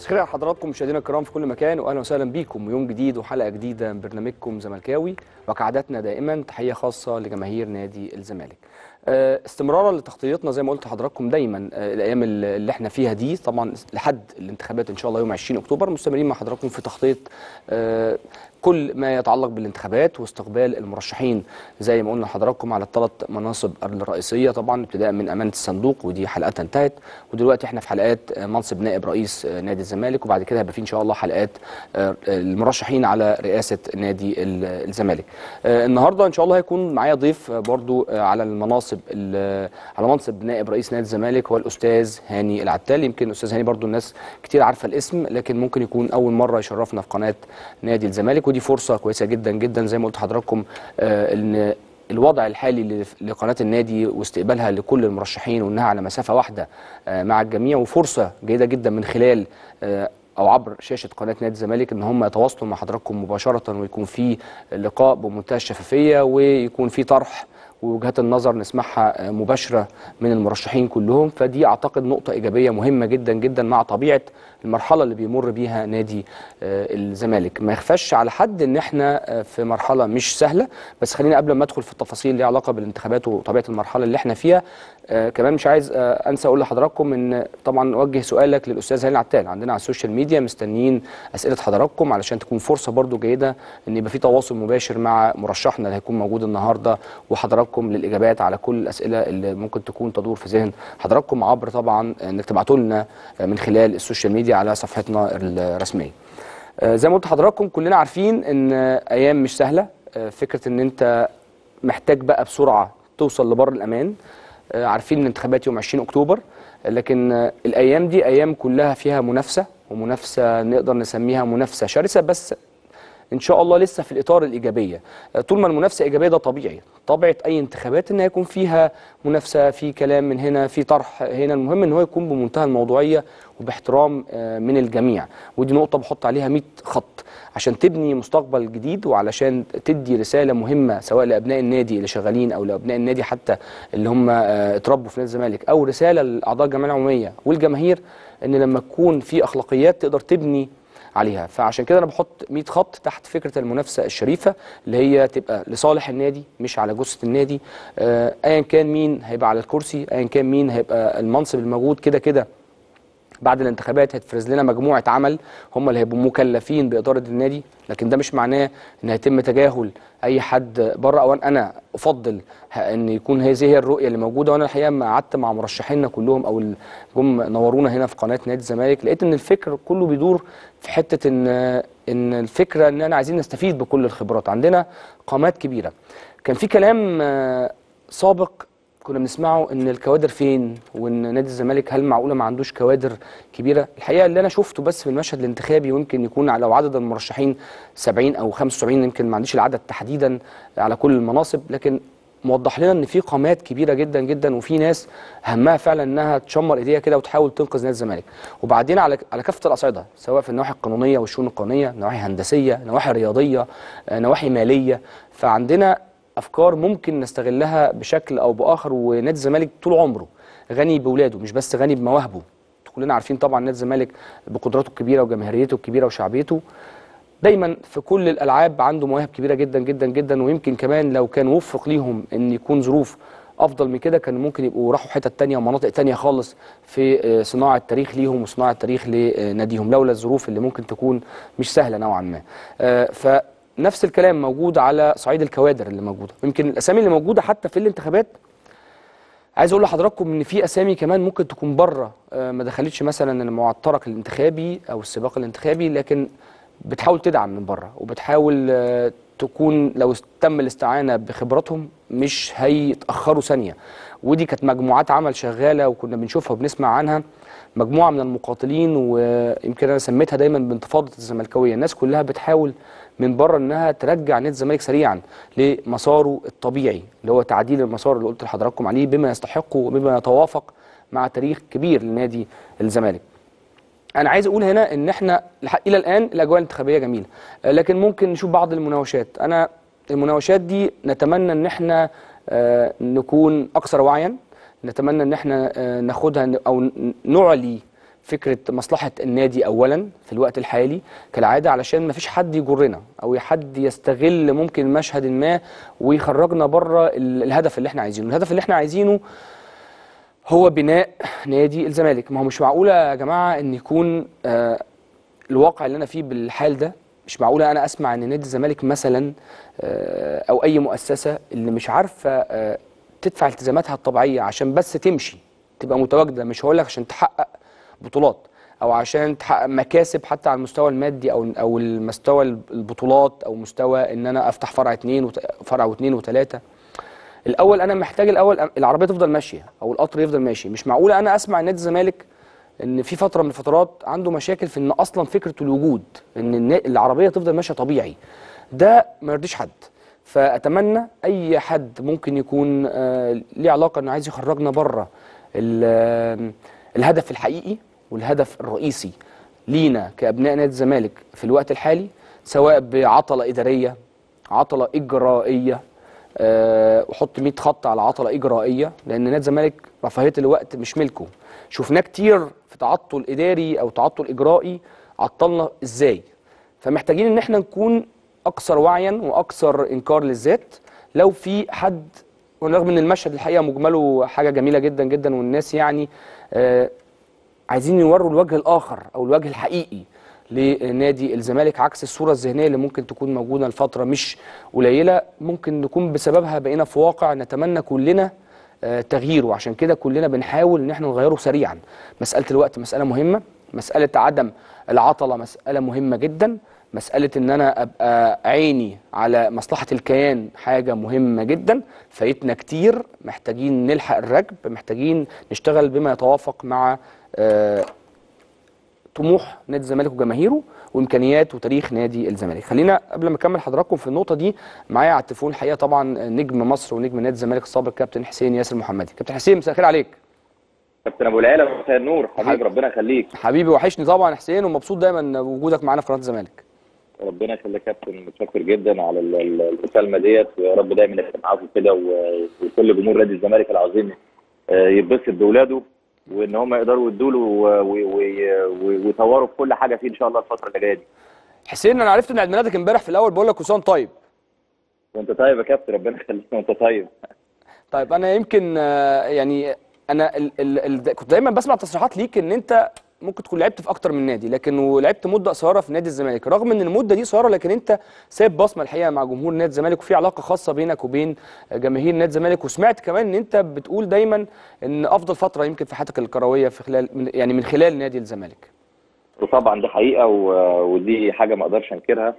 خير على حضراتكم مشاهدينا الكرام في كل مكان واهلا وسهلا بيكم يوم جديد وحلقه جديده من برنامجكم زملكاوي وكعادتنا دائما تحيه خاصه لجماهير نادي الزمالك. آه، استمرارا لتغطيتنا زي ما قلت لحضراتكم دايما آه، الايام اللي احنا فيها دي طبعا لحد الانتخابات ان شاء الله يوم 20 اكتوبر مستمرين مع حضراتكم في تغطيه آه، كل ما يتعلق بالانتخابات واستقبال المرشحين زي ما قلنا لحضراتكم على الثلاث مناصب الرئيسيه طبعا ابتداء من امانه الصندوق ودي حلقاتها انتهت ودلوقتي احنا في حلقات آه، منصب نائب رئيس آه، نادي الزمالك وبعد كده هيبقى في ان شاء الله حلقات آه، المرشحين على رئاسه نادي ال- الزمالك. آه، النهارده ان شاء الله هيكون معايا ضيف آه، برضو آه، على المناصب ال- على منصب نائب رئيس نادي الزمالك هو الاستاذ هاني العتال يمكن الاستاذ هاني برضو الناس كتير عارفه الاسم لكن ممكن يكون اول مره يشرفنا في قناه نادي الزمالك ودي فرصه كويسه جدا جدا زي ما قلت لحضراتكم آه، ان الوضع الحالي ل- لقناه النادي واستقبالها لكل المرشحين وانها على مسافه واحده آه، مع الجميع وفرصه جيده جدا من خلال آه، او عبر شاشه قناه نادي الزمالك ان هم يتواصلوا مع حضراتكم مباشره ويكون في لقاء بمنتهى الشفافيه ويكون في طرح ووجهات النظر نسمعها آه، مباشره من المرشحين كلهم فدي اعتقد نقطه ايجابيه مهمه جدا جدا مع طبيعه المرحله اللي بيمر بيها نادي آه، الزمالك ما يخفاش على حد ان احنا آه، في مرحله مش سهله بس خلينا قبل ما ادخل في التفاصيل اللي ليها علاقه بالانتخابات وطبيعه المرحله اللي احنا فيها آه، كمان مش عايز آه، انسى اقول لحضراتكم ان طبعا نوجه سؤالك للاستاذ هاني العتال عندنا على السوشيال ميديا مستنيين اسئله حضراتكم علشان تكون فرصه برضو جيده ان يبقى في تواصل مباشر مع مرشحنا اللي هيكون موجود النهارده وحضراتكم للاجابات على كل الاسئله اللي ممكن تكون تدور في ذهن حضراتكم عبر طبعا انك تبعتوا لنا آه، من خلال السوشيال ميديا على صفحتنا الرسميه. آه، زي ما قلت لحضراتكم كلنا عارفين ان آه، ايام مش سهله آه، فكره ان انت محتاج بقى بسرعه توصل لبر الامان آه، عارفين ان الانتخابات يوم 20 اكتوبر آه، لكن آه، الايام دي ايام كلها فيها منافسه ومنافسه نقدر نسميها منافسه شرسه بس ان شاء الله لسه في الاطار الايجابيه آه، طول ما المنافسه ايجابيه ده طبيعي طبيعه اي انتخابات ان يكون فيها منافسه في كلام من هنا في طرح هنا المهم ان هو يكون بمنتهى الموضوعيه وباحترام آه، من الجميع ودي نقطه بحط عليها 100 خط عشان تبني مستقبل جديد وعلشان تدي رساله مهمه سواء لابناء النادي اللي شغالين او لابناء النادي حتى اللي هم آه، اتربوا في نادي الزمالك او رساله لاعضاء الجمعيه العموميه والجماهير ان لما تكون في اخلاقيات تقدر تبني عليها فعشان كده انا بحط 100 خط تحت فكره المنافسه الشريفه اللي هي تبقى لصالح النادي مش على جثه النادي آه، ايا كان مين هيبقى على الكرسي ايا كان مين هيبقى المنصب الموجود كده كده بعد الانتخابات هتفرز لنا مجموعه عمل هم اللي هيبقوا مكلفين باداره النادي لكن ده مش معناه ان هيتم تجاهل اي حد بره او انا افضل ه- ان يكون هذه هي الرؤيه اللي موجوده وانا الحقيقه لما قعدت مع مرشحينا كلهم او اللي جم نورونا هنا في قناه نادي الزمالك لقيت ان الفكر كله بيدور في حته ان ان الفكره ان انا عايزين نستفيد بكل الخبرات عندنا قامات كبيره كان في كلام آه، سابق كنا بنسمعه ان الكوادر فين وان نادي الزمالك هل معقوله ما عندوش كوادر كبيره الحقيقه اللي انا شفته بس في المشهد الانتخابي ويمكن يكون على- لو عدد المرشحين 70 او 75 يمكن ما عنديش العدد تحديدا على كل المناصب لكن موضح لنا ان في قامات كبيره جدا جدا وفي ناس همها فعلا انها تشمر ايديها كده وتحاول تنقذ نادي الزمالك وبعدين على على كافه الاصعده سواء في النواحي القانونيه والشؤون القانونيه نواحي هندسيه نواحي رياضيه آه، نواحي ماليه فعندنا افكار ممكن نستغلها بشكل او باخر ونادي الزمالك طول عمره غني باولاده مش بس غني بمواهبه كلنا عارفين طبعا نادي الزمالك بقدراته الكبيره وجماهيريته الكبيره وشعبيته دايما في كل الالعاب عنده مواهب كبيره جدا جدا جدا ويمكن كمان لو كان وفق ليهم ان يكون ظروف افضل من كده كان ممكن يبقوا راحوا حتت تانية ومناطق تانية خالص في آه، صناعه تاريخ ليهم وصناعه تاريخ لناديهم لولا الظروف اللي ممكن تكون مش سهله نوعا ما آه، فنفس الكلام موجود على صعيد الكوادر اللي موجوده يمكن الاسامي اللي موجوده حتى في الانتخابات عايز اقول لحضراتكم ان في اسامي كمان ممكن تكون بره آه، ما دخلتش مثلا المعترك الانتخابي او السباق الانتخابي لكن بتحاول تدعم من بره وبتحاول آه، تكون لو تم الاستعانه بخبراتهم مش هيتاخروا ثانيه ودي كانت مجموعات عمل شغاله وكنا بنشوفها وبنسمع عنها مجموعه من المقاتلين ويمكن انا سميتها دايما بانتفاضه الزملكاويه الناس كلها بتحاول من بره انها ترجع نادي الزمالك سريعا لمساره الطبيعي اللي هو تعديل المسار اللي قلت لحضراتكم عليه بما يستحقه وبما يتوافق مع تاريخ كبير لنادي الزمالك انا عايز اقول هنا ان احنا لح- الى الان الاجواء الانتخابيه جميله آه، لكن ممكن نشوف بعض المناوشات انا المناوشات دي نتمنى ان احنا آه، نكون اكثر وعيا نتمنى ان احنا آه، ناخدها ن- او ن- نعلي فكره مصلحه النادي اولا في الوقت الحالي كالعاده علشان ما فيش حد يجرنا او حد يستغل ممكن مشهد ما ويخرجنا بره ال- الهدف اللي احنا عايزينه الهدف اللي احنا عايزينه هو بناء نادي الزمالك ما هو مش معقوله يا جماعه ان يكون آه الواقع اللي انا فيه بالحال ده مش معقوله انا اسمع ان نادي الزمالك مثلا آه، او اي مؤسسه اللي مش عارفه آه، تدفع التزاماتها الطبيعيه عشان بس تمشي تبقى متواجده مش هقول لك عشان تحقق بطولات او عشان تحقق مكاسب حتى على المستوى المادي او او المستوى البطولات او مستوى ان انا افتح فرع اثنين وت- فرع واثنين وثلاثه الاول انا محتاج الاول العربيه تفضل ماشيه او القطر يفضل ماشي مش معقوله انا اسمع نادي الزمالك ان في فتره من الفترات عنده مشاكل في ان اصلا فكره الوجود ان النا- العربيه تفضل ماشيه طبيعي ده ما يرضيش حد فاتمنى اي حد ممكن يكون آه، ليه علاقه انه عايز يخرجنا بره ال- آه، الهدف الحقيقي والهدف الرئيسي لينا كابناء نادي الزمالك في الوقت الحالي سواء بعطله اداريه عطله اجرائيه آه، وحط 100 خط على عطله اجرائيه لان نادي الزمالك رفاهيه الوقت مش ملكه شفناه كتير في تعطل اداري او تعطل اجرائي عطلنا ازاي فمحتاجين ان احنا نكون اكثر وعيا واكثر انكار للذات لو في حد ورغم ان المشهد الحقيقه مجمله حاجه جميله جدا جدا والناس يعني آه، عايزين يوروا الوجه الاخر او الوجه الحقيقي لنادي الزمالك عكس الصوره الذهنيه اللي ممكن تكون موجوده لفتره مش قليله ممكن نكون بسببها بقينا في واقع نتمنى كلنا آه، تغييره عشان كده كلنا بنحاول ان احنا نغيره سريعا مساله الوقت مساله مهمه مساله عدم العطله مساله مهمه جدا مساله ان انا ابقى عيني على مصلحه الكيان حاجه مهمه جدا فايتنا كتير محتاجين نلحق الركب محتاجين نشتغل بما يتوافق مع آه، طموح نادي الزمالك وجماهيره وامكانيات وتاريخ نادي الزمالك خلينا قبل ما اكمل حضراتكم في النقطه دي معايا على التليفون الحقيقه طبعا نجم مصر ونجم نادي الزمالك السابق كابتن حسين ياسر محمدي كابتن حسين مساء الخير عليك كابتن ابو العيله مساء النور حبيبي. حبيبي ربنا يخليك حبيبي وحشني طبعا يا حسين ومبسوط دايما بوجودك معانا في قناه الزمالك ربنا يخليك يا كابتن متشكر جدا على ال- ال- المكالمه ديت ويا رب دايما يبقى معاكم كده و- وكل جمهور نادي الزمالك العظيم آه، يتبسط باولاده وان هم يقدروا يدوا له و- و- و- و- ويطوروا في كل حاجه فيه ان شاء الله الفتره اللي جايه دي حسين انا عرفت ان عيد ميلادك امبارح في الاول بقول لك كل سنه وأنت طيب وانت طيب يا كابتن ربنا يخليك وانت طيب طيب انا يمكن آه، يعني انا ال ال ال كنت دايما بسمع تصريحات ليك ان انت ممكن تكون لعبت في اكتر من نادي لكن ولعبت مده قصيره في نادي الزمالك رغم ان المده دي قصيره لكن انت سايب بصمه الحقيقه مع جمهور نادي الزمالك وفي علاقه خاصه بينك وبين جماهير نادي الزمالك وسمعت كمان ان انت بتقول دايما ان افضل فتره يمكن في حياتك الكرويه في خلال من- يعني من خلال نادي الزمالك وطبعا دي حقيقه و- ودي حاجه ما اقدرش انكرها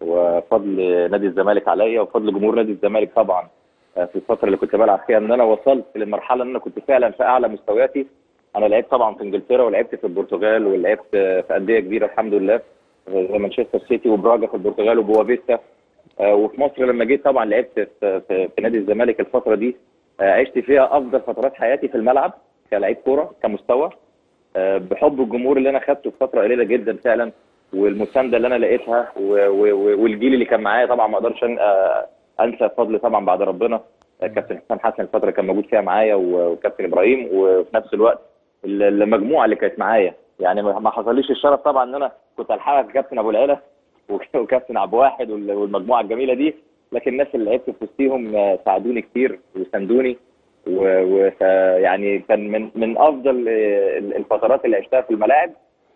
وفضل نادي الزمالك عليا وفضل جمهور نادي الزمالك طبعا آه، في الفتره اللي كنت بلعب فيها ان انا وصلت للمرحله ان انا كنت فعلا في اعلى مستوياتي انا لعبت طبعا في انجلترا ولعبت في البرتغال ولعبت آه، في انديه كبيره الحمد لله زي مانشستر سيتي وبراجا في البرتغال وبوافيستا آه، وفي مصر لما جيت طبعا لعبت في, في, في نادي الزمالك الفتره دي آه، عشت فيها افضل فترات حياتي في الملعب كلاعب كوره كمستوى آه، بحب الجمهور اللي انا خدته في فتره قليله جدا فعلا والمسانده اللي انا لقيتها و- و- و- والجيل اللي كان معايا طبعا ما اقدرش أن- آه، انسى فضل طبعا بعد ربنا آه، كابتن حسام حسن الفتره اللي كان موجود فيها معايا و- وكابتن ابراهيم وفي نفس الوقت ال- المجموعه اللي كانت معايا يعني ما ما حصليش الشرف طبعا ان انا كنت الحقك كابتن ابو العلا وك- وكابتن عبد واحد وال- والمجموعه الجميله دي لكن الناس اللي لعبت في وسطيهم آه، ساعدوني كتير وساندوني و- و يعني كان من من افضل آه، الفترات اللي عشتها في الملاعب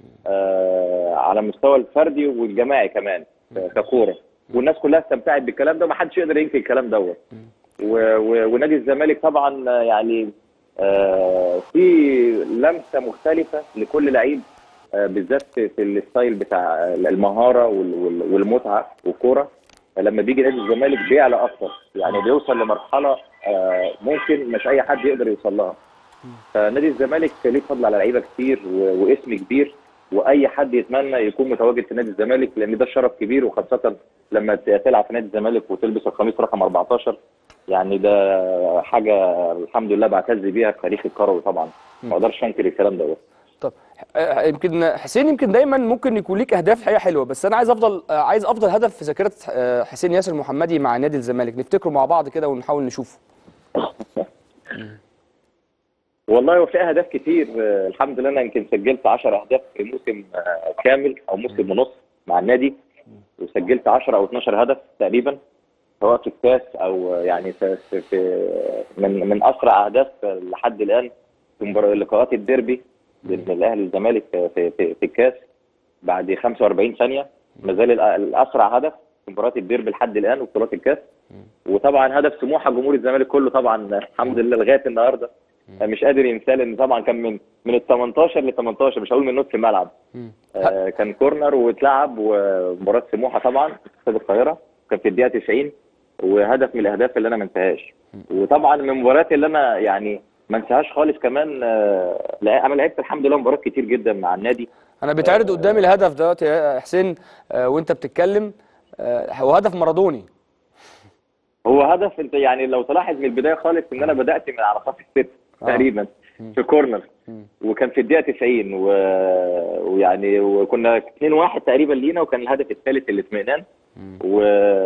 آه، على المستوى الفردي والجماعي كمان آه، ككوره والناس كلها استمتعت بالكلام ده ومحدش يقدر ينكر الكلام دوت و- و- ونادي الزمالك طبعا آه، يعني آه، في لمسه مختلفه لكل لعيب آه، بالذات في في الستايل بتاع المهاره وال- وال- والمتعه والكوره لما بيجي نادي الزمالك بيعلى اكتر يعني بيوصل لمرحله آه، ممكن مش اي حد يقدر يوصل لها فنادي الزمالك ليه فضل على لعيبه كتير و- واسم كبير واي حد يتمنى يكون متواجد في نادي الزمالك لان ده شرف كبير وخاصه لما ت- تلعب في نادي الزمالك وتلبس القميص رقم 14 يعني ده حاجه الحمد لله بعتز بيها في تاريخ الكروي طبعا ما اقدرش انكر الكلام دوت طب آه، يمكن حسين يمكن دايما ممكن يكون ليك اهداف الحقيقه حلوه بس انا عايز افضل آه، عايز افضل هدف في ذاكره آه، حسين ياسر المحمدي مع نادي الزمالك نفتكره مع بعض كده ونحاول نشوفه والله هو في اهداف كتير آه، الحمد لله انا يمكن سجلت 10 اهداف في موسم آه، كامل او موسم ونص مع النادي وسجلت 10 او 12 هدف تقريبا سواء في الكاس او يعني في في- في من من اسرع اهداف لحد الان في مبار- لقاءات الديربي بين الاهلي والزمالك في في, في الكاس بعد 45 ثانيه ما زال الأ- الاسرع هدف في مباريات الديربي لحد الان وبطولات الكاس وطبعا هدف سموحه جمهور الزمالك كله طبعا الحمد لله لغايه النهارده مش قادر ينساه لان طبعا كان من من ال 18 ل 18 مش هقول من نص الملعب آه كان كورنر واتلعب ومباراه سموحه طبعا في استاد القاهره كان في الدقيقه 90 وهدف من الاهداف اللي انا ما انساهاش وطبعا من المباريات اللي انا يعني ما انساهاش خالص كمان آه لا انا لعبت الحمد لله مباريات كتير جدا مع النادي انا بيتعرض قدامي الهدف دلوقتي يا حسين آه، وانت بتتكلم آه، هو هدف مارادوني هو هدف انت يعني لو تلاحظ من البدايه خالص ان انا بدات من على خط الست آه. تقريبا في كورنر وكان في الدقيقه 90 و... ويعني وكنا 2-1 تقريبا لينا وكان الهدف الثالث الاطمئنان و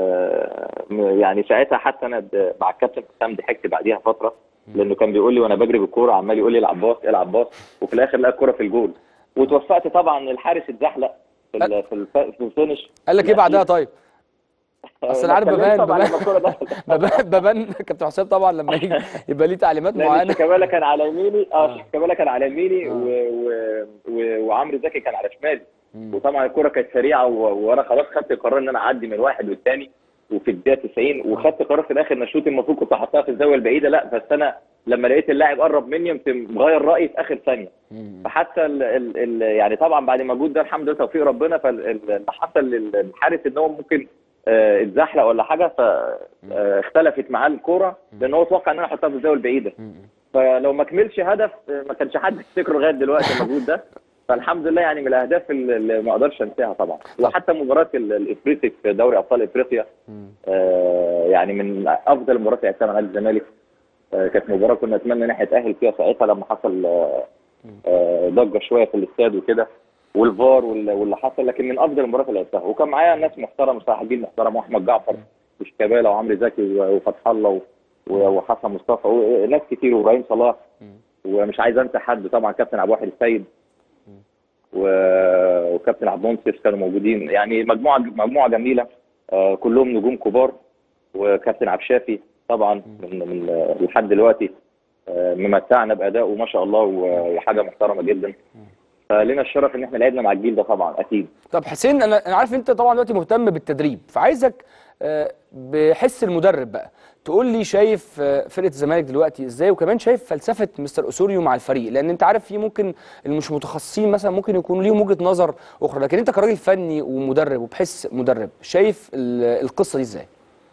يعني ساعتها حتى انا د- مع الكابتن حسام ضحكت بعديها فتره لانه كان بيقول لي وانا بجري بالكوره عمال يقول لي العب باص العب باص وفي الاخر لقى الكوره في الجول وتوفقت طبعا الحارس اتزحلق في ال- في الف- في الفينش قال لك ايه بعدها طيب اصل انا عارف اتكلمت ببان طبعا ببان لما الكوره دخلت ببان ببان كابتن حسام طبعا لما يجي يبقى ليه تعليمات لان معينه شيكابالا كان على يميني آه. اه شيكابالا كان على يميني آه. و... و... و... وعمرو زكي كان على شمالي وطبعا الكوره كانت سريعه و... وانا خلاص خدت قرار ان انا اعدي من واحد والثاني وفي الدقيقه 90 وخدت قرار في الاخر ان الشوط المفروض كنت احطها في الزاويه البعيده لا بس انا لما لقيت اللاعب قرب مني قمت مغير رايي في اخر ثانيه فحتى ال ال ال يعني طبعا بعد المجهود ده الحمد لله توفيق ربنا فاللي حصل للحارس ان هو ممكن آه، اتزحلق ولا حاجه فاختلفت معاه الكوره لان هو توقع ان انا احطها في الزاويه البعيده فلو ما كملش هدف آه، ما كانش حد يفتكره لغايه دلوقتي المجهود ده فالحمد لله يعني من الاهداف اللي اللي ما اقدرش انساها طبعا وحتى مباراه ال- الافريقي في دوري ابطال افريقيا آه، يعني من افضل المباريات اللي لعبتها مع نادي الزمالك آه، كانت مباراه كنا نتمنى ان احنا نتاهل فيها ساعتها لما حصل آه، آه، ضجه شويه في الاستاد وكده والفار وال- واللي حصل لكن من افضل المباريات اللي لعبتها وكان معايا ناس محترمه صاحبين محترمه احمد جعفر وشيكابالا وعمرو زكي و- وفتح الله و- و- وحسن مصطفى وناس كتير وابراهيم صلاح ومش عايز انسى حد طبعا كابتن عبد الواحد السيد و- وكابتن عبد المنصف كانوا موجودين يعني مجموعه مجموعه جميله آه، كلهم نجوم كبار وكابتن عبد الشافي طبعا من من آه، لحد دلوقتي آه، ممتعنا بادائه ما شاء الله و- وحاجه محترمه جدا فلنا الشرف ان احنا لعبنا مع الجيل ده طبعا اكيد طب حسين انا انا عارف انت طبعا دلوقتي مهتم بالتدريب فعايزك آه، بحس المدرب بقى تقول لي شايف آه، فرقه الزمالك دلوقتي ازاي وكمان شايف فلسفه مستر اسوريو مع الفريق لان انت عارف في ممكن اللي مش متخصصين مثلا ممكن يكون ليهم وجهه نظر اخرى لكن انت كراجل فني ومدرب وبحس مدرب شايف ال- القصه دي ازاي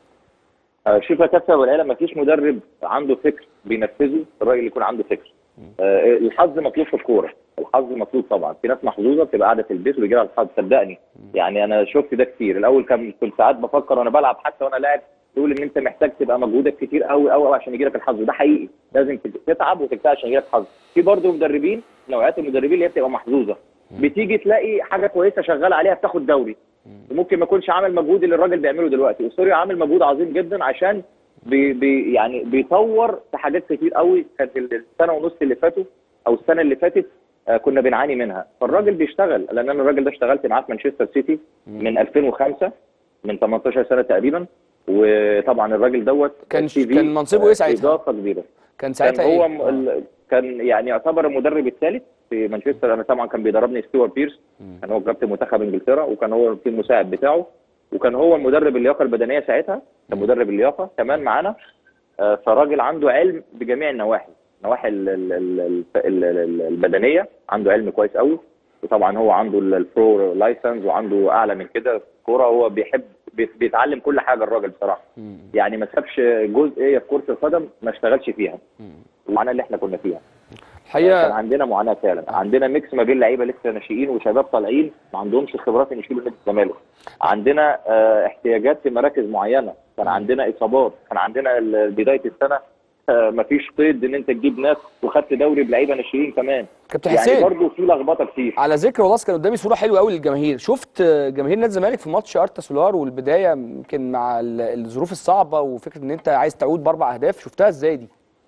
آه، شوف يا كابتن والعيله ما فيش مدرب عنده فكر بينفذه الراجل يكون عنده فكر آه، الحظ مطلوب في الكوره الحظ مطلوب طبعا في ناس محظوظه بتبقى قاعده في البيت وبيجي لها الحظ صدقني يعني انا شفت ده كتير الاول كان كنت ساعات بفكر وانا بلعب حتى وانا لاعب تقول ان انت محتاج تبقى مجهودك كتير قوي قوي قوي عشان يجي لك الحظ وده حقيقي لازم تتعب وتجتهد عشان يجي لك حظ في برضه مدربين نوعيات المدربين اللي هي بتبقى محظوظه بتيجي تلاقي حاجه كويسه شغال عليها بتاخد دوري وممكن ما يكونش عامل مجهود اللي الراجل بيعمله دلوقتي اسوريا عامل مجهود عظيم جدا عشان بي بي يعني بيطور في حاجات كتير قوي كانت السنه ونص اللي فاتوا او السنه اللي فاتت آه، كنا بنعاني منها فالراجل بيشتغل لان انا الراجل ده اشتغلت معاه في مانشستر سيتي من 2005 من 18 سنه تقريبا وطبعا الراجل دوت كان- CV كان منصبه إيه ساعتها؟ اضافه كبيره كان كان ساعتها هو ايه م- آه. ال- كان يعني يعتبر المدرب الثالث في مانشستر انا طبعا كان بيدربني ستيوارت بيرس كان هو كابتن منتخب انجلترا وكان هو في المساعد بتاعه وكان هو المدرب اللياقه البدنيه ساعتها كان مدرب اللياقه كمان معانا آه، فراجل عنده علم بجميع النواحي النواحي ال- ال- ال- ال- ال- ال- البدنيه عنده علم كويس قوي وطبعا هو عنده ال- البرو لايسنس وعنده اعلى من كده في الكوره هو بيحب بيت- بيتعلم كل حاجه الراجل بصراحه يعني ما سابش جزئيه في كره القدم ما اشتغلش فيها المعاناه اللي احنا كنا فيها كان الحقيقه عندنا معاناه فعلا عندنا ميكس ما بين لعيبه لسه ناشئين وشباب طالعين ما عندهمش خبرات ان يشيلوا نادي الزمالك عندنا آه، احتياجات في مراكز معينه كان عندنا اصابات كان عندنا ال- بدايه السنه ما فيش قيد ان انت تجيب ناس وخدت دوري بلعيبه ناشئين كمان كابتن يعني حسين برضه في لخبطه كتير على ذكر والله كان قدامي صوره حلوه قوي للجماهير شفت جماهير نادي الزمالك في ماتش ارتا سولار والبدايه يمكن مع ال- الظروف الصعبه وفكره ان انت عايز تعود باربع اهداف شفتها ازاي دي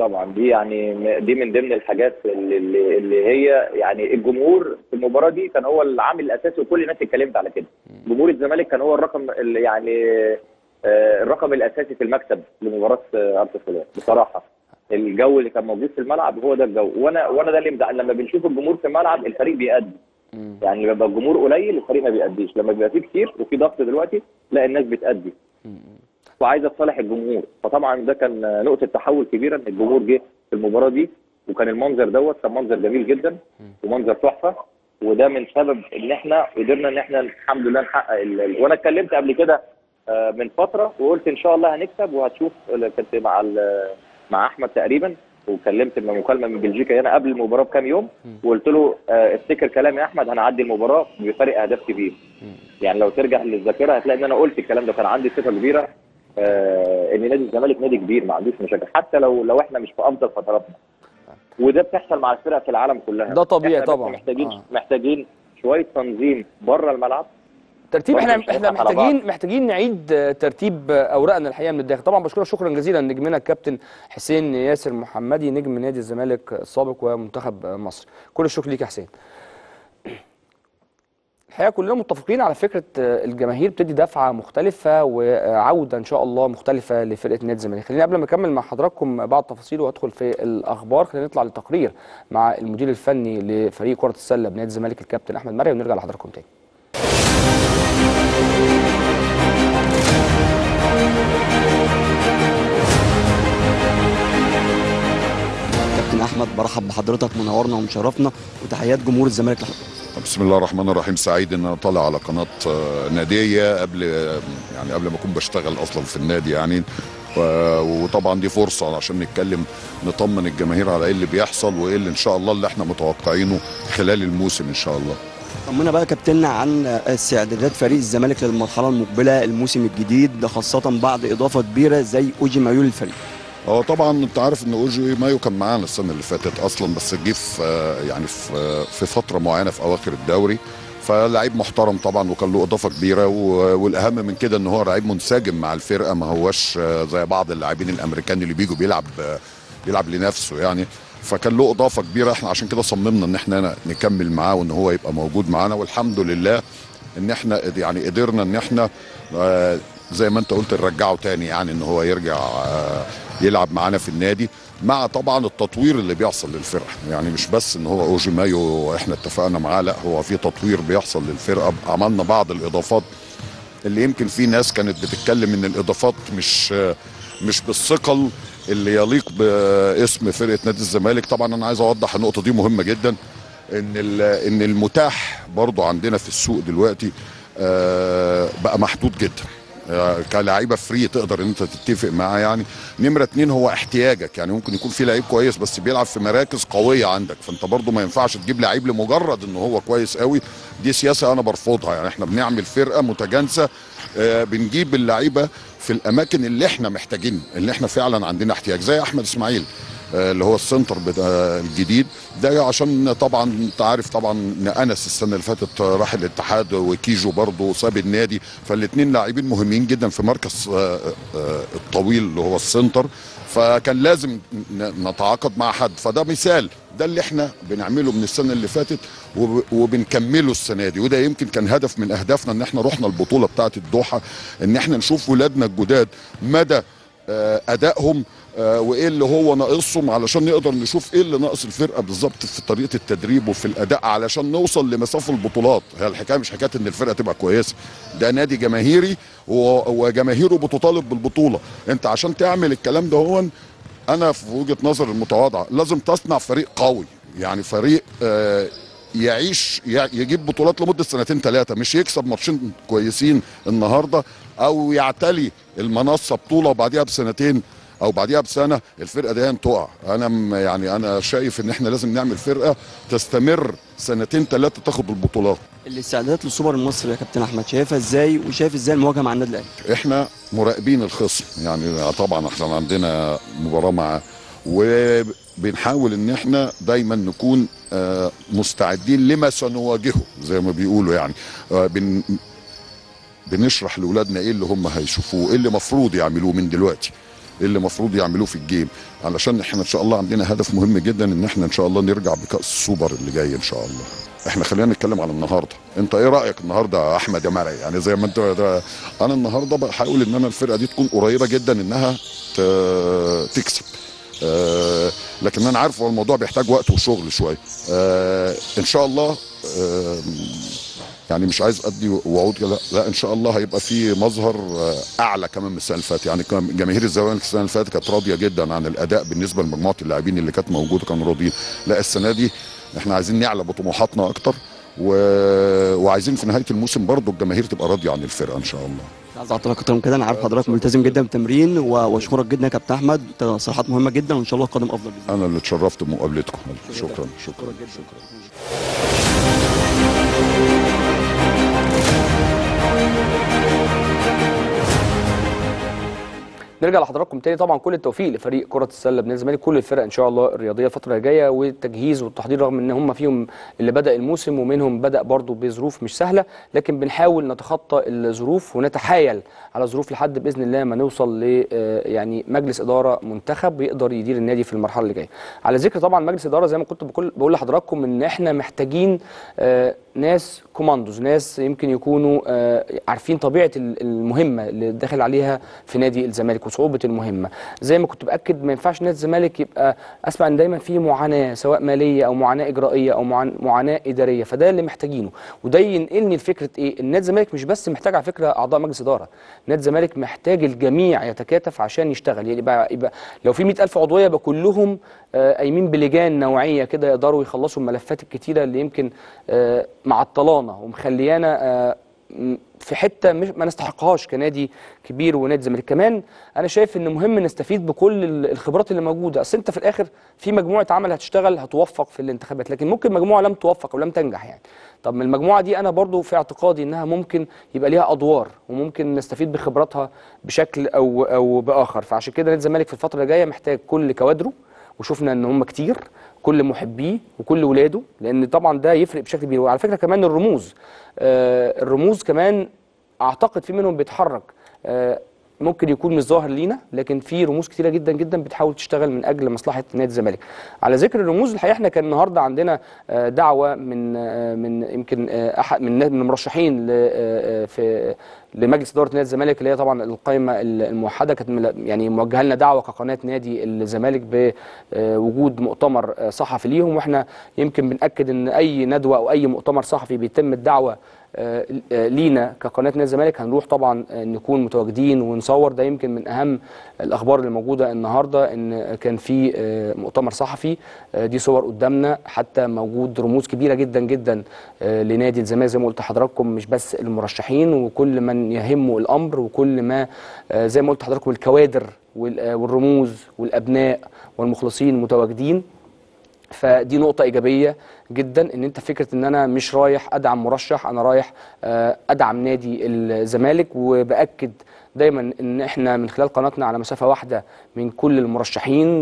طبعا دي يعني م- دي من ضمن الحاجات اللي, اللي اللي هي يعني الجمهور في المباراه دي كان هو العامل الاساسي وكل الناس اتكلمت على كده جمهور الزمالك كان هو الرقم اللي يعني آه، الرقم الاساسي في المكسب لمباراه آه، ارض السودان بصراحه الجو اللي كان موجود في الملعب هو ده الجو وانا وانا ده اللي مزعل لما بنشوف الجمهور في الملعب الفريق بيأدي مم. يعني لما يبقى الجمهور قليل الفريق ما بيأديش لما بيبقى فيه كتير وفي ضغط دلوقتي لا الناس بتأدي وعايزه تصالح الجمهور فطبعا ده كان نقطه تحول كبيره ان الجمهور جه في المباراه دي وكان المنظر دوت كان منظر جميل جدا ومنظر تحفه وده من سبب ان احنا قدرنا ان احنا الحمد لله نحقق ال- ال- وانا اتكلمت قبل كده آه، من فتره وقلت ان شاء الله هنكسب وهتشوف ال- كنت مع ال- مع احمد تقريبا وكلمت من مكالمه من بلجيكا هنا قبل المباراه بكام يوم وقلت له آه، افتكر كلامي يا احمد هنعدي المباراه بفارق اهداف كبير يعني لو ترجع للذاكره هتلاقي ان انا قلت الكلام ده كان عندي ثقه كبيره آه، ان نادي الزمالك نادي كبير ما عندوش مشاكل حتى لو لو احنا مش في افضل فتراتنا وده بتحصل مع الفرق في العالم كلها ده طبيعي إحنا بس طبعا. محتاجين آه. محتاجين شويه تنظيم بره الملعب ترتيب برضه احنا مش احنا هنضحك على محتاجين محتاجين نعيد آه، ترتيب آه، اوراقنا الحقيقه من الداخل طبعا بشكرك شكرا جزيلا نجمنا الكابتن حسين ياسر محمدي نجم نادي الزمالك السابق ومنتخب آه، مصر كل الشكر ليك يا حسين الحقيقه كلنا متفقين على فكره آه، الجماهير بتدي دفعه مختلفه وعوده ان شاء الله مختلفه لفرقه نادي الزمالك خلينا قبل ما اكمل مع حضراتكم بعض التفاصيل وادخل في الاخبار خلينا نطلع لتقرير مع المدير الفني لفريق كره السله بنادي الزمالك الكابتن احمد مرعي ونرجع لحضراتكم تاني كابتن احمد برحب بحضرتك منورنا ومشرفنا وتحيات جمهور الزمالك لحضرتك بسم الله الرحمن الرحيم سعيد ان انا طالع على قناه آه، ناديه قبل يعني قبل ما اكون بشتغل اصلا في النادي يعني و- وطبعا دي فرصه عشان نتكلم نطمن الجماهير على ايه اللي بيحصل وايه اللي ان شاء الله اللي احنا متوقعينه خلال الموسم ان شاء الله طمنا بقى كابتننا عن استعدادات فريق الزمالك للمرحله المقبله الموسم الجديد ده خاصه بعد اضافه كبيره زي اوجي مايول الفريق هو طبعا انت عارف ان اوجي مايو كان معانا السنه اللي فاتت اصلا بس جه في آه، يعني في آه، في فتره معينه في اواخر الدوري فلعيب محترم طبعا وكان له اضافه كبيره و- والاهم من كده ان هو لعيب منسجم مع الفرقه ما هوش آه، زي بعض اللاعبين الامريكان اللي بيجوا بيلعب آه، بيلعب لنفسه يعني فكان له اضافه كبيره احنا عشان كده صممنا ان احنا نكمل معاه وان هو يبقى موجود معانا والحمد لله ان احنا يعني قدرنا ان احنا آه، زي ما انت قلت نرجعه تاني يعني ان هو يرجع آه، يلعب معانا في النادي مع طبعا التطوير اللي بيحصل للفرقه يعني مش بس ان هو اوجي مايو احنا اتفقنا معاه لا هو في تطوير بيحصل للفرقه عملنا بعض الاضافات اللي يمكن في ناس كانت بتتكلم ان الاضافات مش مش بالثقل اللي يليق باسم فرقه نادي الزمالك طبعا انا عايز اوضح النقطه دي مهمه جدا ان ال- ان المتاح برضو عندنا في السوق دلوقتي آه، بقى محدود جدا آه، كلاعيبه فري تقدر ان انت تتفق معاه يعني نمره اتنين هو احتياجك يعني ممكن يكون في لعيب كويس بس بيلعب في مراكز قويه عندك فانت برضو ما ينفعش تجيب لعيب لمجرد ان هو كويس قوي دي سياسه انا برفضها يعني احنا بنعمل فرقه متجانسه آه، بنجيب اللعيبه في الاماكن اللي احنا محتاجين اللي احنا فعلا عندنا احتياج زي احمد اسماعيل آه، اللي هو السنتر بتاع الجديد ده عشان طبعا انت عارف طبعا ان انس السنه اللي فاتت راح الاتحاد وكيجو برضه ساب النادي فالاثنين لاعبين مهمين جدا في مركز آه، آه، الطويل اللي هو السنتر فكان لازم ن- نتعاقد مع حد فده مثال ده اللي احنا بنعمله من السنه اللي فاتت وب- وبنكمله السنه دي وده يمكن كان هدف من اهدافنا ان احنا رحنا البطوله بتاعه الدوحه ان احنا نشوف ولادنا الجداد مدى آه، ادائهم آه، وايه اللي هو ناقصهم علشان نقدر نشوف ايه اللي ناقص الفرقه بالظبط في طريقه التدريب وفي الاداء علشان نوصل لمسافه البطولات هي الحكايه مش حكايه ان الفرقه تبقى كويسه ده نادي جماهيري و- وجماهيره بتطالب بالبطوله انت عشان تعمل الكلام ده هو انا في وجهه نظر المتواضعه لازم تصنع فريق قوي يعني فريق آه، يعيش يع- يجيب بطولات لمده سنتين ثلاثه مش يكسب ماتشين كويسين النهارده او يعتلي المنصه بطوله وبعديها بسنتين او بعديها بسنه الفرقه دي تقع انا م- يعني انا شايف ان احنا لازم نعمل فرقه تستمر سنتين ثلاثه تاخد البطولات الاستعدادات للسوبر المصري يا كابتن احمد شايفها ازاي وشايف ازاي المواجهه مع النادي الاهلي احنا مراقبين الخصم يعني طبعا احنا عندنا مباراه معاه وبنحاول ان احنا دايما نكون آه، مستعدين لما سنواجهه زي ما بيقولوا يعني آه، بن بنشرح لاولادنا ايه اللي هم هيشوفوه ايه اللي مفروض يعملوه من دلوقتي اللي المفروض يعملوه في الجيم علشان احنا ان شاء الله عندنا هدف مهم جدا ان احنا ان شاء الله نرجع بكاس السوبر اللي جاي ان شاء الله احنا خلينا نتكلم على النهارده انت ايه رايك النهارده يا احمد يا مرعي يعني زي ما انت ده انا النهارده بحاول ان انا الفرقه دي تكون قريبه جدا انها ت- تكسب آه لكن انا عارف هو الموضوع بيحتاج وقت وشغل شويه آه ان شاء الله آه يعني مش عايز ادي وعود لا, لا ان شاء الله هيبقى في مظهر آه، اعلى كمان من السنه اللي فاتت يعني كان جماهير الزمالك السنه اللي فاتت كانت راضيه جدا عن الاداء بالنسبه لمجموعه اللاعبين اللي كانت موجوده كانوا راضيين لا السنه دي احنا عايزين نعلى بطموحاتنا اكتر و... وعايزين في نهايه الموسم برضو الجماهير تبقى راضيه عن الفرقه ان شاء الله عايز اعطيك اكتر من كده انا عارف حضرتك ملتزم جدا بالتمرين و- واشكرك جدا يا كابتن احمد تصريحات مهمه جدا وان شاء الله القادم افضل باذن انا اللي اتشرفت بمقابلتكم شكرا شكرا, شكرا. نرجع لحضراتكم تاني طبعا كل التوفيق لفريق كره السله بنادي الزمالك كل الفرق ان شاء الله الرياضيه الفتره الجايه والتجهيز والتحضير رغم ان هم فيهم اللي بدا الموسم ومنهم بدا برضه بظروف مش سهله لكن بنحاول نتخطى الظروف ونتحايل على ظروف لحد باذن الله ما نوصل ل آه، يعني مجلس اداره منتخب يقدر يدير النادي في المرحله اللي جايه على ذكر طبعا مجلس اداره زي ما كنت بقول بقول لحضراتكم ان احنا محتاجين آه، ناس كوماندوز ناس يمكن يكونوا آه، عارفين طبيعه ال- المهمه اللي داخل عليها في نادي الزمالك وصعوبه المهمه زي ما كنت باكد ما ينفعش نادي الزمالك يبقى اسمع ان دايما في معاناه سواء ماليه او معاناه اجرائيه او معان- معاناه اداريه فده اللي محتاجينه وده ينقلني لفكره ايه النادي الزمالك مش بس محتاج على فكره اعضاء مجلس اداره نادي الزمالك محتاج الجميع يتكاتف عشان يشتغل يعني يبقى, يبقى لو في 100000 عضويه يبقى كلهم آه، قايمين بلجان نوعيه كده يقدروا يخلصوا الملفات الكتيره اللي يمكن آه، معطلانا ومخليانا آه، م- في حته مش ما نستحقهاش كنادي كبير ونادي الزمالك كمان انا شايف ان مهم نستفيد بكل ال- الخبرات اللي موجوده اصل انت في الاخر في مجموعه عمل هتشتغل هتوفق في الانتخابات لكن ممكن مجموعه لم توفق او لم تنجح يعني طب من المجموعه دي انا برضو في اعتقادي انها ممكن يبقى ليها ادوار وممكن نستفيد بخبراتها بشكل او او باخر فعشان كده نادي الزمالك في الفتره الجايه محتاج كل كوادره وشفنا ان هم كتير كل محبيه وكل ولاده لان طبعا ده يفرق بشكل كبير وعلى فكره كمان الرموز آه الرموز كمان اعتقد في منهم بيتحرك آه ممكن يكون مش ظاهر لينا لكن في رموز كتيره جدا جدا بتحاول تشتغل من اجل مصلحه نادي الزمالك على ذكر الرموز الحقيقه احنا كان النهارده عندنا آه، دعوه من آه، من يمكن آه، احد من من المرشحين ل- آه، آه، في لمجلس اداره نادي الزمالك اللي هي طبعا القائمه الموحده كانت مل- يعني موجهه لنا دعوه كقناه نادي الزمالك بوجود مؤتمر آه، صحفي ليهم واحنا يمكن بناكد ان اي ندوه او اي مؤتمر صحفي بيتم الدعوه آه، آه، لينا كقناه نادي الزمالك هنروح طبعا آه، نكون متواجدين ونصور ده يمكن من اهم الاخبار اللي موجوده النهارده ان كان في آه، مؤتمر صحفي آه، دي صور قدامنا حتى موجود رموز كبيره جدا جدا آه، لنادي الزمالك زي ما قلت لحضراتكم مش بس المرشحين وكل من يهمه الامر وكل ما آه، زي ما قلت لحضراتكم الكوادر وال- آه، والرموز والابناء والمخلصين متواجدين فدي نقطة إيجابية جدا إن أنت فكرة إن أنا مش رايح أدعم مرشح أنا رايح آه، أدعم نادي الزمالك وبأكد دايما إن إحنا من خلال قناتنا على مسافة واحدة من كل المرشحين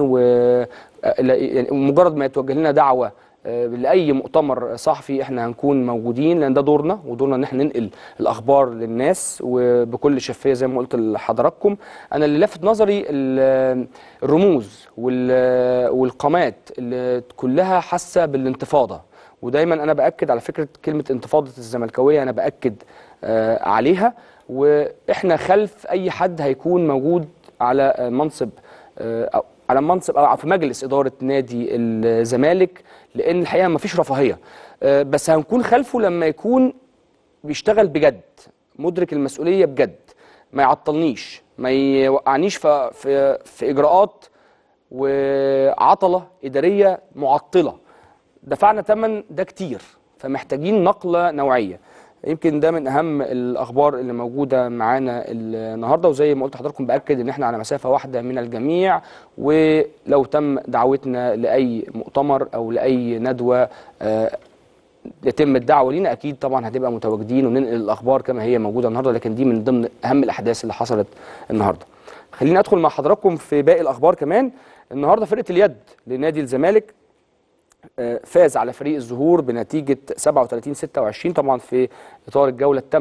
ومجرد ما يتوجه لنا دعوة آه، لاي مؤتمر صحفي احنا هنكون موجودين لان ده دورنا ودورنا ان احنا ننقل الاخبار للناس وبكل شفافيه زي ما قلت لحضراتكم انا اللي لفت نظري ال- الرموز وال- والقامات اللي كلها حاسه بالانتفاضه ودايما انا باكد على فكره كلمه انتفاضه الزملكاويه انا باكد آه، عليها واحنا خلف اي حد هيكون موجود على آه، منصب آه، أو على منصب او في مجلس اداره نادي الزمالك لان الحقيقه ما فيش رفاهيه آه، بس هنكون خلفه لما يكون بيشتغل بجد مدرك المسؤوليه بجد ما يعطلنيش ما يوقعنيش في في, في اجراءات وعطله اداريه معطله دفعنا ثمن ده كتير فمحتاجين نقله نوعيه يمكن ده من اهم الاخبار اللي موجوده معانا النهارده وزي ما قلت لحضراتكم باكد ان احنا على مسافه واحده من الجميع ولو تم دعوتنا لاي مؤتمر او لاي ندوه آه، يتم الدعوه لينا اكيد طبعا هتبقى متواجدين وننقل الاخبار كما هي موجوده النهارده لكن دي من ضمن اهم الاحداث اللي حصلت النهارده. خليني ادخل مع حضراتكم في باقي الاخبار كمان النهارده فرقه اليد لنادي الزمالك آه، فاز على فريق الزهور بنتيجه 37 26 طبعا في اطار الجوله الثامنه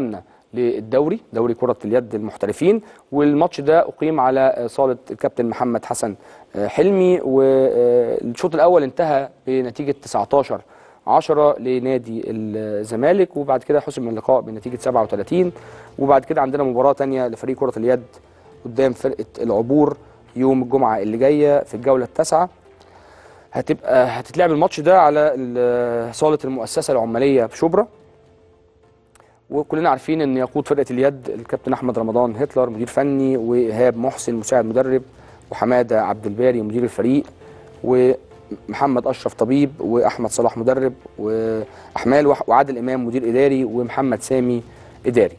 للدوري دوري كرة اليد المحترفين والماتش ده أقيم على صالة الكابتن محمد حسن حلمي والشوط الأول انتهى بنتيجة 19 10 لنادي الزمالك وبعد كده حسم اللقاء بنتيجة 37 وبعد كده عندنا مباراة تانية لفريق كرة اليد قدام فرقة العبور يوم الجمعة اللي جاية في الجولة التاسعة هتبقى هتتلعب الماتش ده على ال- صالة المؤسسة العمالية بشبرا وكلنا عارفين ان يقود فرقه اليد الكابتن احمد رمضان هتلر مدير فني وايهاب محسن مساعد مدرب وحماده عبد الباري مدير الفريق ومحمد اشرف طبيب واحمد صلاح مدرب واحمال وح- وعادل امام مدير اداري ومحمد سامي اداري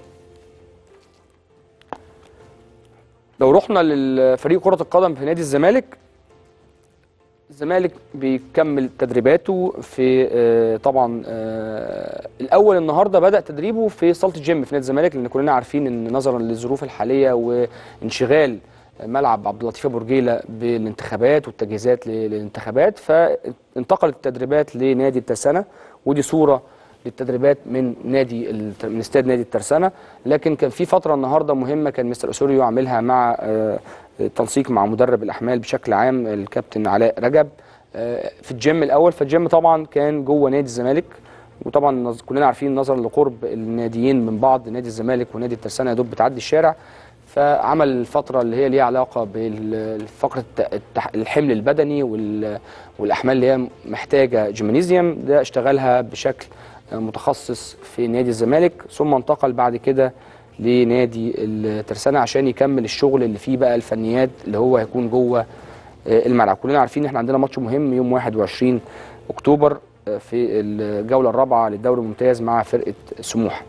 لو رحنا للفريق كره القدم في نادي الزمالك الزمالك بيكمل تدريباته في آه، طبعا آه، الاول النهارده بدا تدريبه في صاله الجيم في نادي الزمالك لان كلنا عارفين ان نظرا للظروف الحاليه وانشغال ملعب عبد اللطيف ابو رجيله بالانتخابات والتجهيزات للانتخابات فانتقلت التدريبات لنادي الترسانه ودي صوره للتدريبات من نادي الت- من استاد نادي الترسانه لكن كان في فتره النهارده مهمه كان مستر اسوريو عاملها مع آه، تنسيق مع مدرب الاحمال بشكل عام الكابتن علاء رجب آه، في الجيم الاول فالجيم طبعا كان جوه نادي الزمالك وطبعا نظ- كلنا عارفين نظرا لقرب الناديين من بعض نادي الزمالك ونادي الترسانه يا دوب بتعدي الشارع فعمل الفتره اللي هي ليها علاقه بالفقره الحمل البدني وال- والاحمال اللي هي محتاجه جيمنيزيوم ده اشتغلها بشكل آه، متخصص في نادي الزمالك ثم انتقل بعد كده لنادي الترسانة عشان يكمل الشغل اللي فيه بقى الفنيات اللي هو هيكون جوه آه، الملعب كلنا عارفين ان احنا عندنا ماتش مهم يوم 21 اكتوبر آه، في الجوله الرابعه للدوري الممتاز مع فرقه سموحه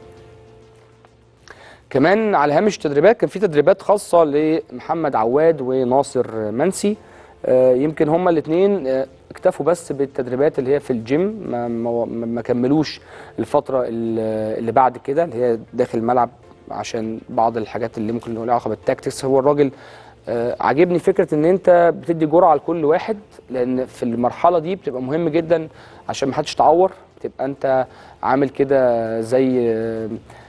كمان على هامش التدريبات كان في تدريبات خاصه لمحمد عواد وناصر منسي آه، يمكن هما الاثنين اكتفوا بس بالتدريبات اللي هي في الجيم ما, ما, ما كملوش الفتره ال- اللي بعد كده اللي هي داخل الملعب عشان بعض الحاجات اللي ممكن لها علاقه بالتاكتكس هو الراجل آه، عاجبني فكره ان انت بتدي جرعه لكل واحد لان في المرحله دي بتبقى مهم جدا عشان ما حدش يتعور بتبقى انت عامل كده زي آه،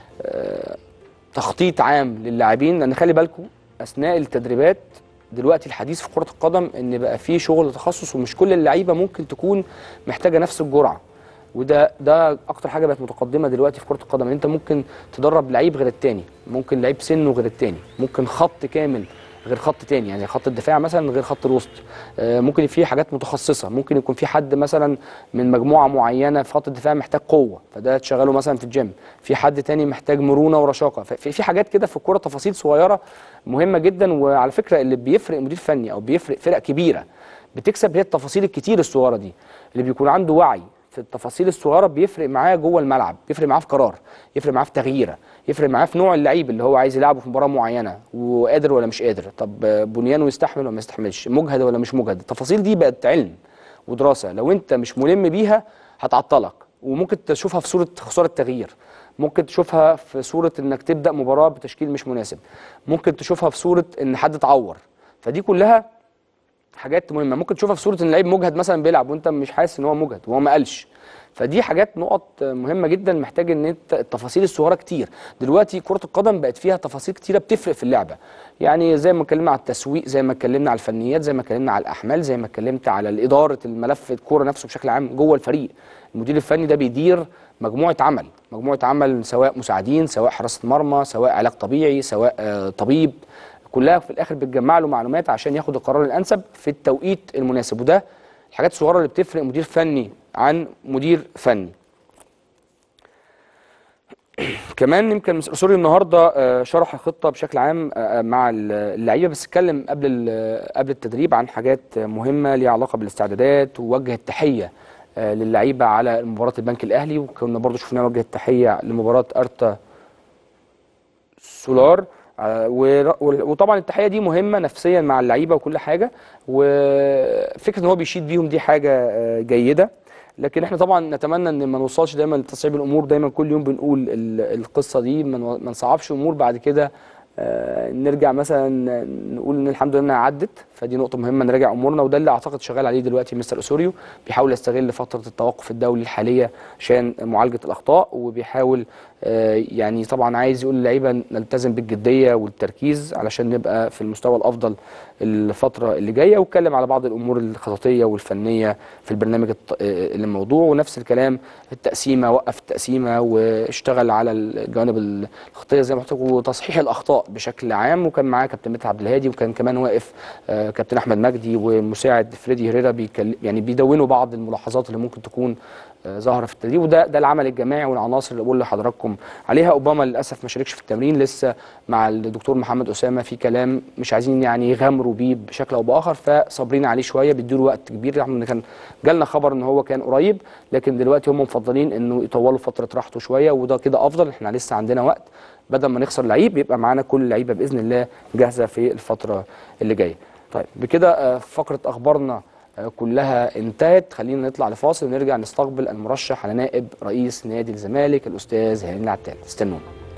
آه، تخطيط عام للاعبين لان خلي بالكم اثناء التدريبات دلوقتي الحديث في كره القدم ان بقى في شغل تخصص ومش كل اللعيبه ممكن تكون محتاجه نفس الجرعه وده ده اكتر حاجه بقت متقدمه دلوقتي في كره القدم ان انت ممكن تدرب لعيب غير التاني ممكن لعيب سنه غير التاني ممكن خط كامل غير خط تاني يعني خط الدفاع مثلا غير خط الوسط آه، ممكن في حاجات متخصصه ممكن يكون في حد مثلا من مجموعه معينه في خط الدفاع محتاج قوه فده تشغله مثلا في الجيم في حد تاني محتاج مرونه ورشاقه ففي في حاجات كده في الكوره تفاصيل صغيره مهمه جدا وعلى فكره اللي بيفرق مدير فني او بيفرق فرق كبيره بتكسب هي التفاصيل الكتير الصغيره دي اللي بيكون عنده وعي في التفاصيل الصغيره بيفرق معاه جوه الملعب بيفرق معاه في قرار يفرق معاه في تغييره يفرق معاه في نوع اللعيب اللي هو عايز يلعبه في مباراه معينه وقادر ولا مش قادر طب بنيانه يستحمل ولا ما يستحملش مجهد ولا مش مجهد التفاصيل دي بقت علم ودراسه لو انت مش ملم بيها هتعطلك وممكن تشوفها في صوره خساره تغيير ممكن تشوفها في صوره انك تبدا مباراه بتشكيل مش مناسب ممكن تشوفها في صوره ان حد اتعور فدي كلها حاجات مهمه ممكن تشوفها في صوره ان لعيب مجهد مثلا بيلعب وانت مش حاسس ان هو مجهد وهو ما قالش فدي حاجات نقط مهمه جدا محتاج ان انت التفاصيل الصغيره كتير دلوقتي كره القدم بقت فيها تفاصيل كتيره بتفرق في اللعبه يعني زي ما اتكلمنا على التسويق زي ما اتكلمنا على الفنيات زي ما اتكلمنا على الاحمال زي ما اتكلمت على اداره الملف الكوره نفسه بشكل عام جوه الفريق المدير الفني ده بيدير مجموعه عمل مجموعه عمل سواء مساعدين سواء حراسه مرمى سواء علاج طبيعي سواء آه، طبيب كلها في الاخر بتجمع له معلومات عشان ياخد القرار الانسب في التوقيت المناسب وده الحاجات الصغيره اللي بتفرق مدير فني عن مدير فني كمان يمكن مستر سوري النهارده آه، شرح الخطه بشكل عام آه، مع اللعيبه بس اتكلم قبل ال- قبل التدريب عن حاجات مهمه ليها علاقه بالاستعدادات ووجه التحيه آه، للعيبه على مباراه البنك الاهلي وكنا برضو شفنا وجه التحيه لمباراه ارتا سولار آه، ور- وطبعا التحيه دي مهمه نفسيا مع اللعيبه وكل حاجه وفكره ان هو بيشيد بيهم دي حاجه آه، جيده لكن احنا طبعا نتمنى ان ما نوصلش دايما لتصعيب الامور دايما كل يوم بنقول ال- القصه دي ما نو- ما نصعبش امور بعد كده آه، نرجع مثلا نقول ان الحمد لله انها عدت فدي نقطه مهمه نراجع امورنا وده اللي اعتقد شغال عليه دلوقتي مستر اسوريو بيحاول يستغل فتره التوقف الدولي الحاليه عشان معالجه الاخطاء وبيحاول آه، يعني طبعا عايز يقول للعيبه نلتزم بالجديه والتركيز علشان نبقى في المستوى الافضل الفتره اللي جايه واتكلم على بعض الامور الخططيه والفنيه في البرنامج الط- آه، الموضوع ونفس الكلام التقسيمه وقف التقسيمه واشتغل على الجوانب الخطيه زي ما قلت لكم وتصحيح الاخطاء بشكل عام وكان معاه كابتن مدحت عبد الهادي وكان كمان واقف آه، كابتن احمد مجدي ومساعد فريدي هيريرا بيكلم يعني بيدونوا بعض الملاحظات اللي ممكن تكون آه، ظاهره في التدريب وده ده العمل الجماعي والعناصر اللي بقول لحضراتكم عليها اوباما للاسف ما شاركش في التمرين لسه مع الدكتور محمد اسامه في كلام مش عايزين يعني يغامروا بيه بشكل او باخر فصابرين عليه شويه بيدوا له وقت كبير رغم ان كان جالنا خبر ان هو كان قريب لكن دلوقتي هم مفضلين انه يطولوا فتره راحته شويه وده كده افضل احنا لسه عندنا وقت بدل ما نخسر لعيب يبقى معانا كل اللعيبه باذن الله جاهزه في الفتره اللي جايه طيب بكده آه، فقره اخبارنا آه، كلها انتهت خلينا نطلع لفاصل ونرجع نستقبل المرشح على نائب رئيس نادي الزمالك الاستاذ هاني العتال استنونا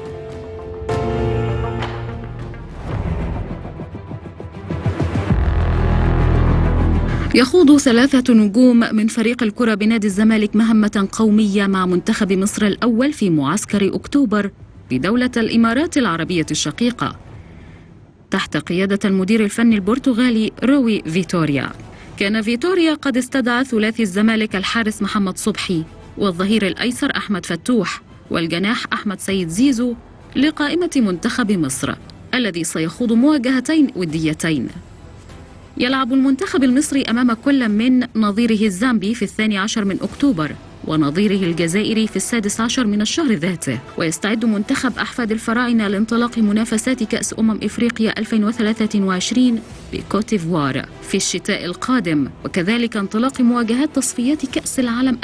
يخوض ثلاثة نجوم من فريق الكرة بنادي الزمالك مهمة قومية مع منتخب مصر الأول في معسكر أكتوبر بدولة الإمارات العربية الشقيقة تحت قيادة المدير الفني البرتغالي روي فيتوريا كان فيتوريا قد استدعى ثلاثي الزمالك الحارس محمد صبحي والظهير الأيسر أحمد فتوح والجناح أحمد سيد زيزو لقائمة منتخب مصر الذي سيخوض مواجهتين وديتين يلعب المنتخب المصري أمام كل من نظيره الزامبي في الثاني عشر من أكتوبر ونظيره الجزائري في السادس عشر من الشهر ذاته ويستعد منتخب أحفاد الفراعنة لانطلاق منافسات كأس أمم إفريقيا 2023 بكوتيفوار في الشتاء القادم وكذلك انطلاق مواجهات تصفيات كأس العالم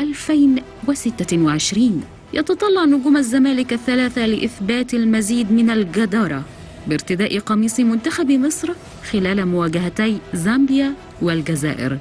2026 يتطلع نجوم الزمالك الثلاثة لإثبات المزيد من الجدارة بارتداء قميص منتخب مصر خلال مواجهتي زامبيا والجزائر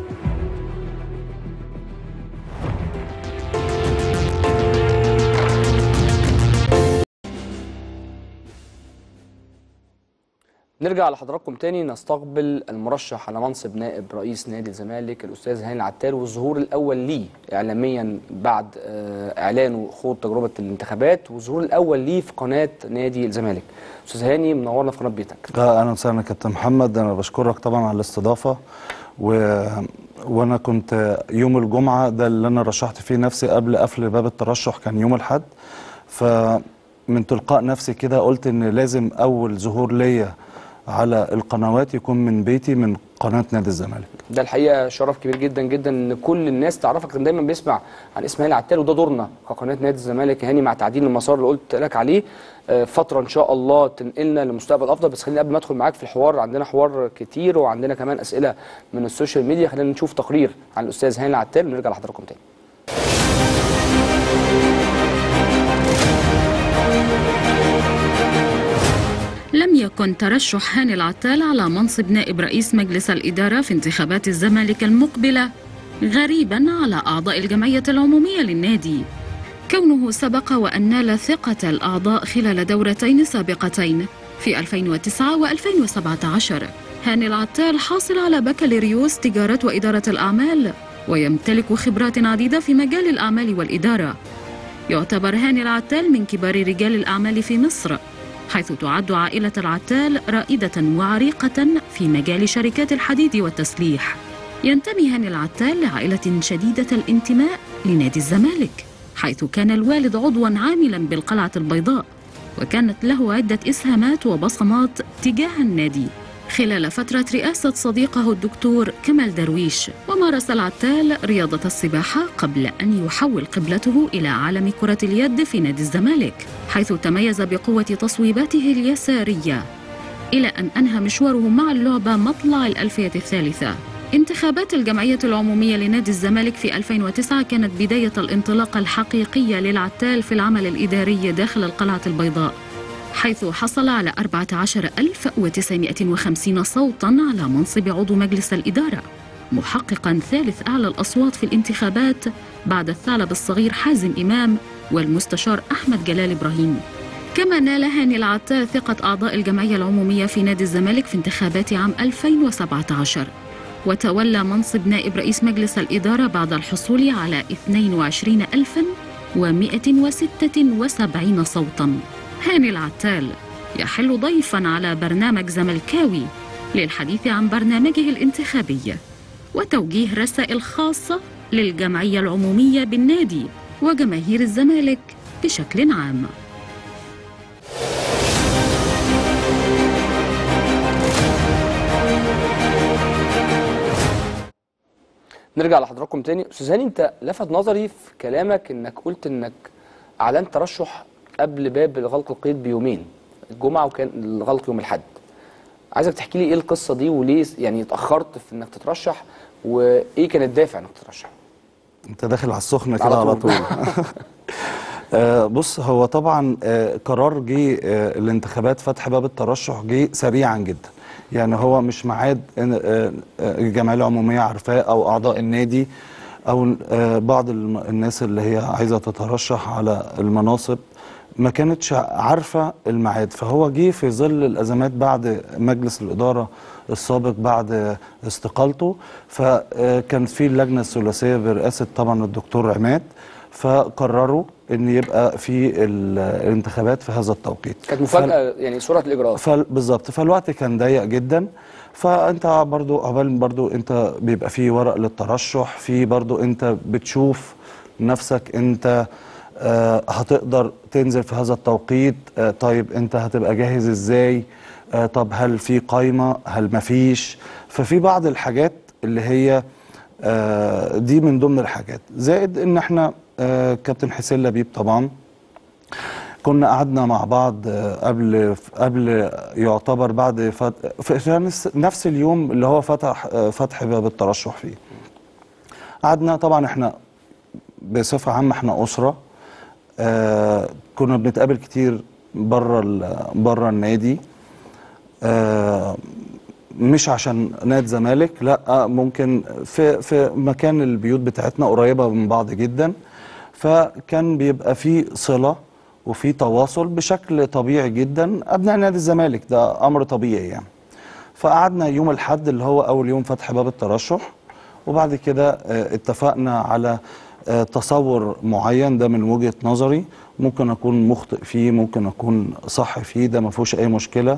نرجع لحضراتكم تاني نستقبل المرشح على منصب نائب رئيس نادي الزمالك الاستاذ هاني العتال والظهور الاول ليه اعلاميا بعد آه، اعلانه خوض تجربه الانتخابات والظهور الاول ليه في قناه نادي الزمالك استاذ هاني منورنا في قناه بيتك لا اهلا وسهلا كابتن محمد انا بشكرك طبعا على الاستضافه و... وانا كنت يوم الجمعه ده اللي انا رشحت فيه نفسي قبل قفل باب الترشح كان يوم الاحد فمن تلقاء نفسي كده قلت ان لازم اول ظهور ليا على القنوات يكون من بيتي من قناه نادي الزمالك ده الحقيقه شرف كبير جدا جدا ان كل الناس تعرفك كان دايما بيسمع عن اسم هاني العتال وده دورنا كقناه نادي الزمالك يا هاني مع تعديل المسار اللي قلت لك عليه آه، فتره ان شاء الله تنقلنا لمستقبل افضل بس خليني قبل ما ادخل معاك في الحوار عندنا حوار كتير وعندنا كمان اسئله من السوشيال ميديا خلينا نشوف تقرير عن الاستاذ هاني العتال ونرجع لحضراتكم تاني لم يكن ترشح هاني العتال على منصب نائب رئيس مجلس الإدارة في انتخابات الزمالك المقبلة غريبا على أعضاء الجمعية العمومية للنادي كونه سبق وأن نال ثقة الأعضاء خلال دورتين سابقتين في 2009 و2017 هاني العتال حاصل على بكالوريوس تجارة وإدارة الأعمال ويمتلك خبرات عديدة في مجال الأعمال والإدارة يعتبر هاني العتال من كبار رجال الأعمال في مصر حيث تعد عائلة العتال رائدة وعريقة في مجال شركات الحديد والتسليح ينتمي هاني العتال لعائلة شديدة الانتماء لنادي الزمالك حيث كان الوالد عضوا عاملا بالقلعة البيضاء وكانت له عدة إسهامات وبصمات تجاه النادي خلال فترة رئاسة صديقه الدكتور كمال درويش ومارس العتال رياضة السباحة قبل أن يحول قبلته إلى عالم كرة اليد في نادي الزمالك حيث تميز بقوة تصويباته اليسارية إلى أن أنهى مشواره مع اللعبة مطلع الألفية الثالثة انتخابات الجمعية العمومية لنادي الزمالك في 2009 كانت بداية الانطلاقة الحقيقية للعتال في العمل الإداري داخل القلعة البيضاء حيث حصل على 14950 صوتا على منصب عضو مجلس الإدارة محققا ثالث أعلى الأصوات في الانتخابات بعد الثعلب الصغير حازم إمام والمستشار أحمد جلال إبراهيم كما نال هاني العتال ثقة أعضاء الجمعية العمومية في نادي الزمالك في انتخابات عام 2017 وتولى منصب نائب رئيس مجلس الإدارة بعد الحصول على 22176 صوتا هاني العتال يحل ضيفا على برنامج زملكاوي للحديث عن برنامجه الانتخابي وتوجيه رسائل خاصة للجمعية العمومية بالنادي وجماهير الزمالك بشكل عام نرجع لحضراتكم تاني استاذ هاني انت لفت نظري في كلامك انك قلت انك اعلنت ترشح قبل باب غلق القيد بيومين الجمعه وكان الغلق يوم الاحد عايزك تحكي لي ايه القصه دي وليه يعني اتاخرت في انك تترشح وايه كان الدافع انك تترشح انت داخل على السخنه على كده على طول. طول آه، بص هو طبعا آه، قرار جه آه، الانتخابات فتح باب الترشح جه سريعا جدا يعني هو مش ميعاد إن- آه، آه، الجمعيه العموميه عارفاه او اعضاء النادي او آه، بعض الم- الناس اللي هي عايزه تترشح على المناصب ما كانتش عارفه الميعاد فهو جه في ظل الازمات بعد مجلس الاداره السابق بعد استقالته فكان في اللجنه الثلاثيه برئاسه طبعا الدكتور عماد فقرروا ان يبقى في ال- الانتخابات في هذا التوقيت كانت مفاجاه يعني سرعه الاجراءات فال- بالظبط فالوقت كان ضيق جدا فانت برضو عقبال برضو انت بيبقى في ورق للترشح في برضو انت بتشوف نفسك انت آه هتقدر تنزل في هذا التوقيت آه طيب انت هتبقى جاهز ازاي آه طب هل في قايمة هل مفيش ففي بعض الحاجات اللي هي آه دي من ضمن الحاجات زائد ان احنا آه كابتن حسين لبيب طبعا كنا قعدنا مع بعض آه، قبل قبل يعتبر بعد فت... في نفس- نفس اليوم اللي هو فتح آه، فتح باب الترشح فيه قعدنا طبعا احنا بصفة عامة احنا أسرة آه كنا بنتقابل كتير بره ال- بره النادي آه مش عشان نادي زمالك لا آه، ممكن في في مكان البيوت بتاعتنا قريبه من بعض جدا فكان بيبقى في صله وفي تواصل بشكل طبيعي جدا ابناء نادي الزمالك ده امر طبيعي يعني فقعدنا يوم الحد اللي هو اول يوم فتح باب الترشح وبعد كده آه، اتفقنا على آه، تصور معين ده من وجهة نظري ممكن اكون مخطئ فيه ممكن اكون صح فيه ده ما فيهوش اي مشكلة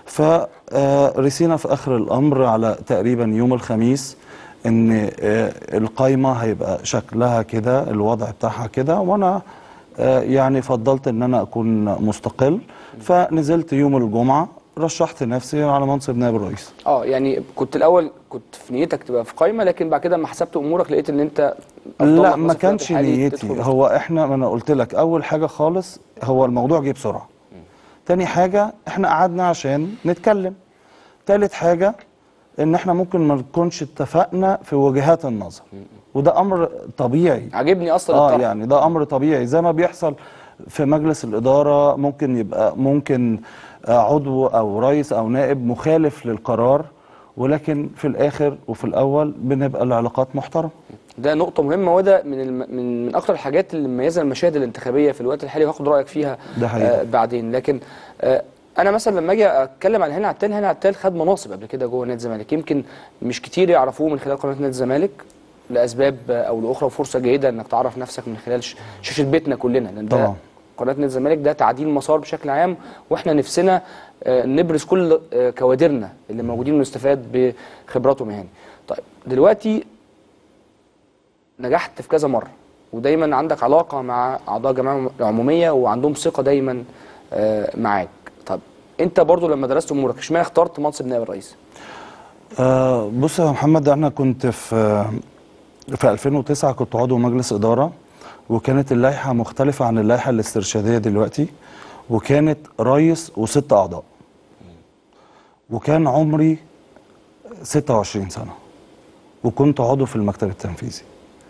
فرسينا في اخر الامر على تقريبا يوم الخميس ان آه، القايمة هيبقى شكلها كده الوضع بتاعها كده وانا آه، يعني فضلت ان انا اكون مستقل فنزلت يوم الجمعة رشحت نفسي على منصب نائب الرئيس اه يعني كنت الاول كنت في نيتك تبقى في قايمه لكن بعد كده لما حسبت امورك لقيت ان انت أفضل لا لك ما مثلا في كانش الوقت الحالي نيتي تدخل هو احنا ما انا قلت لك اول حاجه خالص هو الموضوع جه بسرعه تاني حاجه احنا قعدنا عشان نتكلم تالت حاجه ان احنا ممكن ما نكونش اتفقنا في وجهات النظر وده امر طبيعي عاجبني اصلا اه الطرح يعني ده امر طبيعي زي ما بيحصل في مجلس الاداره ممكن يبقى ممكن آه، عضو او رئيس او نائب مخالف للقرار ولكن في الاخر وفي الاول بنبقى العلاقات محترمه ده نقطة مهمة وده من الم... من من أكتر الحاجات اللي مميزة المشاهد الانتخابية في الوقت الحالي وهاخد رأيك فيها ده حقيقي. آه بعدين لكن آه أنا مثلا لما أجي أتكلم عن هاني عتال هاني عتال خد مناصب قبل كده جوه نادي الزمالك يمكن مش كتير يعرفوه من خلال قناة نادي الزمالك لأسباب آه، أو لأخرى وفرصة جيدة إنك تعرف نفسك من خلال ش... شاشة بيتنا كلنا لأن ده طبعا. قناة نادي الزمالك ده تعديل مسار بشكل عام وإحنا نفسنا آه، نبرز كل آه، كوادرنا اللي موجودين ونستفاد بخبراتهم يعني طيب دلوقتي نجحت في كذا مره ودايما عندك علاقه مع اعضاء الجمعيه العموميه وعندهم ثقه دايما آه، معاك طب انت برضو لما درست امورك اشمعنى اخترت منصب نائب الرئيس آه بص يا محمد انا كنت في في 2009 كنت عضو مجلس اداره وكانت اللائحه مختلفه عن اللائحه الاسترشاديه دلوقتي وكانت رئيس وست اعضاء وكان عمري 26 سنه وكنت عضو في المكتب التنفيذي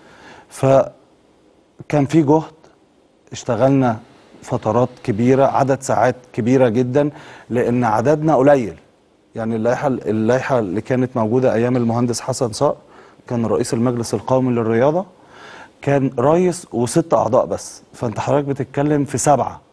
فكان في جهد اشتغلنا فترات كبيره عدد ساعات كبيره جدا لان عددنا قليل يعني اللائحه اللائحه اللي كانت موجوده ايام المهندس حسن صقر كان رئيس المجلس القومي للرياضه كان رئيس وست اعضاء بس فانت حضرتك بتتكلم في سبعه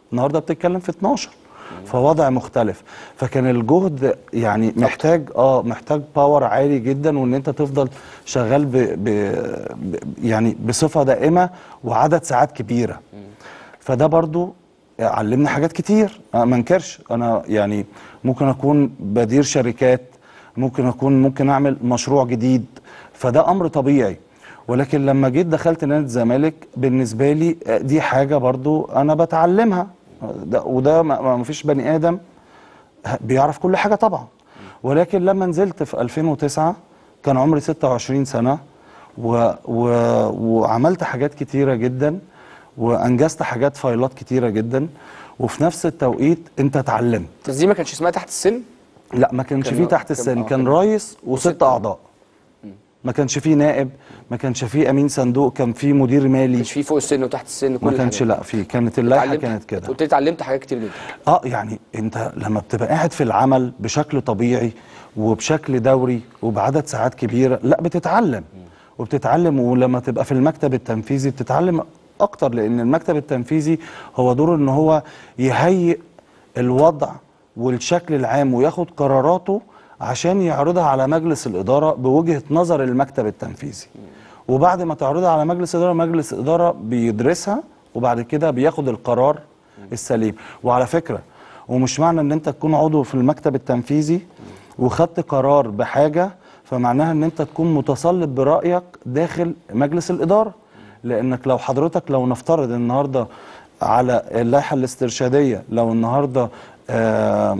النهارده بتتكلم في 12 فوضع مختلف فكان الجهد يعني محتاج اه محتاج باور عالي جدا وان انت تفضل شغال ب ب ب يعني بصفه دائمه وعدد ساعات كبيره فده برضو علمني حاجات كتير أنا ما انكرش انا يعني ممكن اكون بدير شركات ممكن اكون ممكن اعمل مشروع جديد فده امر طبيعي ولكن لما جيت دخلت نادي الزمالك بالنسبه لي آه، دي حاجه برضو انا بتعلمها ده وده ما ما فيش بني ادم بيعرف كل حاجه طبعا ولكن لما نزلت في 2009 كان عمري 26 سنه و و وعملت حاجات كتيره جدا وانجزت حاجات فايلات كتيره جدا وفي نفس التوقيت انت اتعلمت بس دي ما كانش اسمها تحت السن لا ما كانش كان- فيه تحت كان- السن آه، كان كان- رئيس وست وستة. اعضاء ما كانش فيه نائب ما كانش فيه امين صندوق كان فيه مدير مالي مش في فوق السن وتحت السن كل ما كانش الحاجات لا فيه كانت اللائحه اتعلمت- كانت كده قلت لي اتعلمت حاجات كتير جدا اه يعني انت لما بتبقى قاعد في العمل بشكل طبيعي وبشكل دوري وبعدد ساعات كبيره لا بتتعلم وبتتعلم ولما تبقى في المكتب التنفيذي بتتعلم اكتر لان المكتب التنفيذي هو دوره ان هو يهيئ الوضع والشكل العام وياخد قراراته عشان يعرضها على مجلس الاداره بوجهه نظر المكتب التنفيذي وبعد ما تعرضها على مجلس اداره مجلس اداره بيدرسها وبعد كده بياخد القرار السليم وعلى فكره ومش معنى ان انت تكون عضو في المكتب التنفيذي وخدت قرار بحاجه فمعناها ان انت تكون متصلب برايك داخل مجلس الاداره لانك لو حضرتك لو نفترض النهارده على اللائحه الاسترشاديه لو النهارده آه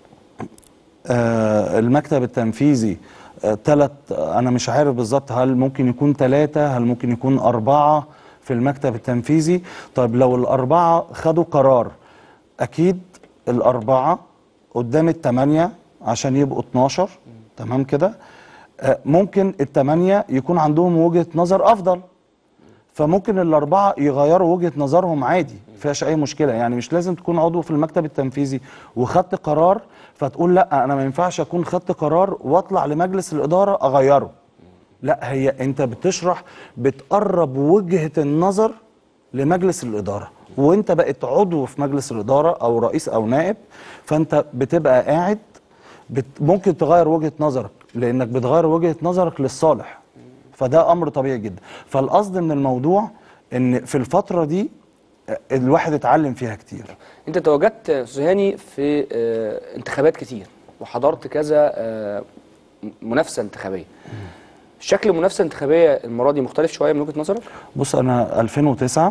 آه، المكتب التنفيذي ثلاث انا مش عارف بالظبط هل ممكن يكون ثلاثة هل ممكن يكون أربعة في المكتب التنفيذي طيب لو الأربعة خدوا قرار أكيد الأربعة قدام الثمانية عشان يبقوا 12 تمام كده آه، ممكن الثمانية يكون عندهم وجهة نظر أفضل فممكن الأربعة يغيروا وجهة نظرهم عادي فيهاش أي مشكلة يعني مش لازم تكون عضو في المكتب التنفيذي وخدت قرار فتقول لا أنا ما ينفعش أكون خدت قرار وأطلع لمجلس الإدارة أغيره لا هي أنت بتشرح بتقرب وجهة النظر لمجلس الإدارة وأنت بقيت عضو في مجلس الإدارة أو رئيس أو نائب فأنت بتبقى قاعد بت ممكن تغير وجهة نظرك لأنك بتغير وجهة نظرك للصالح فده امر طبيعي جدا فالقصد من الموضوع ان في الفتره دي آه، الواحد اتعلم فيها كتير انت تواجدت يا استاذ هاني في آه، انتخابات كتير وحضرت كذا آه، منافسه انتخابيه شكل المنافسه الانتخابيه المره دي مختلف شويه من وجهه نظرك بص انا 2009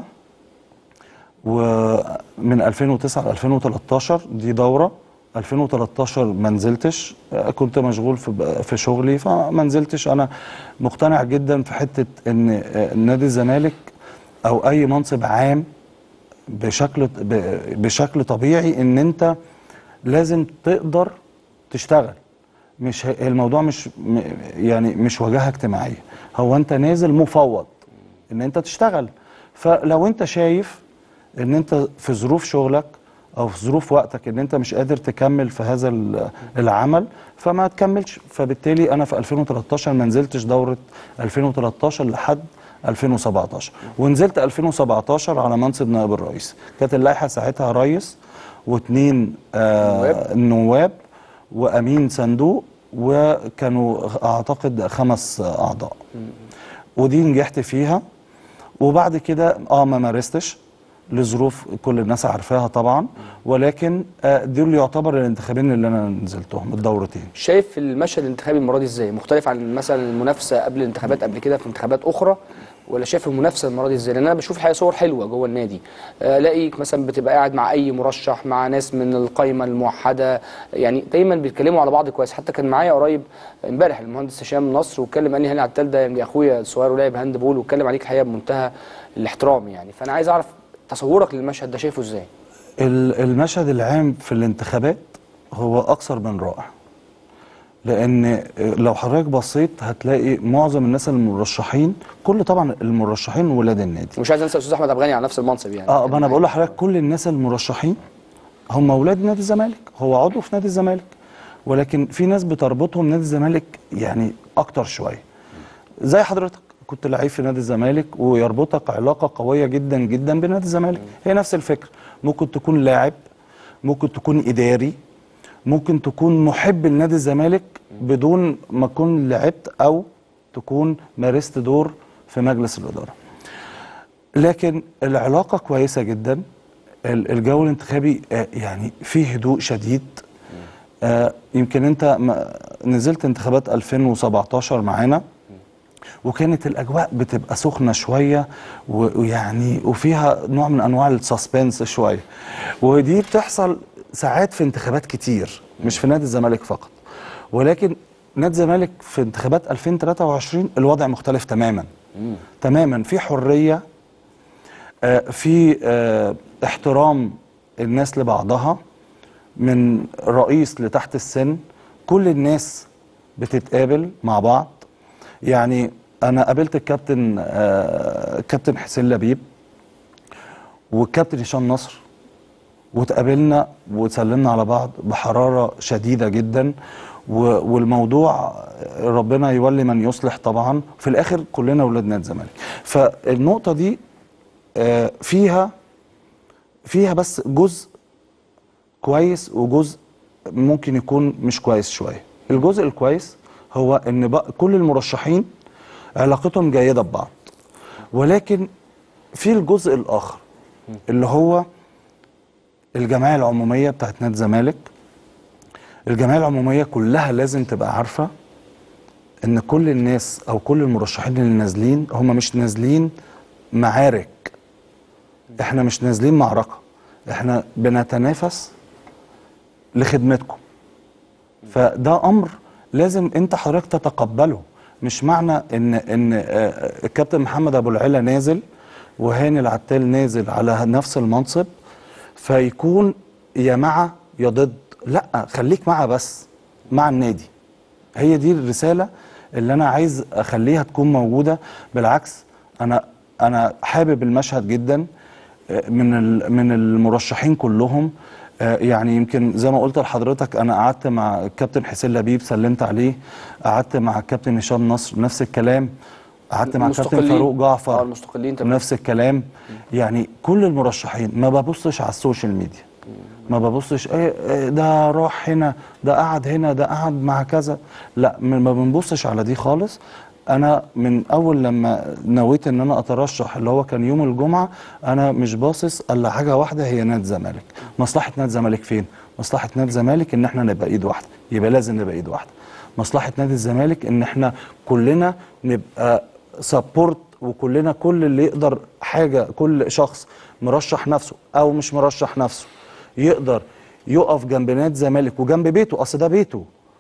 ومن 2009 ل 2013 دي دوره 2013 ما نزلتش آه، كنت مشغول في في شغلي فما نزلتش انا مقتنع جدا في حته ان آه، نادي الزمالك او اي منصب عام بشكل ب- بشكل طبيعي ان انت لازم تقدر تشتغل مش ه- الموضوع مش م- يعني مش واجهه اجتماعيه هو انت نازل مفوض ان انت تشتغل فلو انت شايف ان انت في ظروف شغلك او في ظروف وقتك ان انت مش قادر تكمل في هذا ال- العمل فما تكملش فبالتالي انا في 2013 ما نزلتش دوره 2013 لحد 2017 ونزلت 2017 على منصب نائب الرئيس كانت اللائحه ساعتها رئيس واثنين آه نواب وامين صندوق وكانوا اعتقد خمس اعضاء ودي نجحت فيها وبعد كده اه ما مارستش لظروف كل الناس عارفاها طبعا ولكن آه دول يعتبر الانتخابين اللي انا نزلتهم الدورتين شايف المشهد الانتخابي المره دي ازاي مختلف عن مثلا المنافسه قبل الانتخابات قبل كده في انتخابات اخرى ولا شايف المنافسه المره دي ازاي لان انا بشوف الحقيقه صور حلوه جوه النادي آه، الاقيك مثلا بتبقى قاعد مع اي مرشح مع ناس من القائمه الموحده يعني دايما بيتكلموا على بعض كويس حتى كان معايا قريب امبارح المهندس هشام نصر واتكلم قال لي هاني عتال ده يا اخويا الصغير ولعب هاند بول واتكلم عليك الحقيقه بمنتهى الاحترام يعني فانا عايز اعرف تصورك للمشهد ده شايفه ازاي ال- المشهد العام في الانتخابات هو اكثر من رائع لان لو حضرتك بصيت هتلاقي معظم الناس المرشحين كل طبعا المرشحين ولاد النادي ومش عايز انسى استاذ احمد افغاني على نفس المنصب يعني اه ما انا بقول لحضرتك كل الناس المرشحين هم اولاد نادي الزمالك هو عضو في نادي الزمالك ولكن في ناس بتربطهم نادي الزمالك يعني اكتر شويه زي حضرتك كنت لعيب في نادي الزمالك ويربطك علاقه قويه جدا جدا بنادي الزمالك هي نفس الفكره ممكن تكون لاعب ممكن تكون اداري ممكن تكون محب لنادي الزمالك بدون ما تكون لعبت او تكون مارست دور في مجلس الاداره لكن العلاقه كويسه جدا ال- الجو الانتخابي آه، يعني فيه هدوء شديد آه، يمكن انت ما- نزلت انتخابات 2017 معانا وكانت الاجواء بتبقى سخنه شويه و- ويعني وفيها نوع من انواع السسبنس شويه ودي بتحصل ساعات في انتخابات كتير مش في نادي الزمالك فقط ولكن نادي الزمالك في انتخابات 2023 الوضع مختلف تماما تماما في حريه آه، في آه، احترام الناس لبعضها من رئيس لتحت السن كل الناس بتتقابل مع بعض يعني انا قابلت الكابتن آه، كابتن حسين لبيب والكابتن هشام نصر واتقابلنا وسلمنا على بعض بحراره شديده جدا و- والموضوع ربنا يولي من يصلح طبعا في الاخر كلنا ولاد نادي الزمالك فالنقطه دي آه، فيها فيها بس جزء كويس وجزء ممكن يكون مش كويس شويه الجزء الكويس هو ان بقى كل المرشحين علاقتهم جيده ببعض ولكن في الجزء الاخر اللي هو الجمعيه العموميه بتاعت نادي الزمالك الجمعيه العموميه كلها لازم تبقى عارفه ان كل الناس او كل المرشحين اللي نازلين هم مش نازلين معارك احنا مش نازلين معركه احنا بنتنافس لخدمتكم فده امر لازم انت حضرتك تتقبله مش معنى ان ان آه، الكابتن محمد ابو العلا نازل وهاني العتال نازل على نفس المنصب فيكون يا مع يا ضد لا خليك مع بس مع النادي هي دي الرساله اللي انا عايز اخليها تكون موجوده بالعكس انا انا حابب المشهد جدا آه، من ال- من المرشحين كلهم آه، يعني يمكن زي ما قلت لحضرتك انا قعدت مع الكابتن حسين لبيب سلمت عليه قعدت مع الكابتن هشام نصر نفس الكلام قعدت مع الكابتن المستقلين. فاروق جعفر اه المستقلين تمام نفس الكلام يعني كل المرشحين ما ببصش على السوشيال ميديا ما ببصش ايه إيه ده راح هنا ده قعد هنا ده قعد مع كذا لا م- ما بنبصش على دي خالص انا من اول لما نويت ان انا اترشح اللي هو كان يوم الجمعه انا مش باصص الا حاجه واحده هي نادي الزمالك مصلحه نادي الزمالك فين مصلحه نادي الزمالك ان احنا نبقى ايد واحده يبقى لازم نبقى ايد واحده مصلحه نادي الزمالك ان احنا كلنا نبقى سبورت وكلنا كل اللي يقدر حاجه كل شخص مرشح نفسه او مش مرشح نفسه يقدر يقف جنب نادي الزمالك وجنب بيته اصل ده بيته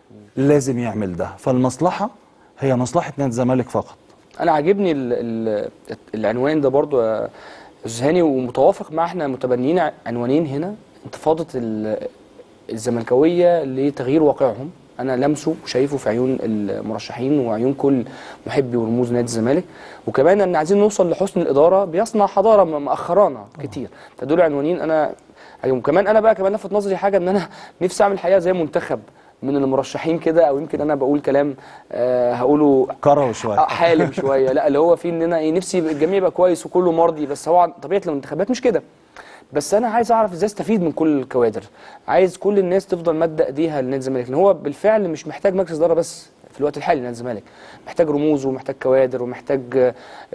لازم يعمل ده فالمصلحه هي مصلحه نادي الزمالك فقط انا عاجبني ال ال العنوان ده برضو يا استاذ هاني ومتوافق مع احنا متبنيين ع- عنوانين هنا انتفاضه ال- الزملكاويه لتغيير واقعهم انا لمسه وشايفه في عيون المرشحين وعيون كل محبي ورموز نادي الزمالك وكمان ان عايزين نوصل لحسن الاداره بيصنع حضاره م- مأخرانا كتير فدول عنوانين انا وكمان انا بقى كمان لفت نظري حاجه ان انا نفسي اعمل حقيقه زي منتخب من المرشحين كده او يمكن انا بقول كلام آه هقوله كروي شويه آه، حالم شويه لا اللي هو في ان انا ايه نفسي يبقى الجميع يبقى كويس وكله مرضي بس هو طبيعه الانتخابات مش كده بس انا عايز اعرف ازاي استفيد من كل الكوادر عايز كل الناس تفضل ماده ايديها لنادي الزمالك لان هو بالفعل مش محتاج مجلس اداره بس في الوقت الحالي نادي الزمالك محتاج رموز ومحتاج كوادر ومحتاج آه،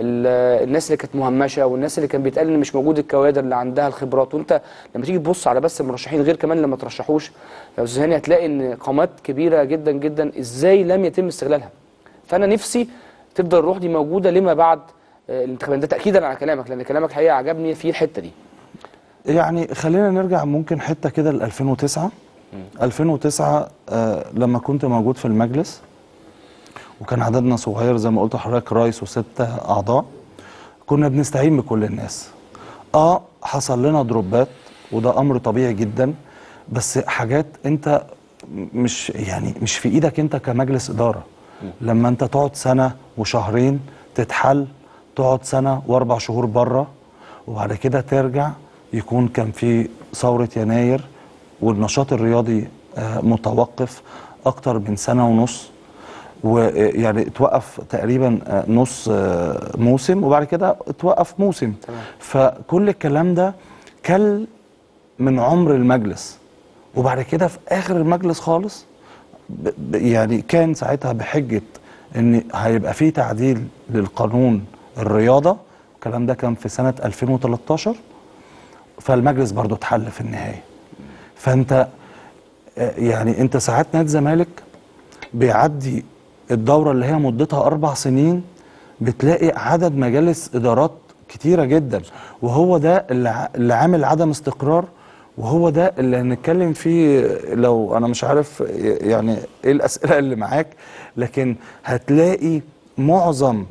ال- الناس اللي كانت مهمشه والناس اللي كان بيتقال ان مش موجود الكوادر اللي عندها الخبرات وانت لما تيجي تبص على بس المرشحين غير كمان لما ترشحوش يا استاذ هاني هتلاقي ان قامات كبيره جدا جدا ازاي لم يتم استغلالها فانا نفسي تفضل الروح دي موجوده لما بعد آه، الانتخابات ده تاكيدا على كلامك لان كلامك الحقيقه عجبني في الحته دي يعني خلينا نرجع ممكن حته كده ل 2009 2009 آه لما كنت موجود في المجلس وكان عددنا صغير زي ما قلت لحضرتك رئيس وستة اعضاء كنا بنستعين بكل الناس اه حصل لنا دروبات وده امر طبيعي جدا بس حاجات انت مش يعني مش في ايدك انت كمجلس اداره لما انت تقعد سنه وشهرين تتحل تقعد سنه واربع شهور بره وبعد كده ترجع يكون كان في ثوره يناير والنشاط الرياضي آه، متوقف اكتر من سنه ونص ويعني اتوقف تقريبا آه، نص آه، موسم وبعد كده اتوقف موسم تمام. فكل الكلام ده كل من عمر المجلس وبعد كده في اخر المجلس خالص ب- ب- يعني كان ساعتها بحجه ان هيبقى في تعديل للقانون الرياضه الكلام ده كان في سنه 2013 فالمجلس برضو اتحل في النهايه فانت آه، يعني انت ساعات نادي الزمالك بيعدي الدوره اللي هي مدتها اربع سنين بتلاقي عدد مجالس ادارات كتيره جدا وهو ده اللي ع- اللي عامل عدم استقرار وهو ده اللي هنتكلم فيه لو انا مش عارف يعني ايه الاسئله اللي معاك لكن هتلاقي معظم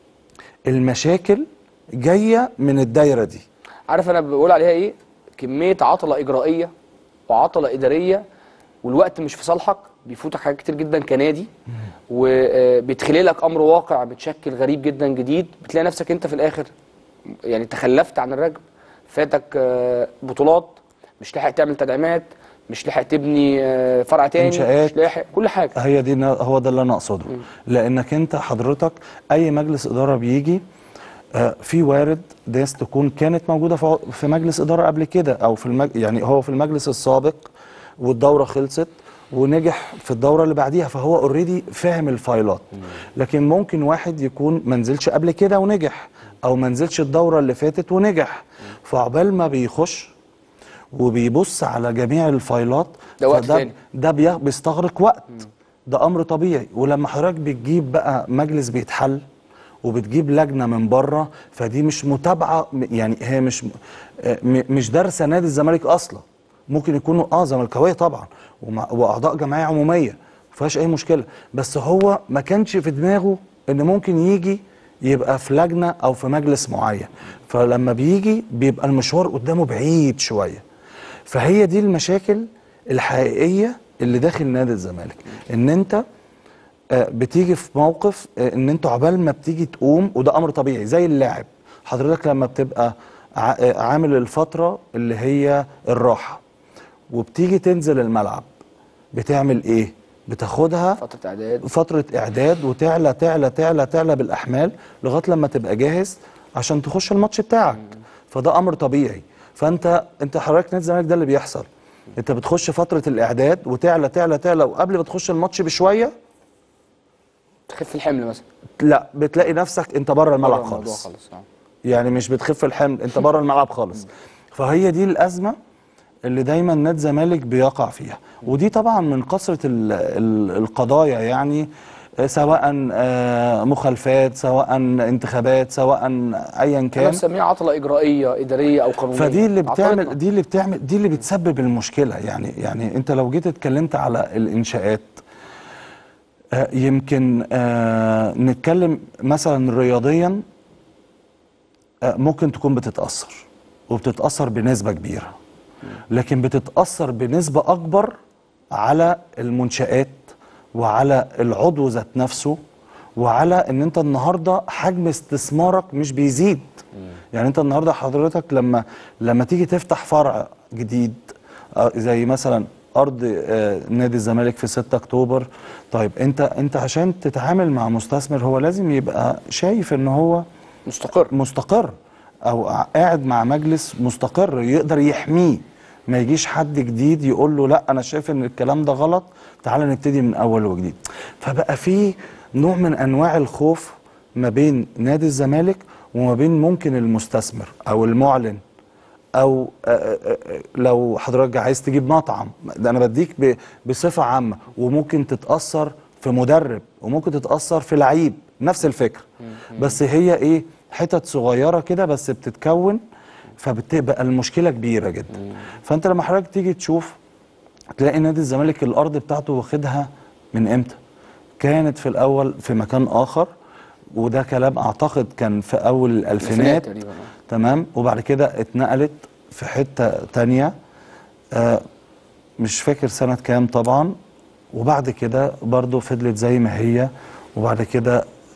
المشاكل جايه من الدايره دي عارف انا بقول عليها ايه كميه عطله اجرائيه وعطله اداريه والوقت مش في صالحك بيفوتك حاجات كتير جدا كنادي وبيتخلق لك امر واقع بتشكل غريب جدا جديد بتلاقي نفسك انت في الاخر يعني تخلفت عن الرجل فاتك آه، بطولات مش لاحق تعمل تدعيمات مش لاحق تبني آه، فرع تاني إنشاءات. مش لاحق كل حاجه هي دي نا- هو ده اللي انا اقصده لانك انت حضرتك اي مجلس اداره بيجي آه، في وارد ناس تكون كانت موجوده في ع- في مجلس اداره قبل كده او في المج... يعني هو في المجلس السابق والدوره خلصت ونجح في الدوره اللي بعديها فهو اوريدي فاهم الفايلات لكن ممكن واحد يكون ما نزلش قبل كده ونجح او ما نزلش الدوره اللي فاتت ونجح فعقبال ما بيخش وبيبص على جميع الفايلات ده وقت فده- تاني. ده بي- بيستغرق وقت ده امر طبيعي ولما حضرتك بتجيب بقى مجلس بيتحل وبتجيب لجنه من بره فدي مش متابعه م- يعني هي مش م- آه، م- مش دارسه نادي الزمالك اصلا ممكن يكونوا اه زملكاويه طبعا ومع- واعضاء جمعيه عموميه ما فيهاش اي مشكله بس هو ما كانش في دماغه ان ممكن يجي يبقى في لجنه او في مجلس معين فلما بيجي بيبقى المشوار قدامه بعيد شويه فهي دي المشاكل الحقيقيه اللي داخل نادي الزمالك ان انت آه، بتيجي في موقف آه، ان انت عقبال ما بتيجي تقوم وده امر طبيعي زي اللاعب حضرتك لما بتبقى ع- آه، عامل الفتره اللي هي الراحه وبتيجي تنزل الملعب بتعمل ايه بتاخدها فتره اعداد فترة إعداد وتعلى تعلى تعلى تعلى بالأحمال لغاية لما تبقى جاهز عشان تخش الماتش بتاعك فده أمر طبيعي فأنت أنت حضرتك نادي الزمالك ده اللي بيحصل أنت بتخش فترة الإعداد وتعلى تعلى تعلى وقبل ما تخش الماتش بشوية تخف الحمل مثلا لا بتلاقي نفسك أنت بره بره الملعب الموضوع خالص خالص آه. يعني مش بتخف الحمل أنت بره الملعب خالص فهي دي الأزمة اللي دايما نادي الزمالك بيقع فيها ودي طبعا من كثرة ال- ال- القضايا يعني آه، سواء آه، مخالفات سواء انتخابات سواء ايا انا كان بسميها عطله اجرائيه اداريه او قانونيه فدي اللي عطلتنا. بتعمل دي اللي بتعمل دي اللي بتسبب المشكله يعني يعني انت لو جيت اتكلمت على الانشاءات آه، يمكن آه، نتكلم مثلا رياضيا آه، ممكن تكون بتتاثر وبتتاثر بنسبه كبيره لكن بتتاثر بنسبه اكبر على المنشات وعلى العضو ذات نفسه وعلى ان انت النهارده حجم استثمارك مش بيزيد يعني انت النهارده حضرتك لما لما تيجي تفتح فرع جديد آه، زي مثلا ارض آه، نادي الزمالك في 6 اكتوبر طيب انت انت عشان تتعامل مع مستثمر هو لازم يبقى شايف ان هو مستقر مستقر او ع- قاعد مع مجلس مستقر يقدر يحميه ما يجيش حد جديد يقول له لا انا شايف ان الكلام ده غلط تعالى نبتدي من اول وجديد فبقى في نوع من انواع الخوف ما بين نادي الزمالك وما بين ممكن المستثمر او المعلن او آه، آه، آه، لو حضرتك عايز تجيب مطعم ده انا بديك ب- بصفه عامه وممكن تتاثر في مدرب وممكن تتاثر في لعيب نفس الفكره بس هي ايه حتت صغيره كده بس بتتكون فبتبقى المشكله كبيره جدا فانت لما حضرتك تيجي تشوف تلاقي نادي الزمالك الارض بتاعته واخدها من امتى كانت في الاول في مكان اخر وده كلام اعتقد كان في اول الالفينات تقريبا آه. تمام وبعد كده اتنقلت في حتة تانية آه مش فاكر سنة كام طبعا وبعد كده برضو فضلت زي ما هي وبعد كده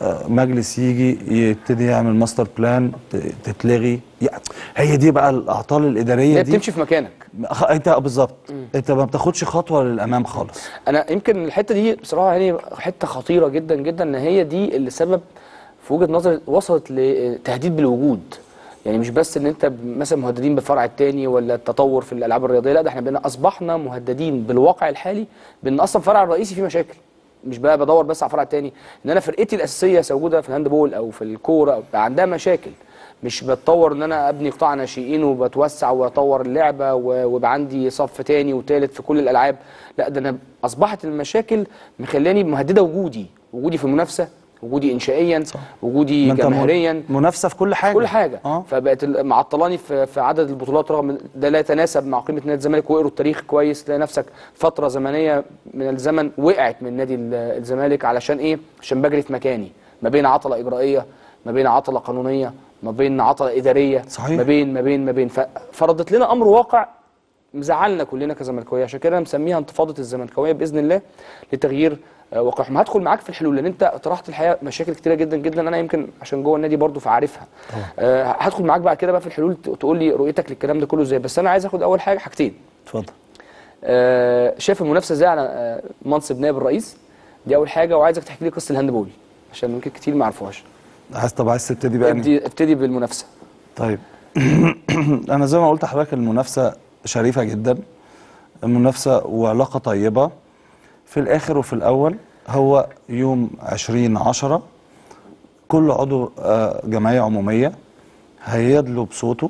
آه، مجلس يجي يبتدي يعمل ماستر بلان ت- تتلغي يعني هي دي بقى الاعطال الاداريه هي دي بتمشي في مكانك خ- انت بالظبط انت ما بتاخدش خطوه للامام خالص انا يمكن الحته دي بصراحه يعني حته خطيره جدا جدا ان هي دي اللي سبب في وجهه نظري وصلت لتهديد بالوجود يعني مش بس ان انت ب- مثلا مهددين بالفرع الثاني ولا التطور في الالعاب الرياضيه لا ده احنا بقينا اصبحنا مهددين بالواقع الحالي بان اصلا الفرع الرئيسي فيه مشاكل مش بقى بدور بس على الفرع الثاني ان انا فرقتي الاساسيه موجوده في الهاندبول او في الكوره أو بقى عندها مشاكل مش بتطور ان انا ابني قطاع ناشئين وبتوسع واطور اللعبه و- ويبقى عندي صف تاني وتالت في كل الالعاب لا ده انا اصبحت المشاكل مخلاني مهدده وجودي وجودي في المنافسه وجودي انشائيا وجودي ما انت م- جماهيريا منافسه في كل حاجه كل حاجه اه فبقت ال- معطلاني في في عدد البطولات رغم إن ده لا يتناسب مع قيمه نادي الزمالك واقروا التاريخ كويس تلاقي نفسك فتره زمنيه من الزمن وقعت من نادي ال- الزمالك علشان ايه؟ عشان بجري في مكاني ما بين عطله اجرائيه ما بين عطله قانونيه ما بين عطله اداريه صحيح. ما بين ما بين ما بين ففرضت لنا امر واقع مزعلنا كلنا كزملكاويه عشان كده انا مسميها انتفاضه الزملكاويه باذن الله لتغيير آه، واقعهم هدخل معاك في الحلول لان انت طرحت الحقيقه مشاكل كتيره جدا جدا انا يمكن عشان جوه النادي برضو فعارفها آه، هدخل معاك بقى كده بقى في الحلول ت- تقول لي رؤيتك للكلام ده كله ازاي بس انا عايز اخد اول حاجه حاجتين اتفضل آه، شايف المنافسه ازاي على آه، منصب نائب الرئيس دي اول حاجه وعايزك تحكي لي قصه الهاندبول عشان ممكن كتير ما يعرفوهاش عايز طب عايز تبتدي بقى نهي. ابتدي ابتدي بالمنافسه طيب انا زي ما قلت لحضرتك المنافسه شريفه جدا المنافسه وعلاقه طيبه في الاخر وفي الاول هو يوم 20 10 كل عضو آه، جمعيه عموميه هيدلو بصوته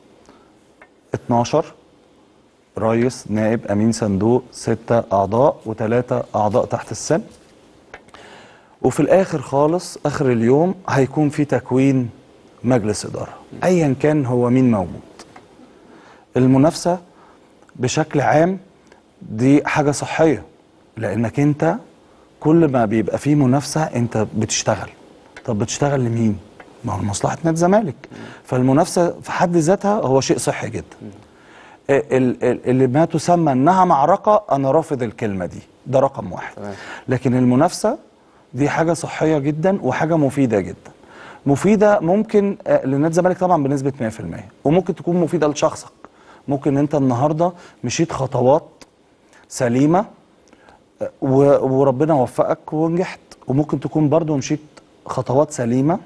12 رئيس نائب امين صندوق ستة اعضاء وثلاثة اعضاء تحت السن وفي الاخر خالص اخر اليوم هيكون في تكوين مجلس اداره ايا كان هو مين موجود المنافسه بشكل عام دي حاجه صحيه لانك انت كل ما بيبقى فيه منافسه انت بتشتغل طب بتشتغل لمين ما هو لمصلحه نادي الزمالك فالمنافسه في حد ذاتها هو شيء صحي جدا ال- ال- اللي ما تسمى انها معركه انا رافض الكلمه دي ده رقم واحد تمام. لكن المنافسه دي حاجه صحيه جدا وحاجه مفيده جدا مفيده ممكن آه، لنادي الزمالك طبعا بنسبه 100% وممكن تكون مفيده لشخصك ممكن انت النهارده مشيت خطوات سليمه آه، و- وربنا وفقك ونجحت وممكن تكون برضو مشيت خطوات سليمه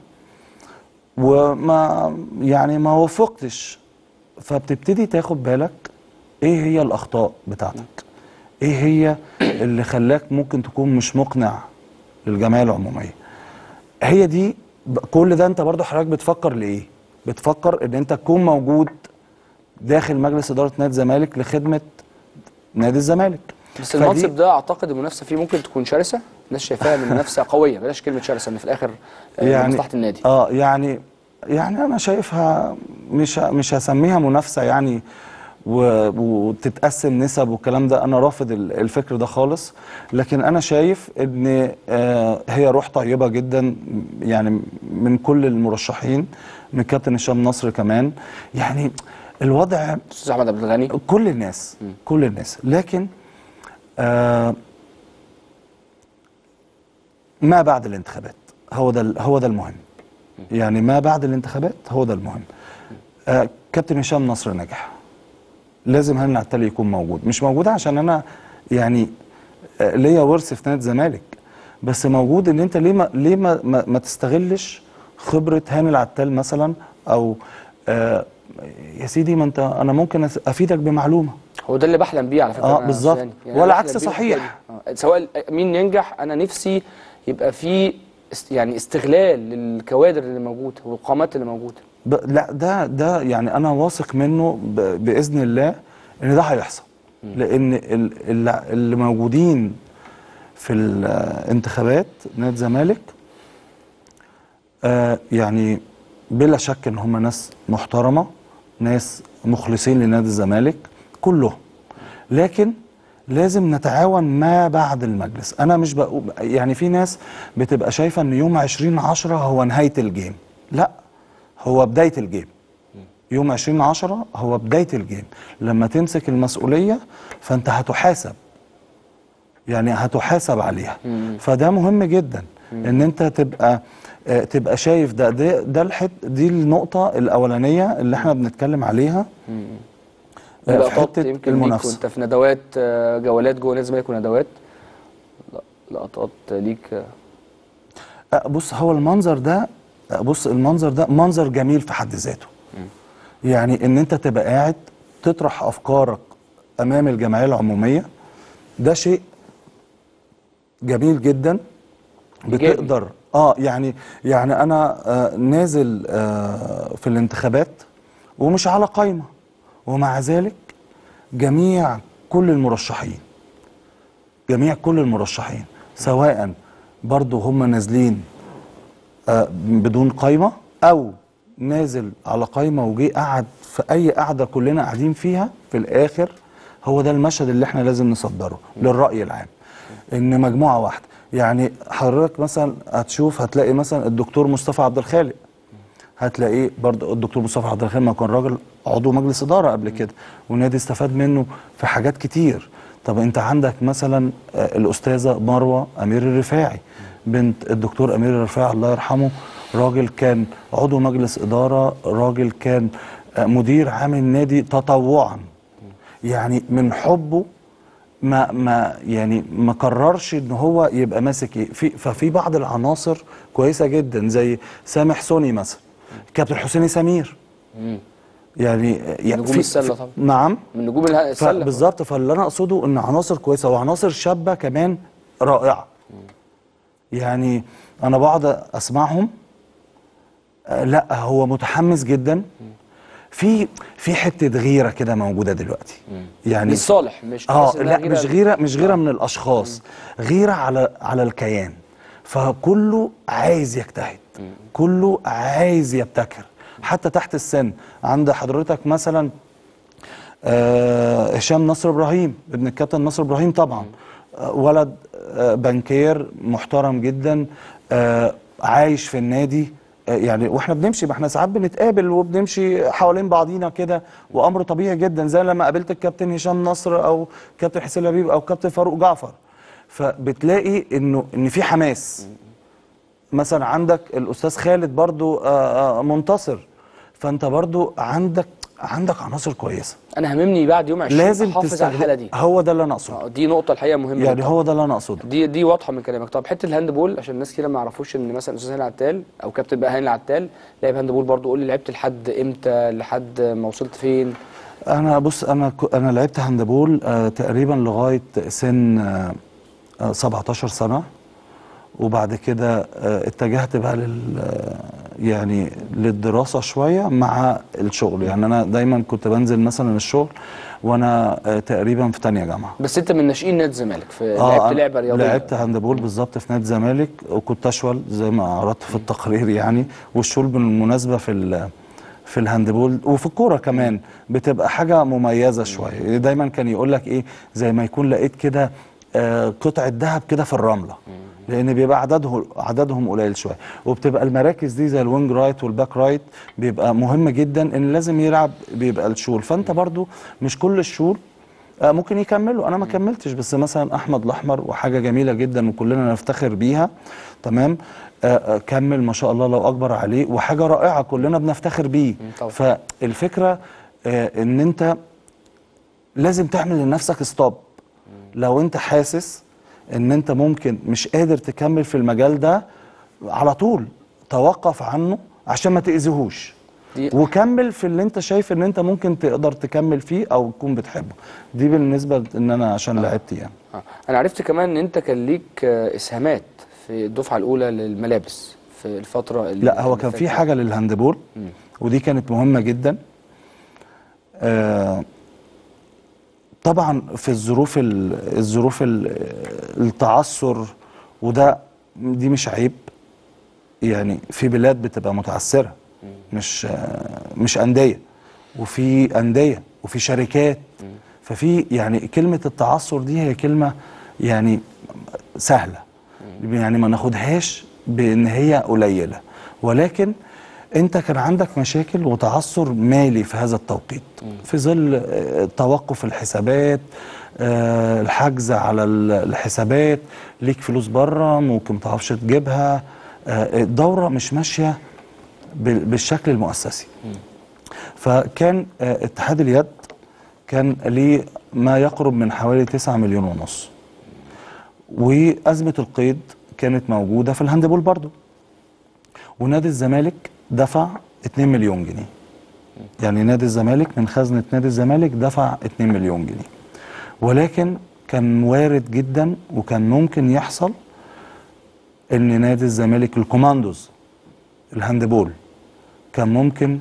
وما يعني ما وفقتش فبتبتدي تاخد بالك ايه هي الاخطاء بتاعتك ايه هي اللي خلاك ممكن تكون مش مقنع للجمعيه العموميه هي دي ب- كل ده انت برضو حضرتك بتفكر لايه بتفكر ان انت تكون موجود داخل مجلس اداره نادي الزمالك لخدمه نادي الزمالك بس فدي- المنصب ده اعتقد المنافسه فيه ممكن تكون شرسه الناس شايفاها ان المنافسه قويه بلاش كلمه شرسه ان في الاخر آه، يعني مصلحه النادي اه يعني يعني انا شايفها مش مش هسميها منافسه يعني و- وتتقسم نسب والكلام ده انا رافض ال- الفكر ده خالص لكن انا شايف ان آه هي روح طيبه جدا يعني من كل المرشحين من كابتن هشام نصر كمان يعني الوضع استاذ احمد عبد الغني كل الناس كل الناس لكن آه ما بعد الانتخابات هو ده ال- هو ده المهم يعني ما بعد الانتخابات هو ده المهم آه كابتن هشام نصر نجح لازم هاني العتالي يكون موجود مش موجود عشان انا يعني آه ليا ورث في نادي الزمالك بس موجود ان انت ليه ما ليه ما, ما, ما تستغلش خبره هاني العتال مثلا او آه يا سيدي ما انت انا ممكن أس- افيدك بمعلومه هو ده اللي بحلم بيه على فكره آه، أنا بالظبط. يعني. ولا أنا عكس بحلم بيه صحيح. بالحكاية دي. آه، سواء مين ينجح انا نفسي يبقى في است يعني استغلال للكوادر اللي موجوده والقامات اللي موجوده ب... لا ده ده يعني انا واثق منه ب... باذن الله ان ده هيحصل لان ال... ال- اللي موجودين في الانتخابات نادي الزمالك آه يعني بلا شك ان هم ناس محترمه ناس مخلصين لنادي الزمالك كلهم لكن لازم نتعاون ما بعد المجلس انا مش بقول يعني في ناس بتبقى شايفه ان يوم 20 10 هو نهايه الجيم لا هو بدايه الجيم يوم 20 10 هو بدايه الجيم لما تمسك المسؤوليه فانت هتحاسب يعني هتحاسب عليها فده مهم جدا ان انت تبقى آه، تبقى شايف ده ده, ده الحت دي النقطه الاولانيه اللي احنا بنتكلم عليها آه، في لقطات حته يمكن ليك المنافسه وانت في ندوات آه، جولات جوه نادي الزمالك وندوات لا- لقطات ليك آه، آه، بص هو المنظر ده آه، بص المنظر ده منظر جميل في حد ذاته يعني ان انت تبقى قاعد تطرح افكارك امام الجمعيه العموميه ده شيء جميل جدا إيجابي. بتقدر اه يعني يعني انا آه نازل آه في الانتخابات ومش على قائمه ومع ذلك جميع كل المرشحين جميع كل المرشحين سواء برضو هم نازلين آه، بدون قايمه او نازل على قايمه وجي قعد في اي قعده كلنا قاعدين فيها في الاخر هو ده المشهد اللي احنا لازم نصدره للراي العام ان مجموعه واحده يعني حضرتك مثلا هتشوف هتلاقي مثلا الدكتور مصطفى عبد الخالق هتلاقيه برضه الدكتور مصطفى عبد الخالق ما كان راجل عضو مجلس اداره قبل كده والنادي استفاد منه في حاجات كتير طب انت عندك مثلا آه، الاستاذه مروه امير الرفاعي بنت الدكتور امير الرفاعي الله يرحمه راجل كان عضو مجلس اداره راجل كان آه، مدير عام النادي تطوعا يعني من حبه ما ما يعني ما قررش ان هو يبقى ماسك ايه في ففي بعض العناصر كويسه جدا زي سامح سوني مثلا كابتن حسيني سمير يعني يعني نجوم السلة طبعا. نعم من نجوم اله- السله بالظبط فاللي انا اقصده ان عناصر كويسه وعناصر شابه كمان رائعه يعني انا بقعد اسمعهم آه، لا هو متحمس جدا في في حته غيره كده موجوده دلوقتي يعني للصالح مش اه تحس إنها لا مش غيره مش غيره من الاشخاص غيره على على الكيان فكله عايز يجتهد كله عايز يبتكر حتى تحت السن عند حضرتك مثلا آه، هشام نصر ابراهيم ابن الكابتن نصر ابراهيم طبعا آه، ولد آه، بنكير محترم جدا آه، عايش في النادي آه، يعني واحنا بنمشي ما احنا ساعات بنتقابل وبنمشي حوالين بعضينا كده وامر طبيعي جدا زي لما قابلت الكابتن هشام نصر او كابتن حسين لبيب او كابتن فاروق جعفر فبتلاقي انه ان في حماس مثلا عندك الاستاذ خالد برضو آه، آه، منتصر فانت برضو عندك عندك عناصر كويسه انا هممني بعد يوم 20 لازم احافظ على الحاله دي تستغل هو ده اللي انا اقصده آه، دي نقطه الحقيقه مهمه يعني جداً. هو ده اللي انا اقصده دي دي واضحه من كلامك طب حته الهاند بول عشان الناس كده ما يعرفوش ان مثلا استاذ هاني العتال او كابتن بقى هاني العتال لعب هاند بول برضه قول لي لعبت لحد امتى لحد ما وصلت فين انا بص انا ك- انا لعبت هاندبول آه تقريبا لغايه سن آه آه 17 سنه وبعد كده آه اتجهت بقى لل آه، يعني للدراسه شويه مع الشغل يعني انا دايما كنت بنزل مثلا الشغل وانا آه تقريبا في تانية جامعه بس انت من ناشئين نادي الزمالك في آه، لعبت أنا لعبه رياضيه لعبت هاندبول بالظبط في نادي الزمالك وكنت اشول زي ما عرضت في التقرير يعني والشول بالمناسبه في ال- في الهاندبول وفي الكوره كمان بتبقى حاجه مميزه شويه دايما كان يقول لك ايه زي ما يكون لقيت كده آه، قطعه ذهب كده في الرمله لان بيبقى عددهم عددهم قليل شويه وبتبقى المراكز دي زي الوينج رايت والباك رايت بيبقى مهم جدا ان لازم يلعب بيبقى الشول فانت برضو مش كل الشول آه، ممكن يكملوا انا ما كملتش بس مثلا احمد الاحمر وحاجه جميله جدا وكلنا نفتخر بيها تمام آه، آه، كمل ما شاء الله لو اكبر عليه وحاجه رائعه كلنا بنفتخر بيه طبعا. فالفكره آه، ان انت لازم تعمل لنفسك ستوب لو انت حاسس ان انت ممكن مش قادر تكمل في المجال ده على طول توقف عنه عشان ما تأذيهوش دي- وكمل في اللي انت شايف ان انت ممكن تقدر تكمل فيه او تكون بتحبه دي بالنسبه ان انا عشان لعبت يعني آه. انا عرفت كمان ان انت كان ليك آه، اسهامات في الدفعه الاولى للملابس في الفتره اللي لا هو اللي كان في فاتت. حاجه للهاندبول ودي كانت مهمه جدا آه طبعا في الظروف ال- الظروف ال- التعثر وده دي مش عيب يعني في بلاد بتبقى متعثره مش آه، مش انديه وفي انديه وفي شركات ففي يعني كلمه التعثر دي هي كلمه يعني سهله يعني ما ناخدهاش بان هي قليله ولكن انت كان عندك مشاكل وتعثر مالي في هذا التوقيت في ظل آه، توقف الحسابات آه، الحجز على ال- الحسابات ليك فلوس بره ممكن ما تعرفش تجيبها آه، الدوره مش ماشيه بال- بالشكل المؤسسي فكان آه، اتحاد اليد كان ليه ما يقرب من حوالي 9 مليون ونص وأزمة القيد كانت موجودة في الهاندبول برضو ونادي الزمالك دفع 2 مليون جنيه يعني نادي الزمالك من خزنة نادي الزمالك دفع 2 مليون جنيه ولكن كان وارد جدا وكان ممكن يحصل ان نادي الزمالك الكوماندوز الهاندبول كان ممكن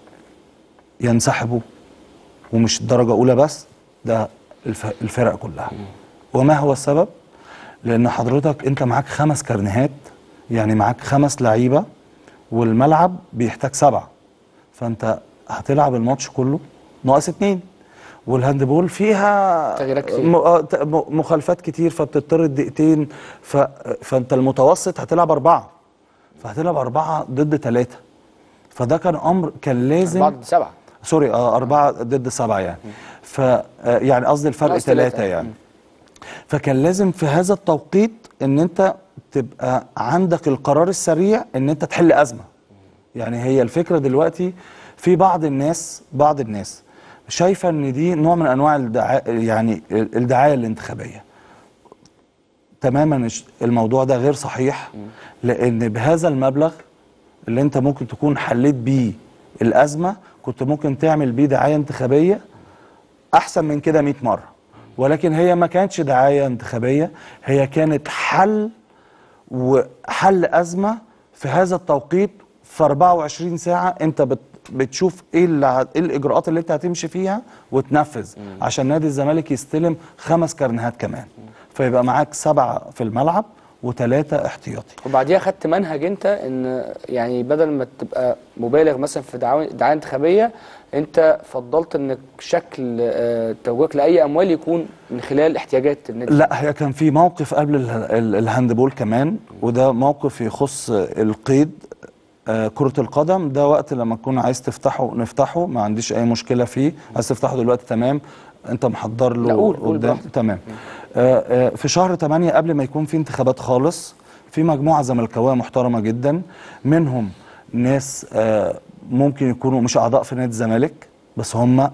ينسحبوا ومش درجة أولى بس ده الف- الفرق كلها وما هو السبب؟ لأن حضرتك أنت معاك خمس كارنيهات يعني معاك خمس لعيبة والملعب بيحتاج سبعة فأنت هتلعب الماتش كله ناقص اتنين والهاندبول فيها تغييرات كتير. م- آه، ت- م- مخالفات كتير فبتضطر دقيقتين ف... فأنت المتوسط هتلعب أربعة فهتلعب أربعة ضد ثلاثة فده كان أمر كان لازم بعد سبعه سوري اه أربعة ضد سبعة يعني ف آه، يعني قصدي الفرق ناقص تلاتة. ثلاثة يعني فكان لازم في هذا التوقيت ان انت تبقى عندك القرار السريع ان انت تحل ازمه يعني هي الفكره دلوقتي في بعض الناس بعض الناس شايفه ان دي نوع من انواع الدعايه يعني الدعايه الانتخابيه تماما الش- الموضوع ده غير صحيح لان بهذا المبلغ اللي انت ممكن تكون حليت بيه الازمه كنت ممكن تعمل بيه دعايه انتخابيه احسن من كده 100 مره ولكن هي ما كانتش دعايه انتخابيه هي كانت حل وحل ازمه في هذا التوقيت في 24 ساعه انت بت بتشوف ايه اللي ه- ايه الاجراءات اللي انت هتمشي فيها وتنفذ عشان نادي الزمالك يستلم خمس كارنيهات كمان فيبقى معاك سبعه في الملعب وثلاثه احتياطي وبعديها خدت منهج انت ان يعني بدل ما تبقى مبالغ مثلا في دعاوى دعايه انتخابيه انت فضلت انك شكل آه، توجيهك لاي اموال يكون من خلال احتياجات النادي لا هي كان في موقف قبل ال- ال- الهاندبول كمان وده موقف يخص القيد آه، كرة القدم ده وقت لما تكون عايز تفتحه نفتحه ما عنديش أي مشكلة فيه عايز تفتحه دلوقتي تمام أنت محضر له لا، قول- قول قدام براحتك. تمام آه، آه، في شهر 8 قبل ما يكون في انتخابات خالص في مجموعة زملكاوية محترمة جدا منهم ناس آه، ممكن يكونوا مش أعضاء في نادي الزمالك بس هم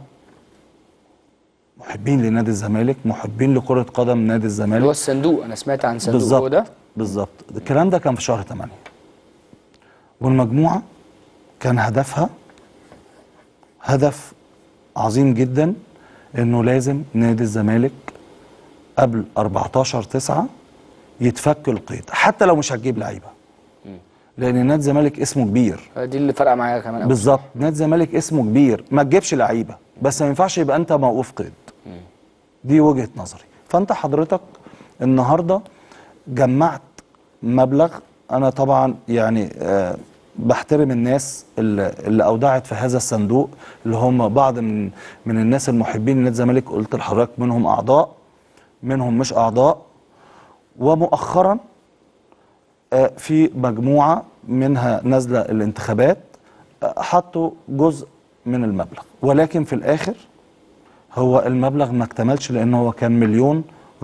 محبين لنادي الزمالك محبين لكرة قدم نادي اللي هو الزمالك الصندوق انا سمعت عن صندوق هو بالظبط ده بالظبط الكلام ده كان في شهر 8 والمجموعة كان هدفها هدف عظيم جدا انه لازم نادي الزمالك قبل 14 9 يتفك القيد حتى لو مش هتجيب لعيبه لان نادي الزمالك اسمه كبير دي اللي فرقه معايا كمان أوي. بالظبط نادي الزمالك اسمه كبير ما تجيبش لعيبه بس ما ينفعش يبقى انت موقوف قيد دي وجهه نظري فانت حضرتك النهارده جمعت مبلغ انا طبعا يعني آه بحترم الناس اللي, اللي اودعت في هذا الصندوق اللي هم بعض من من الناس المحبين لنادي الزمالك قلت لحضرتك منهم اعضاء منهم مش اعضاء ومؤخرا آه، في مجموعه منها نازله الانتخابات آه، حطوا جزء من المبلغ ولكن في الاخر هو المبلغ ما اكتملش لان هو كان مليون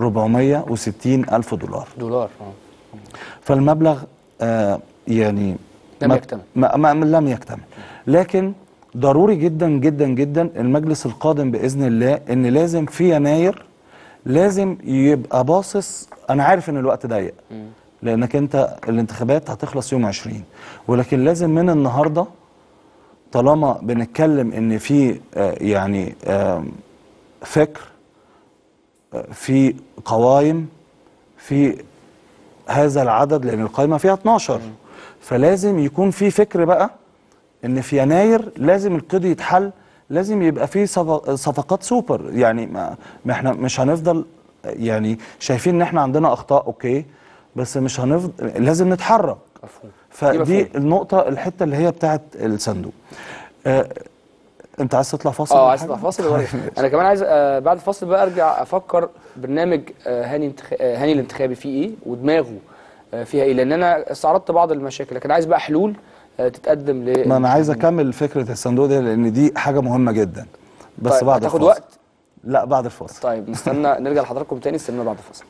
460 الف دولار دولار اه فالمبلغ آه يعني لم ما- يكتمل. ما ما لم يكتمل لكن ضروري جدا جدا جدا المجلس القادم باذن الله ان لازم في يناير لازم يبقى باصص انا عارف ان الوقت ضيق لانك انت الانتخابات هتخلص يوم 20 ولكن لازم من النهارده طالما بنتكلم ان في آه، يعني آم، فكر آه، في قوائم في هذا العدد لان القائمه فيها 12 فلازم يكون في فكر بقى ان في يناير لازم القيد يتحل لازم يبقى في صف- صفقات سوبر يعني ما, ما احنا مش هنفضل يعني شايفين ان احنا عندنا اخطاء اوكي بس مش هنفضل لازم نتحرك مفهوم فدي مفهوم. النقطه الحته اللي هي بتاعت الصندوق آه انت عايز تطلع فاصل اه ولا عايز حاجة؟ تطلع فاصل ولا انا كمان عايز آه بعد الفاصل بقى ارجع افكر برنامج آه هاني انتخ... آه هاني الانتخابي فيه ايه ودماغه آه فيها ايه لان انا استعرضت بعض المشاكل لكن عايز بقى حلول آه، تتقدم ل ما انا عايز اكمل فكره الصندوق ده لان دي حاجه مهمه جدا بس طيب، بعد هتاخد الفاصل. وقت لا بعد الفاصل طيب نستنى نرجع لحضراتكم تاني استنى بعد الفاصل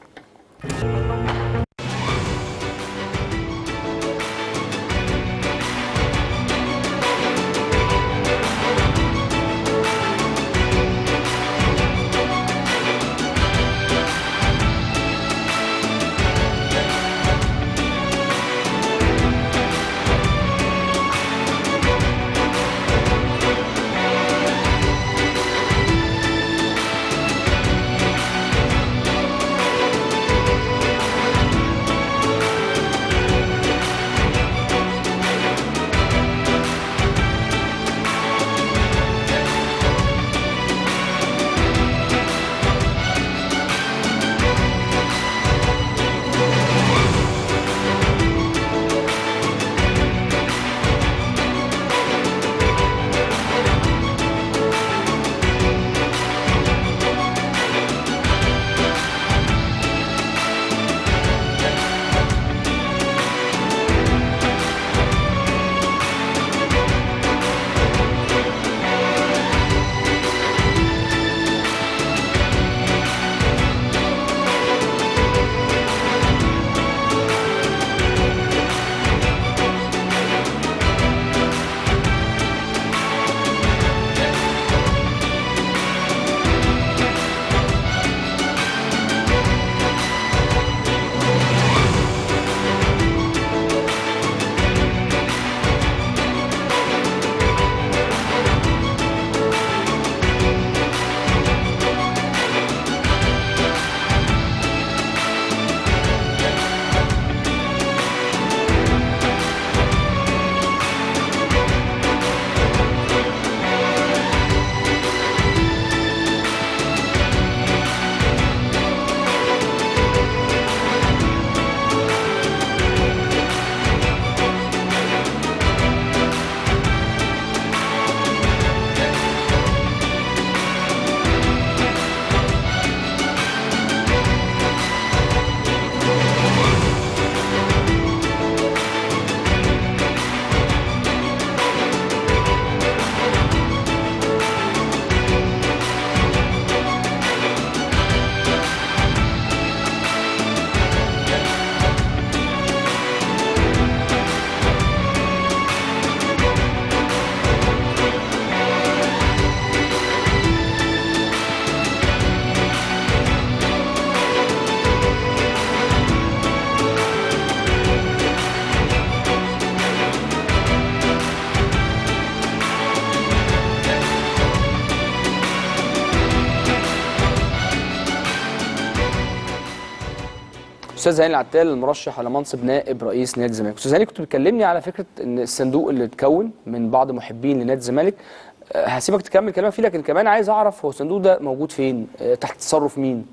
استاذ هاني العتال المرشح على منصب نائب رئيس نادي الزمالك استاذ هاني كنت بتكلمني على فكره ان الصندوق اللي اتكون من بعض محبين لنادي الزمالك أه، هسيبك تكمل كلامك فيه لكن كمان عايز اعرف هو الصندوق ده موجود فين أه، تحت تصرف مين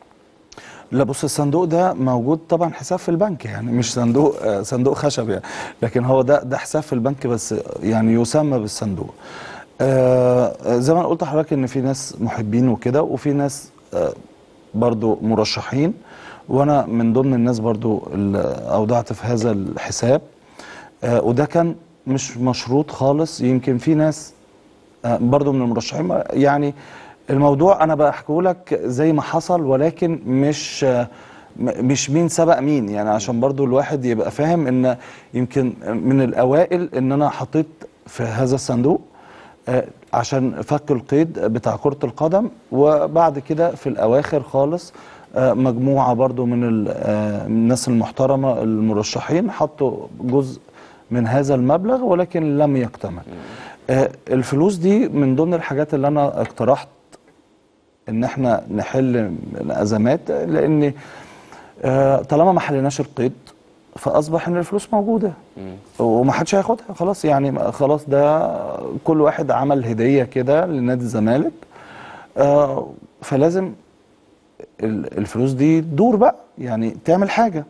لا بص الصندوق ده موجود طبعا حساب في البنك يعني مش صندوق آه، صندوق خشب يعني لكن هو ده ده حساب في البنك بس يعني يسمى بالصندوق آه آه، زي ما أنا قلت لحضرتك ان في ناس محبين وكده وفي ناس آه برضو مرشحين وانا من ضمن الناس برضو اللي اودعت في هذا الحساب آه وده كان مش مشروط خالص يمكن في ناس آه، برضو من المرشحين يعني الموضوع انا بحكيه لك زي ما حصل ولكن مش آه، م- مش مين سبق مين يعني عشان برضو الواحد يبقى فاهم ان يمكن من الاوائل ان انا حطيت في هذا الصندوق آه، عشان فك القيد بتاع كرة القدم وبعد كده في الأواخر خالص آه، مجموعة برضو من ال- آه، من الناس المحترمة المرشحين حطوا جزء من هذا المبلغ ولكن لم يكتمل آه، الفلوس دي من ضمن الحاجات اللي أنا اقترحت ان احنا نحل الازمات لان آه، طالما ما حليناش القيد فاصبح ان الفلوس موجوده وما حدش هياخدها خلاص يعني خلاص ده كل واحد عمل هديه كده لنادي الزمالك آه، فلازم ال- الفلوس دي تدور بقى يعني تعمل حاجه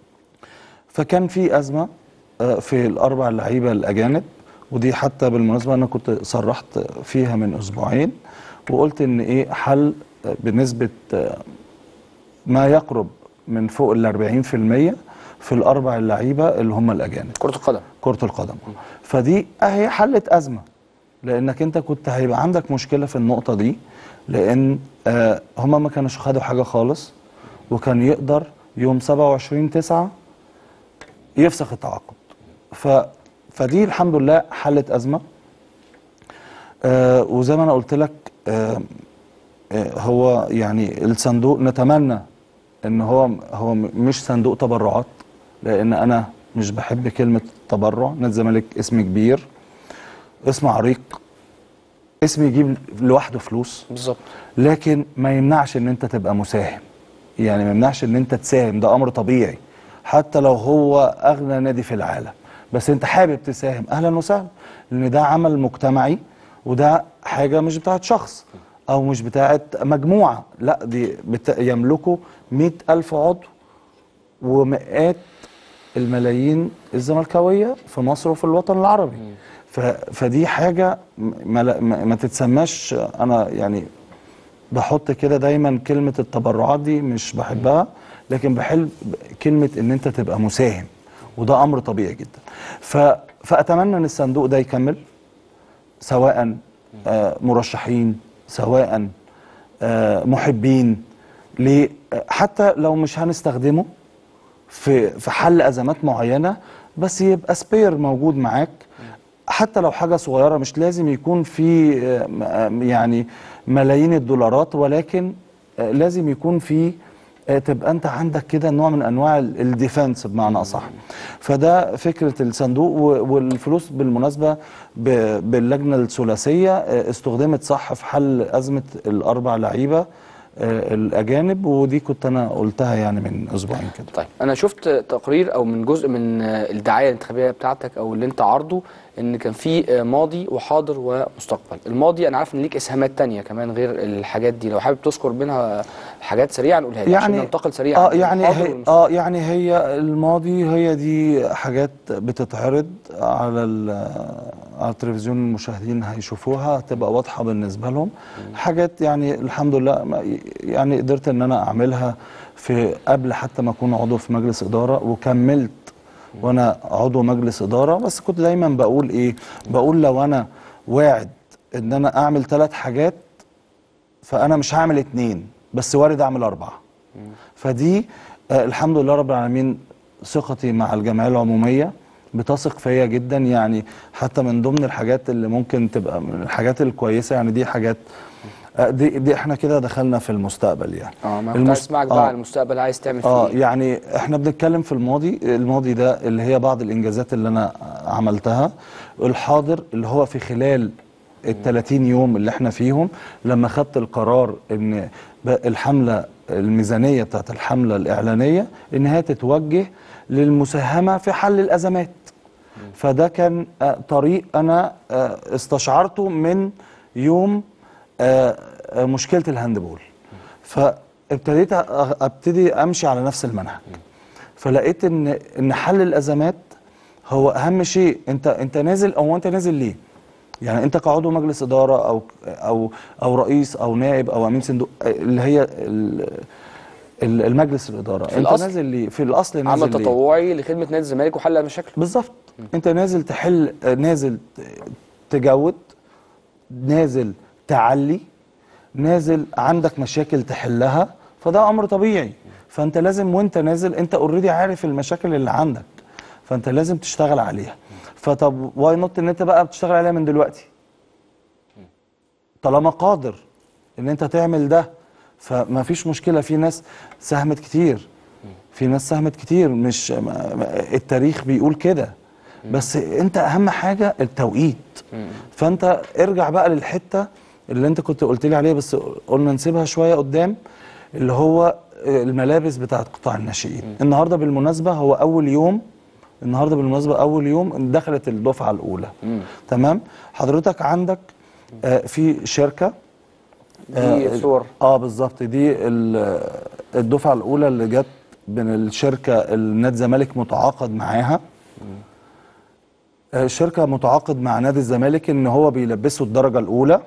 فكان في ازمه آه، في الاربع لعيبه الاجانب ودي حتى بالمناسبه انا كنت صرحت فيها من اسبوعين وقلت ان ايه حل آه، بنسبه آه، ما يقرب من فوق ال 40% في الاربع اللعيبه اللي هم الاجانب كره القدم كرة القدم فدي اهي حلت أزمة لأنك أنت كنت هيبقى عندك مشكلة في النقطة دي لأن آه هما ما كانوش خدوا حاجة خالص وكان يقدر يوم 27 9 يفسخ التعاقد ف فدي الحمد لله حلت أزمة آه وزي ما أنا قلت لك آه آه هو يعني الصندوق نتمنى ان هو هو م- مش صندوق تبرعات لان انا مش بحب كلمه تبرع نادي الزمالك اسم كبير اسم عريق اسم يجيب لوحده فلوس بالظبط لكن ما يمنعش ان انت تبقى مساهم يعني ما يمنعش ان انت تساهم ده امر طبيعي حتى لو هو اغنى نادي في العالم بس انت حابب تساهم اهلا وسهلا لان ده عمل مجتمعي وده حاجه مش بتاعت شخص او مش بتاعت مجموعه لا دي بت... يملكوا مئة الف عضو ومئات الملايين الزملكاويه في مصر وفي الوطن العربي ف... فدي حاجه ما, لا- ما, ما تتسماش انا يعني بحط كده دايما كلمة التبرعات دي مش بحبها لكن بحب كلمة ان انت تبقى مساهم وده امر طبيعي جدا ف... فاتمنى ان الصندوق ده يكمل سواء آه، مرشحين سواء آه، محبين ليه آه، حتى لو مش هنستخدمه في في حل ازمات معينه بس يبقى سبير موجود معاك حتى لو حاجه صغيره مش لازم يكون في آه، م- آه، يعني ملايين الدولارات ولكن آه، لازم يكون في آه، تبقى انت عندك كده نوع من انواع ال- الديفنس بمعنى اصح فده فكره الصندوق و- والفلوس بالمناسبه ب- باللجنه الثلاثيه آه، استخدمت صح في حل ازمه الاربع لعيبه آه، الاجانب ودي كنت انا قلتها يعني من اسبوعين كده طيب انا شفت تقرير او من جزء من آه، الدعايه الانتخابيه بتاعتك او اللي انت عارضه ان كان في آه، ماضي وحاضر ومستقبل الماضي انا عارف ان ليك اسهامات تانية كمان غير الحاجات دي لو حابب تذكر منها حاجات سريعا قولها لي عشان ننتقل سريعا اه يعني الحاضر هي والمستقبل. اه يعني هي الماضي هي دي حاجات بتتعرض على ال- على التلفزيون المشاهدين هيشوفوها هتبقى واضحه بالنسبه لهم حاجات يعني الحمد لله ما- يعني قدرت ان انا اعملها في قبل حتى ما اكون عضو في مجلس اداره وكملت وانا عضو مجلس اداره بس كنت دايما بقول ايه بقول لو انا واعد ان انا اعمل ثلاث حاجات فانا مش هعمل اتنين بس وارد اعمل اربعه فدي آه الحمد لله رب العالمين ثقتي مع الجمعيه العموميه بتثق فيا جدا يعني حتى من ضمن الحاجات اللي ممكن تبقى من الحاجات الكويسه يعني دي حاجات آه دي, دي احنا كده دخلنا في المستقبل يعني اه ما كنت عايز اسمعك بقى آه. على المستقبل عايز تعمل فيه اه ايه يعني احنا بنتكلم في الماضي الماضي ده اللي هي بعض الانجازات اللي انا عملتها الحاضر اللي هو في خلال ال 30 يوم اللي احنا فيهم لما خدت القرار ان ب- الحمله الميزانيه بتاعت الحمله الاعلانيه ان هي تتوجه للمساهمه في حل الازمات فده كان آه، طريق انا آه، استشعرته من يوم آه، آه، مشكله الهاندبول فابتديت أ- ابتدي امشي على نفس المنهج فلقيت ان ان حل الازمات هو اهم شيء انت انت نازل او انت نازل ليه يعني انت كعضو مجلس اداره او او او رئيس او نائب او امين صندوق اللي هي ال- ال- المجلس الاداره انت الأصل. نازل ليه في الاصل نازل عمل ليه تطوعي لخدمه نادي الزمالك وحل مشاكله بالظبط انت نازل تحل نازل تجود نازل تعلي نازل عندك مشاكل تحلها فده امر طبيعي فانت لازم وانت نازل انت اوريدي عارف المشاكل اللي عندك فانت لازم تشتغل عليها فطب واي نوت ان انت بقى بتشتغل عليها من دلوقتي طالما قادر ان انت تعمل ده فما فيش مشكله في ناس ساهمت كتير في ناس ساهمت كتير مش ما- ما- التاريخ بيقول كده بس انت اهم حاجه التوقيت فانت ارجع بقى للحته اللي انت كنت قلت لي عليها بس قلنا نسيبها شويه قدام اللي هو الملابس بتاعت قطاع الناشئين النهارده بالمناسبه هو اول يوم النهارده بالمناسبه اول يوم دخلت الدفعه الاولى تمام حضرتك عندك آه، في شركه دي آه، صور اه بالظبط دي ال- الدفعه الاولى اللي جت من الشركه النادي الزمالك متعاقد معاها آه، الشركه متعاقد مع نادي الزمالك ان هو بيلبسه الدرجه الاولى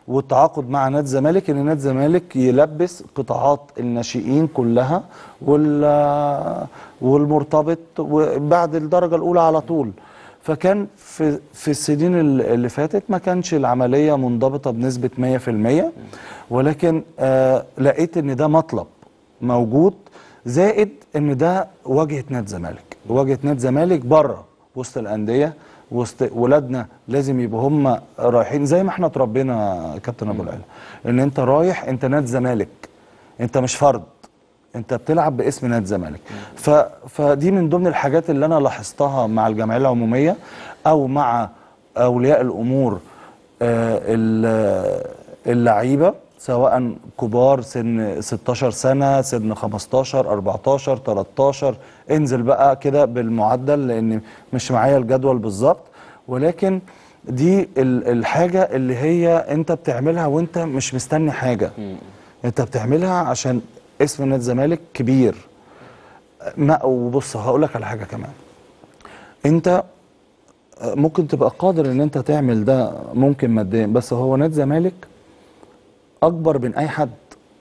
والتعاقد مع نادي الزمالك ان نادي الزمالك يلبس قطاعات الناشئين كلها وال والمرتبط وبعد الدرجه الاولى على طول فكان في في السنين ال- اللي فاتت ما كانش العمليه منضبطه بنسبه 100% ولكن آه لقيت ان ده مطلب موجود زائد ان ده واجهه نادي الزمالك واجهه نادي الزمالك بره وسط الانديه وسط ولادنا لازم يبقوا هم رايحين زي ما احنا اتربينا يا كابتن ابو العلا ان انت رايح انت نادي الزمالك انت مش فرد انت بتلعب باسم نادي الزمالك ف... فدي من ضمن الحاجات اللي انا لاحظتها مع الجمعيه العموميه او مع اولياء الامور آه، ال- اللعيبه سواء كبار سن 16 سنه سن 15 14 13 انزل بقى كده بالمعدل لان مش معايا الجدول بالظبط ولكن دي ال- الحاجه اللي هي انت بتعملها وانت مش مستني حاجه انت بتعملها عشان اسم نادي الزمالك كبير ما وبص هقول لك على حاجه كمان انت ممكن تبقى قادر ان انت تعمل ده ممكن ماديا بس هو نادي الزمالك اكبر من اي حد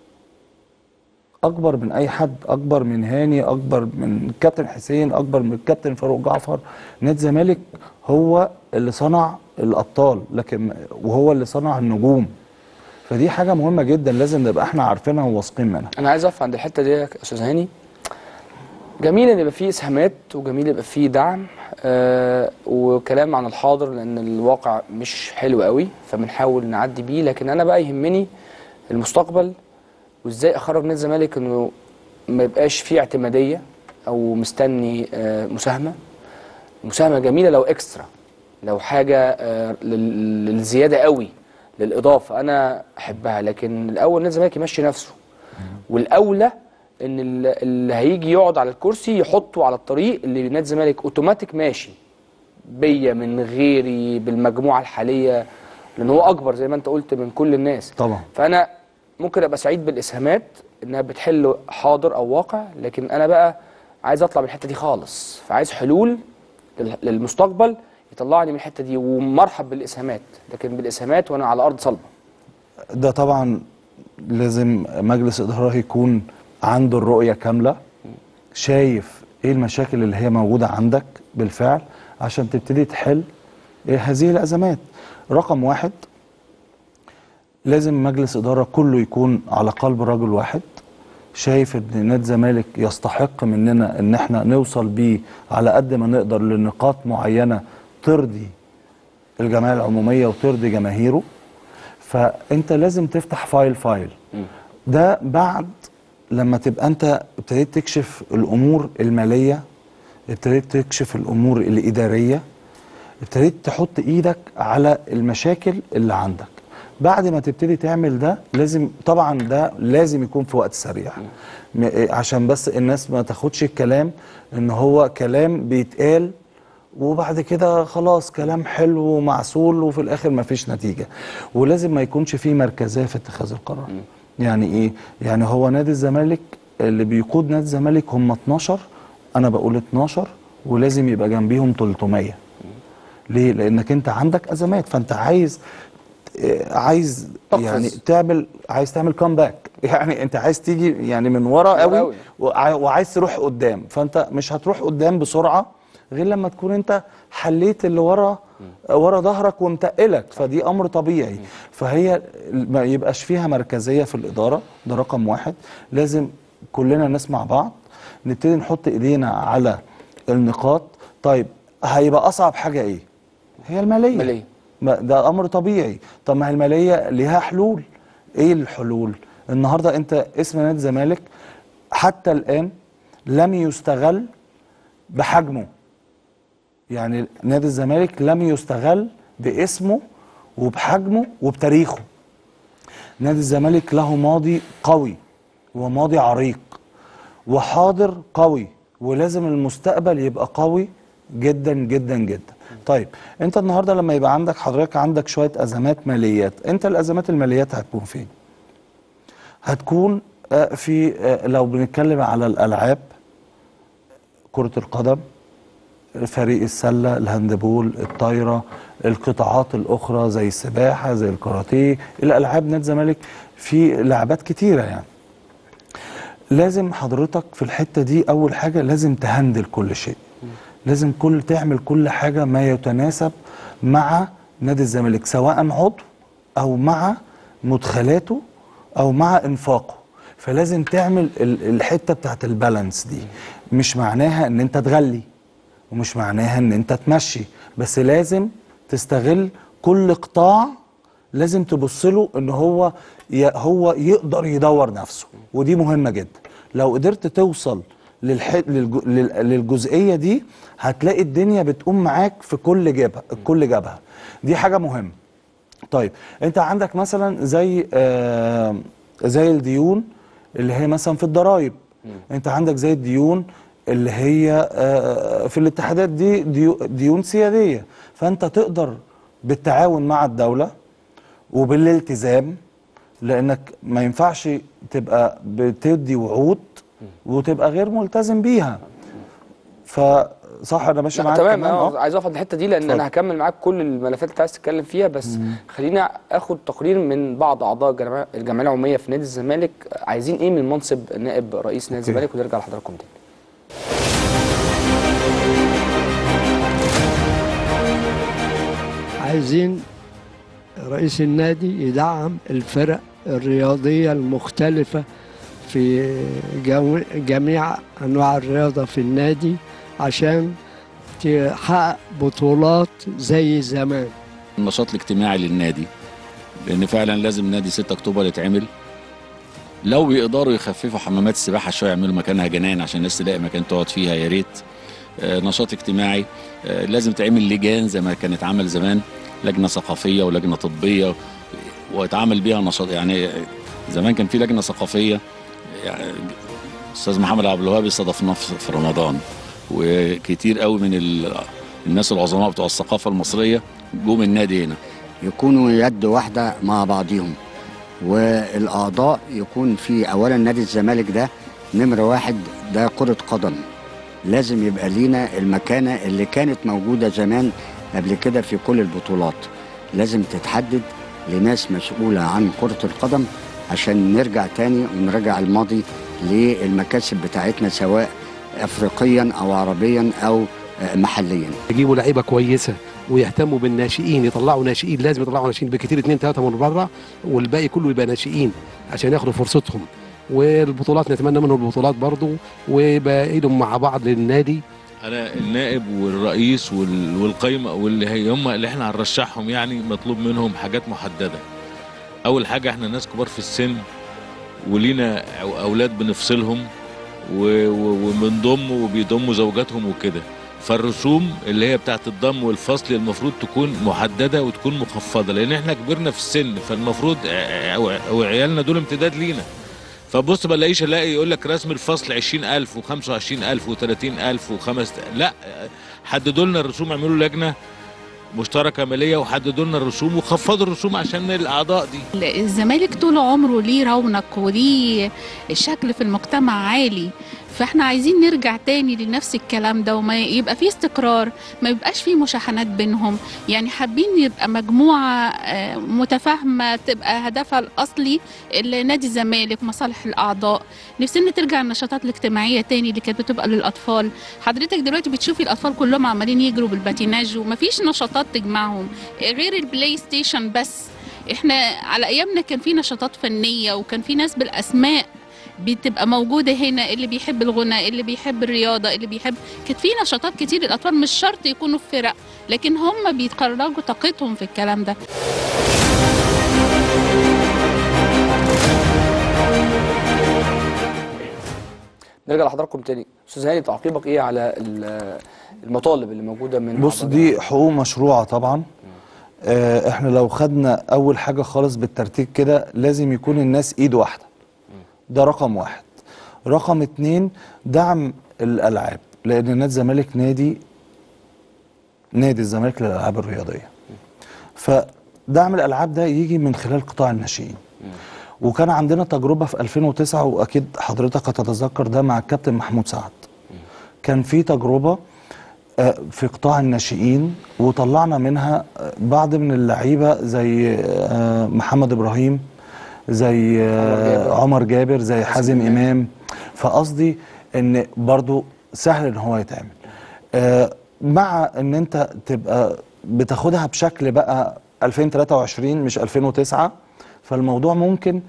اكبر من اي حد اكبر من هاني اكبر من كابتن حسين اكبر من كابتن فاروق جعفر نادي الزمالك هو اللي صنع الابطال لكن وهو اللي صنع النجوم فدي حاجه مهمه جدا لازم نبقى احنا عارفينها وواثقين منها انا عايز اقف عند الحته دي يا استاذ هاني جميل ان يبقى فيه اسهامات وجميل يبقى فيه دعم آه وكلام عن الحاضر لان الواقع مش حلو قوي فبنحاول نعدي بيه لكن انا بقى يهمني المستقبل وازاي اخرج نادي الزمالك انه ما يبقاش فيه اعتماديه او مستني آه مساهمه مساهمه جميله لو اكسترا لو حاجه آه لل- للزياده قوي للاضافه انا احبها لكن الاول نادي الزمالك يمشي نفسه والاولى ان ال- اللي هيجي يقعد على الكرسي يحطه على الطريق اللي نادي الزمالك اوتوماتيك ماشي بيا من غيري بالمجموعه الحاليه لان هو اكبر زي ما انت قلت من كل الناس طبعا فانا ممكن ابقى سعيد بالاسهامات انها بتحل حاضر او واقع لكن انا بقى عايز اطلع من الحته دي خالص فعايز حلول لل- للمستقبل يطلعني من الحته دي ومرحب بالاسهامات لكن بالاسهامات وانا على ارض صلبه ده طبعا لازم مجلس إدارة يكون عنده الرؤية كاملة شايف ايه المشاكل اللي هي موجودة عندك بالفعل عشان تبتدي تحل إيه هذه الأزمات رقم واحد لازم مجلس إدارة كله يكون على قلب رجل واحد شايف ان نادي الزمالك يستحق مننا ان احنا نوصل بيه على قد ما نقدر لنقاط معينة ترضي الجمعية العمومية وترضي جماهيره فانت لازم تفتح فايل فايل ده بعد لما تبقى انت ابتديت تكشف الامور الماليه ابتديت تكشف الامور الاداريه ابتديت تحط ايدك على المشاكل اللي عندك بعد ما تبتدي تعمل ده لازم طبعا ده لازم يكون في وقت سريع م- إيه، عشان بس الناس ما تاخدش الكلام ان هو كلام بيتقال وبعد كده خلاص كلام حلو ومعسول وفي الاخر ما فيش نتيجه ولازم ما يكونش فيه مركزيه في اتخاذ القرار يعني ايه يعني هو نادي الزمالك اللي بيقود نادي الزمالك هم 12 انا بقول 12 ولازم يبقى جنبيهم 300 ليه لانك انت عندك ازمات فانت عايز آه، عايز تقفز. يعني تعمل عايز تعمل كومباك يعني انت عايز تيجي يعني من ورا قوي قوي. وع- وعايز تروح قدام فانت مش هتروح قدام بسرعه غير لما تكون انت حليت اللي ورا ورا ظهرك ومتقلك فدي امر طبيعي فهي ما يبقاش فيها مركزيه في الاداره ده رقم واحد لازم كلنا نسمع بعض نبتدي نحط ايدينا على النقاط طيب هيبقى اصعب حاجه ايه هي الماليه مالية. ما ده امر طبيعي طب ما هي الماليه ليها حلول ايه الحلول النهارده انت اسم نادي الزمالك حتى الان لم يستغل بحجمه يعني نادي الزمالك لم يستغل باسمه وبحجمه وبتاريخه نادي الزمالك له ماضي قوي وماضي عريق وحاضر قوي ولازم المستقبل يبقى قوي جدا جدا جدا طيب انت النهارده لما يبقى عندك حضرتك عندك شويه ازمات ماليات انت الازمات الماليات هتكون فين هتكون آه، في آه، لو بنتكلم على الالعاب كره القدم فريق السله الهاندبول الطايره القطاعات الاخرى زي السباحه زي الكاراتيه الالعاب نادي الزمالك في لعبات كتيره يعني لازم حضرتك في الحته دي اول حاجه لازم تهندل كل شيء لازم كل تعمل كل حاجه ما يتناسب مع نادي الزمالك سواء عضو او مع مدخلاته او مع انفاقه فلازم تعمل ال- الحته بتاعت البالانس دي مش معناها ان انت تغلي ومش معناها ان انت تمشي بس لازم تستغل كل قطاع لازم تبص له ان هو ي- هو يقدر يدور نفسه ودي مهمه جدا لو قدرت توصل للح... للج... لل- للجزئيه دي هتلاقي الدنيا بتقوم معاك في كل جبهه كل جبهه دي حاجه مهمه طيب انت عندك مثلا زي آه زي الديون اللي هي مثلا في الضرايب انت عندك زي الديون اللي هي آه في الاتحادات دي ديو- ديون سياديه فانت تقدر بالتعاون مع الدوله وبالالتزام لانك ما ينفعش تبقى بتدي وعود وتبقى غير ملتزم بيها فصح انا ماشي لا معاك تمام كمان انا اه عايز اقف عند الحته دي لان اتفضل. انا هكمل معاك كل الملفات اللي أنت عايز تتكلم فيها بس خلينا اخد تقرير من بعض اعضاء الجمعيه الجمعيه العموميه في نادي الزمالك عايزين ايه من منصب نائب رئيس نادي أوكي. الزمالك ونرجع لحضراتكم تاني عايزين رئيس النادي يدعم الفرق الرياضية المختلفة في جو- جميع أنواع الرياضة في النادي عشان تحقق بطولات زي زمان النشاط الاجتماعي للنادي لان فعلا لازم نادي 6 اكتوبر يتعمل لو يقدروا يخففوا حمامات السباحه شويه يعملوا مكانها جنان عشان الناس تلاقي مكان تقعد فيها يا ريت آه، نشاط اجتماعي آه، لازم تعمل لجان زي ما كانت عمل زمان لجنه ثقافيه ولجنه طبيه ويتعامل بيها نشاط يعني زمان كان في لجنه ثقافيه يعني استاذ محمد عبد الوهاب استضفناه في في رمضان وكتير قوي من ال- الناس العظماء بتوع الثقافه المصريه جم النادي هنا يكونوا يد واحدة مع بعضهم والأعضاء يكون في أولا نادي الزمالك ده نمرة واحد ده كرة قدم لازم يبقى لينا المكانة اللي كانت موجودة زمان قبل كده في كل البطولات لازم تتحدد لناس مسؤولة عن كرة القدم عشان نرجع تاني ونرجع الماضي للمكاسب بتاعتنا سواء أفريقيا أو عربيا أو آه، محليا يجيبوا لعيبه كويسه ويهتموا بالناشئين يطلعوا ناشئين لازم يطلعوا ناشئين بكتير اثنين ثلاثه من بره والباقي كله يبقى ناشئين عشان ياخدوا فرصتهم والبطولات نتمنى منهم البطولات برضو ويبقى ايدهم مع بعض للنادي انا النائب والرئيس وال- والقايمه واللي هي هم اللي احنا هنرشحهم يعني مطلوب منهم حاجات محدده اول حاجه احنا ناس كبار في السن ولينا أو- اولاد بنفصلهم و- و- وبنضم وبيضموا زوجاتهم وكده فالرسوم اللي هي بتاعت الضم والفصل المفروض تكون محدده وتكون مخفضه لان احنا كبرنا في السن فالمفروض ع- او أو عيالنا دول امتداد لينا فبص بلاقيش الاقي يقول لك رسم الفصل 20000 و25000 و30000 وخمس لا حددوا لنا الرسوم اعملوا لجنه مشتركه ماليه وحددوا لنا الرسوم وخفضوا الرسوم عشان الاعضاء دي الزمالك طول عمره ليه رونق وليه شكل في المجتمع عالي فاحنا عايزين نرجع تاني لنفس الكلام ده وما يبقى فيه استقرار ما يبقاش فيه مشاحنات بينهم يعني حابين يبقى مجموعة آه، متفاهمة تبقى هدفها الأصلي نادي الزمالك مصالح الأعضاء نفسنا ترجع النشاطات الاجتماعية تاني اللي كانت بتبقى للأطفال حضرتك دلوقتي بتشوفي الأطفال كلهم عمالين يجروا بالباتيناج ومفيش نشاطات تجمعهم غير البلاي ستيشن بس احنا على ايامنا كان في نشاطات فنيه وكان في ناس بالاسماء بتبقى موجوده هنا اللي بيحب الغنى اللي بيحب الرياضه اللي بيحب كانت في نشاطات كتير الاطفال مش شرط يكونوا في فرق لكن هم بيخرجوا طاقتهم في الكلام ده نرجع لحضراتكم تاني استاذ هاني تعقيبك ايه على ال- المطالب اللي موجوده من بص أعضاء دي حقوق مشروعة طبعا آه، احنا لو خدنا اول حاجة خالص بالترتيب كده لازم يكون الناس ايد واحدة ده رقم واحد رقم اتنين دعم الالعاب لان نادي الزمالك نادي نادي الزمالك للالعاب الرياضية فدعم الالعاب ده يجي من خلال قطاع الناشئين وكان عندنا تجربة في 2009 واكيد حضرتك هتتذكر ده مع الكابتن محمود سعد كان في تجربة آه، في قطاع الناشئين وطلعنا منها آه، بعض من اللعيبه زي آه، محمد ابراهيم زي آه، عمر جابر زي حازم امام فقصدي ان برضو سهل ان هو يتعمل آه، مع ان انت تبقى بتاخدها بشكل بقى 2023 مش 2009 فالموضوع ممكن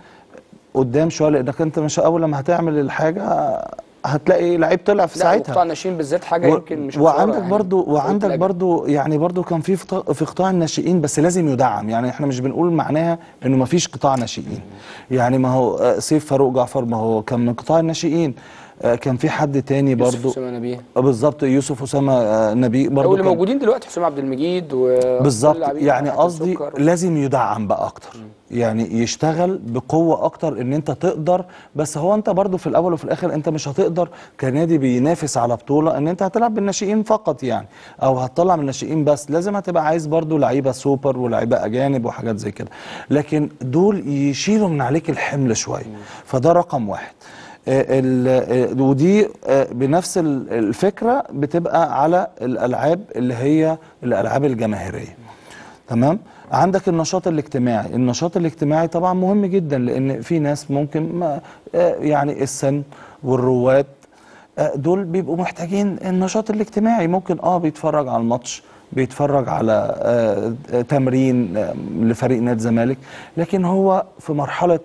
قدام شويه لانك انت مش اول لما هتعمل الحاجه هتلاقي لعيب طلع في لا ساعتها وقطاع الناشئين بالذات حاجه و- يمكن مش مصورة وعندك يعني. برضو وعندك الأجل. برضو يعني برضو كان في فط- في قطاع الناشئين بس لازم يدعم يعني احنا مش بنقول معناها انه ما فيش قطاع ناشئين يعني ما هو آه، سيف فاروق جعفر ما هو كان من قطاع الناشئين آه، كان في حد تاني يوسف برضو أسامة نبيه آه، بالظبط يوسف اسامه آه، نبيه او برضو اللي كان موجودين دلوقتي حسام عبد المجيد و بالظبط كل اللاعبين يعني بتاعت قصدي السكر. لازم يدعم بقى اكتر يعني يشتغل بقوه اكتر ان انت تقدر بس هو انت برضو في الاول وفي الاخر انت مش هتقدر كنادي بينافس على بطوله ان انت هتلعب بالناشئين فقط يعني او هتطلع من الناشئين بس لازم هتبقى عايز برضو لعيبه سوبر ولعيبه اجانب وحاجات زي كده لكن دول يشيلوا من عليك الحمل شويه فده رقم واحد آه، ال- آه، ودي آه، بنفس ال- الفكره بتبقى على الالعاب اللي هي الالعاب الجماهيريه تمام عندك النشاط الاجتماعي النشاط الاجتماعي طبعا مهم جدا لان في ناس ممكن ما آه، يعني السن والرواد آه، دول بيبقوا محتاجين النشاط الاجتماعي ممكن اه بيتفرج على الماتش بيتفرج على آه، آه، تمرين آه، لفريق نادي الزمالك لكن هو في مرحله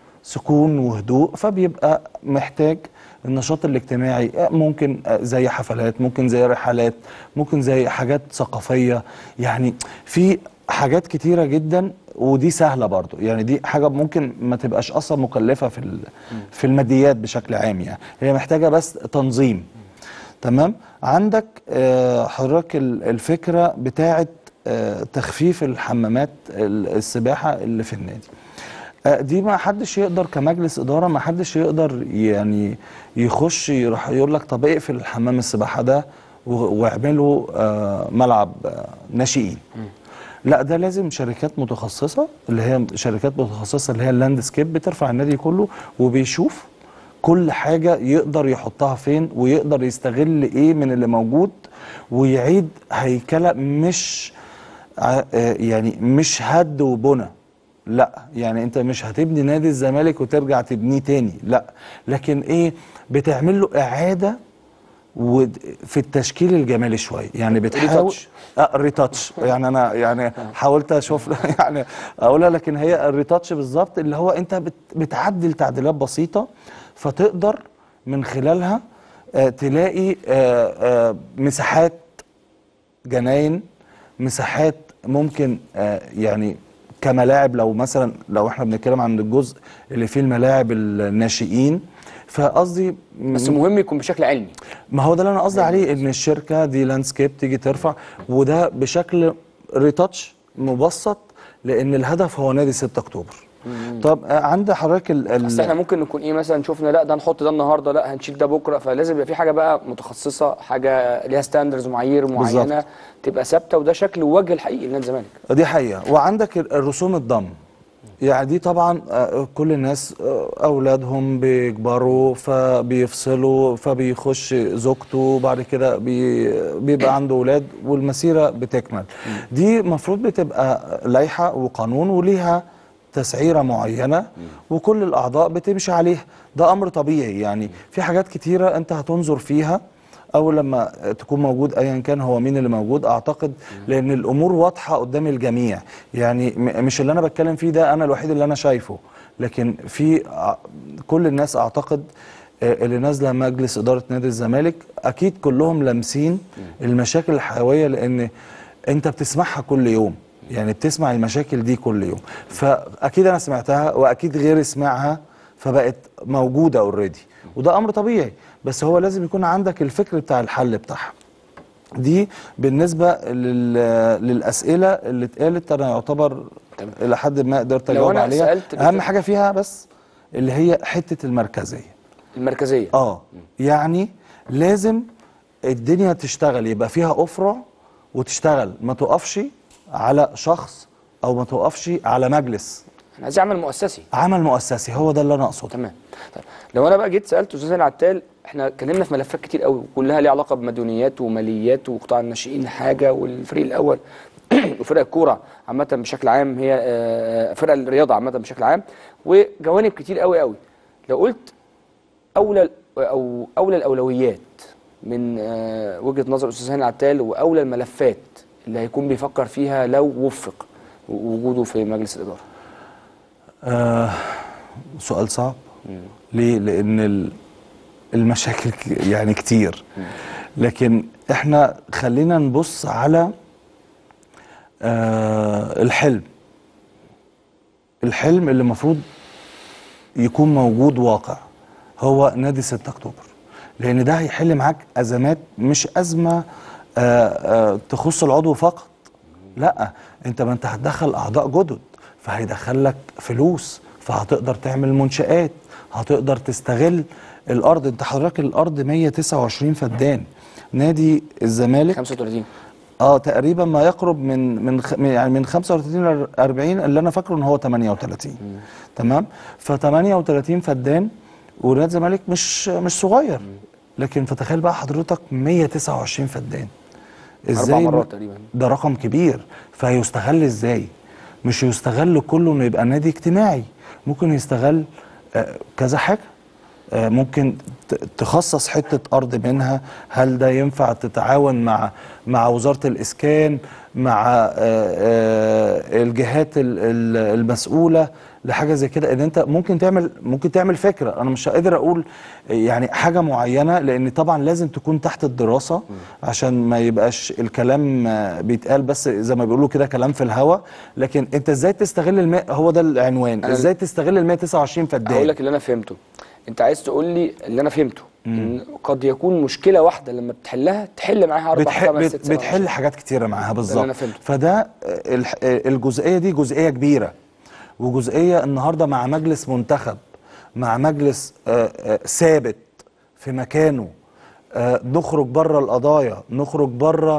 سكون وهدوء فبيبقى محتاج النشاط الاجتماعي آه، ممكن آه، زي حفلات ممكن زي رحلات ممكن زي حاجات ثقافية يعني في حاجات كتيرة جدا ودي سهلة برضو يعني دي حاجة ممكن ما تبقاش أصلا مكلفة في ال- في الماديات بشكل عام يعني هي محتاجة بس تنظيم تمام عندك آه، حضرتك ال- الفكرة بتاعت آه، تخفيف الحمامات ال- السباحة اللي في النادي آه، دي ما حدش يقدر كمجلس إدارة ما حدش يقدر يعني يخش يروح يقول لك طب اقفل الحمام السباحة ده و- واعمله آه، ملعب آه، ناشئين لا ده لازم شركات متخصصة اللي هي شركات متخصصة اللي هي اللاندسكيب بترفع النادي كله وبيشوف كل حاجة يقدر يحطها فين ويقدر يستغل ايه من اللي موجود ويعيد هيكلة مش ع- آه، يعني مش هد وبنى لا يعني انت مش هتبني نادي الزمالك وترجع تبنيه تاني لا لكن ايه بتعمل له اعاده ود- في التشكيل الجمالي شويه يعني بتحاول ريتاتش. اه ريتاتش يعني انا يعني حاولت اشوف يعني اقولها لكن هي الريتاتش بالظبط اللي هو انت بت- بتعدل تعديلات بسيطه فتقدر من خلالها آه تلاقي آه آه مساحات جناين مساحات ممكن آه يعني كملاعب لو مثلا لو احنا بنتكلم عن الجزء اللي فيه الملاعب الناشئين فقصدي بس مهم يكون بشكل علمي ما هو ده اللي انا قصدي عليه ان الشركه دي لاندسكيب تيجي ترفع وده بشكل ريتاتش مبسط لان الهدف هو نادي 6 اكتوبر طب آه، عند حضرتك ال ال- بس احنا ممكن نكون ايه مثلا شفنا لا ده نحط ده النهارده لا هنشيل ده بكره فلازم يبقى في حاجه بقى متخصصه حاجه ليها ستاندرز معايير معينه بالظبط. تبقى ثابته وده شكل ووجه الحقيقي لنادي الزمالك دي حقيقة وعندك ال- الرسوم الضم يعني دي طبعا آه، كل الناس آه، اولادهم بيكبروا فبيفصلوا فبيخش زوجته وبعد كده بي بيبقى عنده اولاد والمسيره بتكمل دي المفروض بتبقى لائحه وقانون وليها تسعيره معينه وكل الاعضاء بتمشي عليها ده امر طبيعي يعني في حاجات كتيره انت هتنظر فيها اول لما تكون موجود ايا كان هو مين اللي موجود اعتقد لان الامور واضحه قدام الجميع يعني م- مش اللي انا بتكلم فيه ده انا الوحيد اللي انا شايفه لكن في ع- كل الناس اعتقد آه، اللي نازله مجلس اداره نادي الزمالك اكيد كلهم لامسين المشاكل الحيويه لان انت بتسمعها كل يوم يعني بتسمع المشاكل دي كل يوم فاكيد انا سمعتها واكيد غيري سمعها فبقت موجوده اوريدي وده امر طبيعي بس هو لازم يكون عندك الفكر بتاع الحل بتاعها دي بالنسبه لل... للاسئله اللي اتقالت انا يعتبر الى حد ما قدرت لو اجاوب أنا عليها سألت اهم بت- حاجه فيها بس اللي هي حته المركزيه المركزيه اه يعني لازم الدنيا تشتغل يبقى فيها افرع وتشتغل ما تقفش على شخص او ما تقفش على مجلس احنا عايزين عمل مؤسسي عمل مؤسسي هو ده اللي انا اقصده تمام طيب لو انا بقى جيت سالت استاذ هاني عتال احنا اتكلمنا في ملفات كتير قوي كلها ليها علاقه بمديونيات وماليات وقطاع الناشئين حاجه والفريق الاول وفرق الكوره عامه بشكل عام هي آه، فرق الرياضه عامه بشكل عام وجوانب كتير قوي قوي لو قلت اولى او اولى الاولويات من آه، وجهه نظر الاستاذ هاني عتال واولى الملفات اللي هيكون بيفكر فيها لو وفق وجوده في مجلس الاداره آه سؤال صعب ليه لان ال- المشاكل ك- يعني كتير لكن احنا خلينا نبص على آه الحلم الحلم اللي المفروض يكون موجود واقع هو نادي 6 اكتوبر لان ده هيحل معاك ازمات مش ازمه آه آه تخص العضو فقط لا انت ما انت هتدخل اعضاء جدد فهيدخل لك فلوس فهتقدر تعمل منشآت هتقدر تستغل الارض انت حضرتك الارض 129 فدان نادي الزمالك 35 اه تقريبا ما يقرب من من خ- من- يعني من 35 ل 40 اللي انا فاكره ان هو 38 تمام ف 38 فدان ونادي الزمالك مش مش صغير لكن فتخيل بقى حضرتك 129 فدان اربع مرات تقريبا ده رقم كبير فهيستغل ازاي مش يستغل كله انه يبقى نادي اجتماعي ممكن يستغل آه، كذا حاجه آه، ممكن ت- تخصص حته ارض منها هل ده ينفع تتعاون مع مع وزاره الاسكان مع آه، آه، الجهات ال- ال- المسؤوله لحاجه زي كده ان انت ممكن تعمل ممكن تعمل فكره انا مش قادر اقول يعني حاجه معينه لان طبعا لازم تكون تحت الدراسه عشان ما يبقاش الكلام آه، بيتقال بس زي ما بيقولوا كده كلام في الهوا لكن انت ازاي تستغل الماء هو ده العنوان أنا- ازاي تستغل ال 129 هقول فدان لك اللي انا فهمته انت عايز تقول لي اللي انا فهمته ان قد يكون مشكله واحده لما بتحلها تحل معاها اربع بتح... خمس بت... ست سبع بتحل حاجات كتيره معاها بالظبط أنا فهمته. فده آه، الح... آه، الجزئيه دي جزئيه كبيره وجزئيه النهارده مع مجلس منتخب مع مجلس آه، آه، ثابت في مكانه آه، نخرج بره القضايا نخرج بره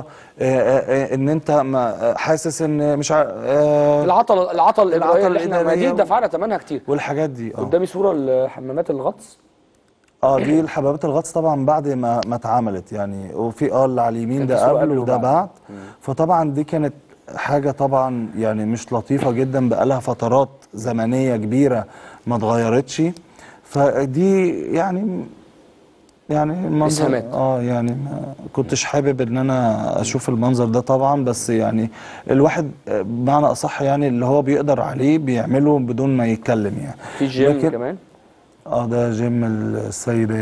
ان انت ما آه، حاسس ان مش ع... آه، العطل العطل الاداريه اللي احنا ما الإدارية دي دفعنا ثمنها كتير والحاجات دي اه قدامي صوره لحمامات الغطس اه دي الحبابات الغطس طبعا بعد ما ما اتعملت يعني وفي اه اللي على اليمين كان في ده صورة قبل قبل وده وبعد. بعد فطبعا دي كانت حاجه طبعا يعني مش لطيفه جدا بقالها فترات زمنيه كبيره ما اتغيرتش فدي يعني يعني المنظر إسهامات. اه يعني ما كنتش حابب ان انا اشوف المنظر ده طبعا بس يعني الواحد آه، بمعنى اصح يعني اللي هو بيقدر عليه بيعمله بدون ما يتكلم يعني في جيم لكن- كمان اه ده جيم السيدات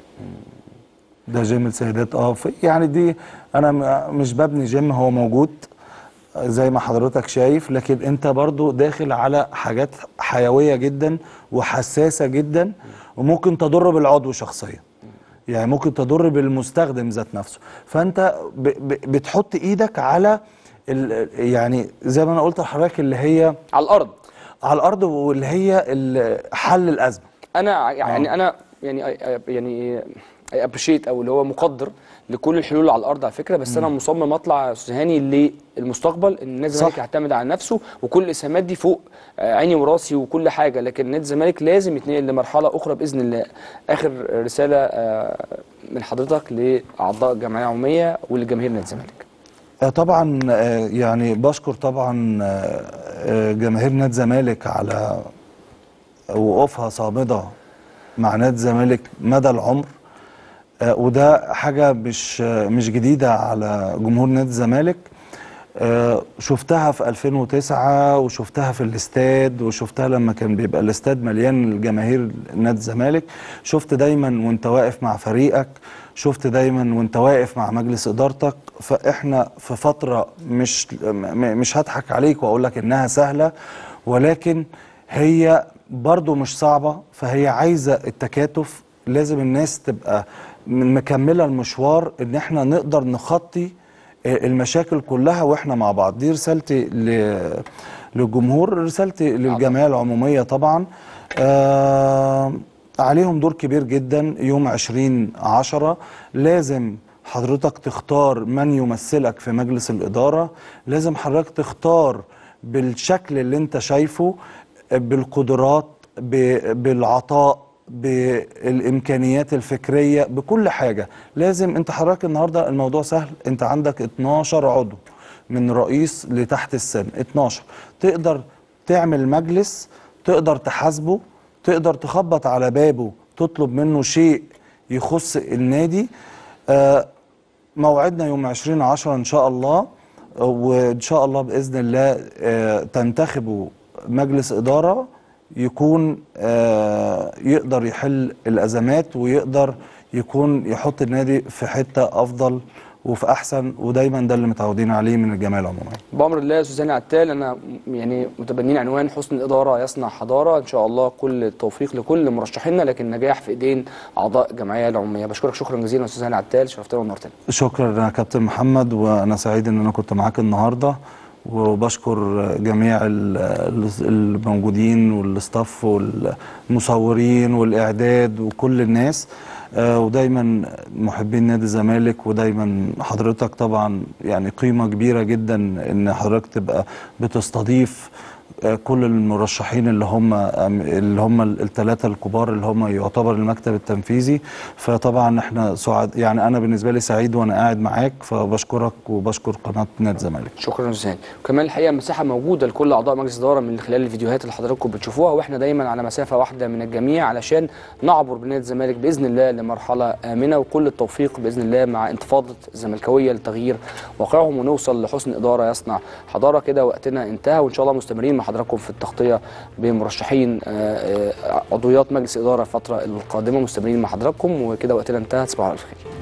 ده جيم السيدات اه في- يعني دي انا م- مش ببني جيم هو موجود زي ما حضرتك شايف لكن انت برضو داخل على حاجات حيوية جدا وحساسة جدا وممكن تضر بالعضو شخصيا يعني ممكن تضر بالمستخدم ذات نفسه فانت ب ب بتحط ايدك على ال- يعني زي ما انا قلت لحضرتك اللي هي على الارض على الارض واللي هي ال- حل الازمه انا ع- يعني انا يعني I- I- يعني اي ابريشيت او اللي هو مقدر لكل الحلول اللي على الارض على فكره بس انا مصمم اطلع يا استاذ هاني للمستقبل ان نادي الزمالك صح. يعتمد على نفسه وكل الاسهامات دي فوق آه، عيني وراسي وكل حاجه لكن نادي الزمالك لازم يتنقل لمرحله اخرى باذن الله اخر رساله آه، من حضرتك لاعضاء الجمعيه العموميه ولجماهير نادي الزمالك آه، طبعا آه، يعني بشكر طبعا آه، آه، جماهير نادي الزمالك على وقوفها صامده مع نادي الزمالك مدى العمر آه، وده حاجه مش آه، مش جديده على جمهور نادي الزمالك آه، شفتها في 2009 وشفتها في الاستاد وشفتها لما كان بيبقى الاستاد مليان الجماهير نادي الزمالك شفت دايما وانت واقف مع فريقك شفت دايما وانت واقف مع مجلس ادارتك فاحنا في فتره مش م- مش هضحك عليك واقول لك انها سهله ولكن هي برضو مش صعبه فهي عايزه التكاتف لازم الناس تبقى م- مكمله المشوار ان احنا نقدر نخطي المشاكل كلها واحنا مع بعض دي رسالتي ل- للجمهور رسالتي للجمعيه العموميه طبعا آه عليهم دور كبير جدا يوم 20 عشرة لازم حضرتك تختار من يمثلك في مجلس الإدارة لازم حضرتك تختار بالشكل اللي انت شايفه بالقدرات ب- بالعطاء بالامكانيات الفكريه بكل حاجه لازم انت حضرتك النهارده الموضوع سهل انت عندك 12 عضو من رئيس لتحت السن 12 تقدر تعمل مجلس تقدر تحاسبه تقدر تخبط على بابه تطلب منه شيء يخص النادي آه موعدنا يوم 20 10 ان شاء الله آه، وان شاء الله باذن الله آه، تنتخبوا مجلس اداره يكون آه، يقدر يحل الازمات ويقدر يكون يحط النادي في حته افضل وفي احسن ودايما ده اللي متعودين عليه من الجمعيه العموميه بامر الله يا استاذ هاني عتال انا يعني متبنين عنوان حسن الاداره يصنع حضاره ان شاء الله كل التوفيق لكل مرشحينا لكن نجاح في ايدين اعضاء الجمعيه العموميه بشكرك شكرا جزيلا استاذ هاني عتال شرفتنا ونورتنا شكرا يا كابتن محمد وانا سعيد ان انا كنت معاك النهارده وبشكر جميع ال- ال- الموجودين والاستاف والمصورين والاعداد وكل الناس آه، ودايما محبين نادي الزمالك ودايما حضرتك طبعا يعني قيمه كبيره جدا ان حضرتك تبقى بتستضيف آه، كل المرشحين اللي هم اللي هم الثلاثه الكبار اللي هم يعتبر المكتب التنفيذي فطبعا احنا سعد يعني انا بالنسبه لي سعيد وانا قاعد معاك فبشكرك وبشكر قناه نادي الزمالك شكرا يا استاذ هاني وكمان الحقيقه مساحه موجوده لكل اعضاء مجلس الاداره من خلال الفيديوهات اللي حضراتكم بتشوفوها واحنا دايما على مسافه واحده من الجميع علشان نعبر بنادي الزمالك باذن الله لمرحله امنه وكل التوفيق باذن الله مع انتفاضه الزملكاويه لتغيير واقعهم ونوصل لحسن اداره يصنع حضاره كده وقتنا انتهى وان شاء الله مستمرين مع حضراتكم في التغطيه بمرشحين آه، آه، عضويات مجلس اداره الفتره القادمه مستمرين مع حضراتكم وكده وقتنا انتهى تصبحوا على الف خير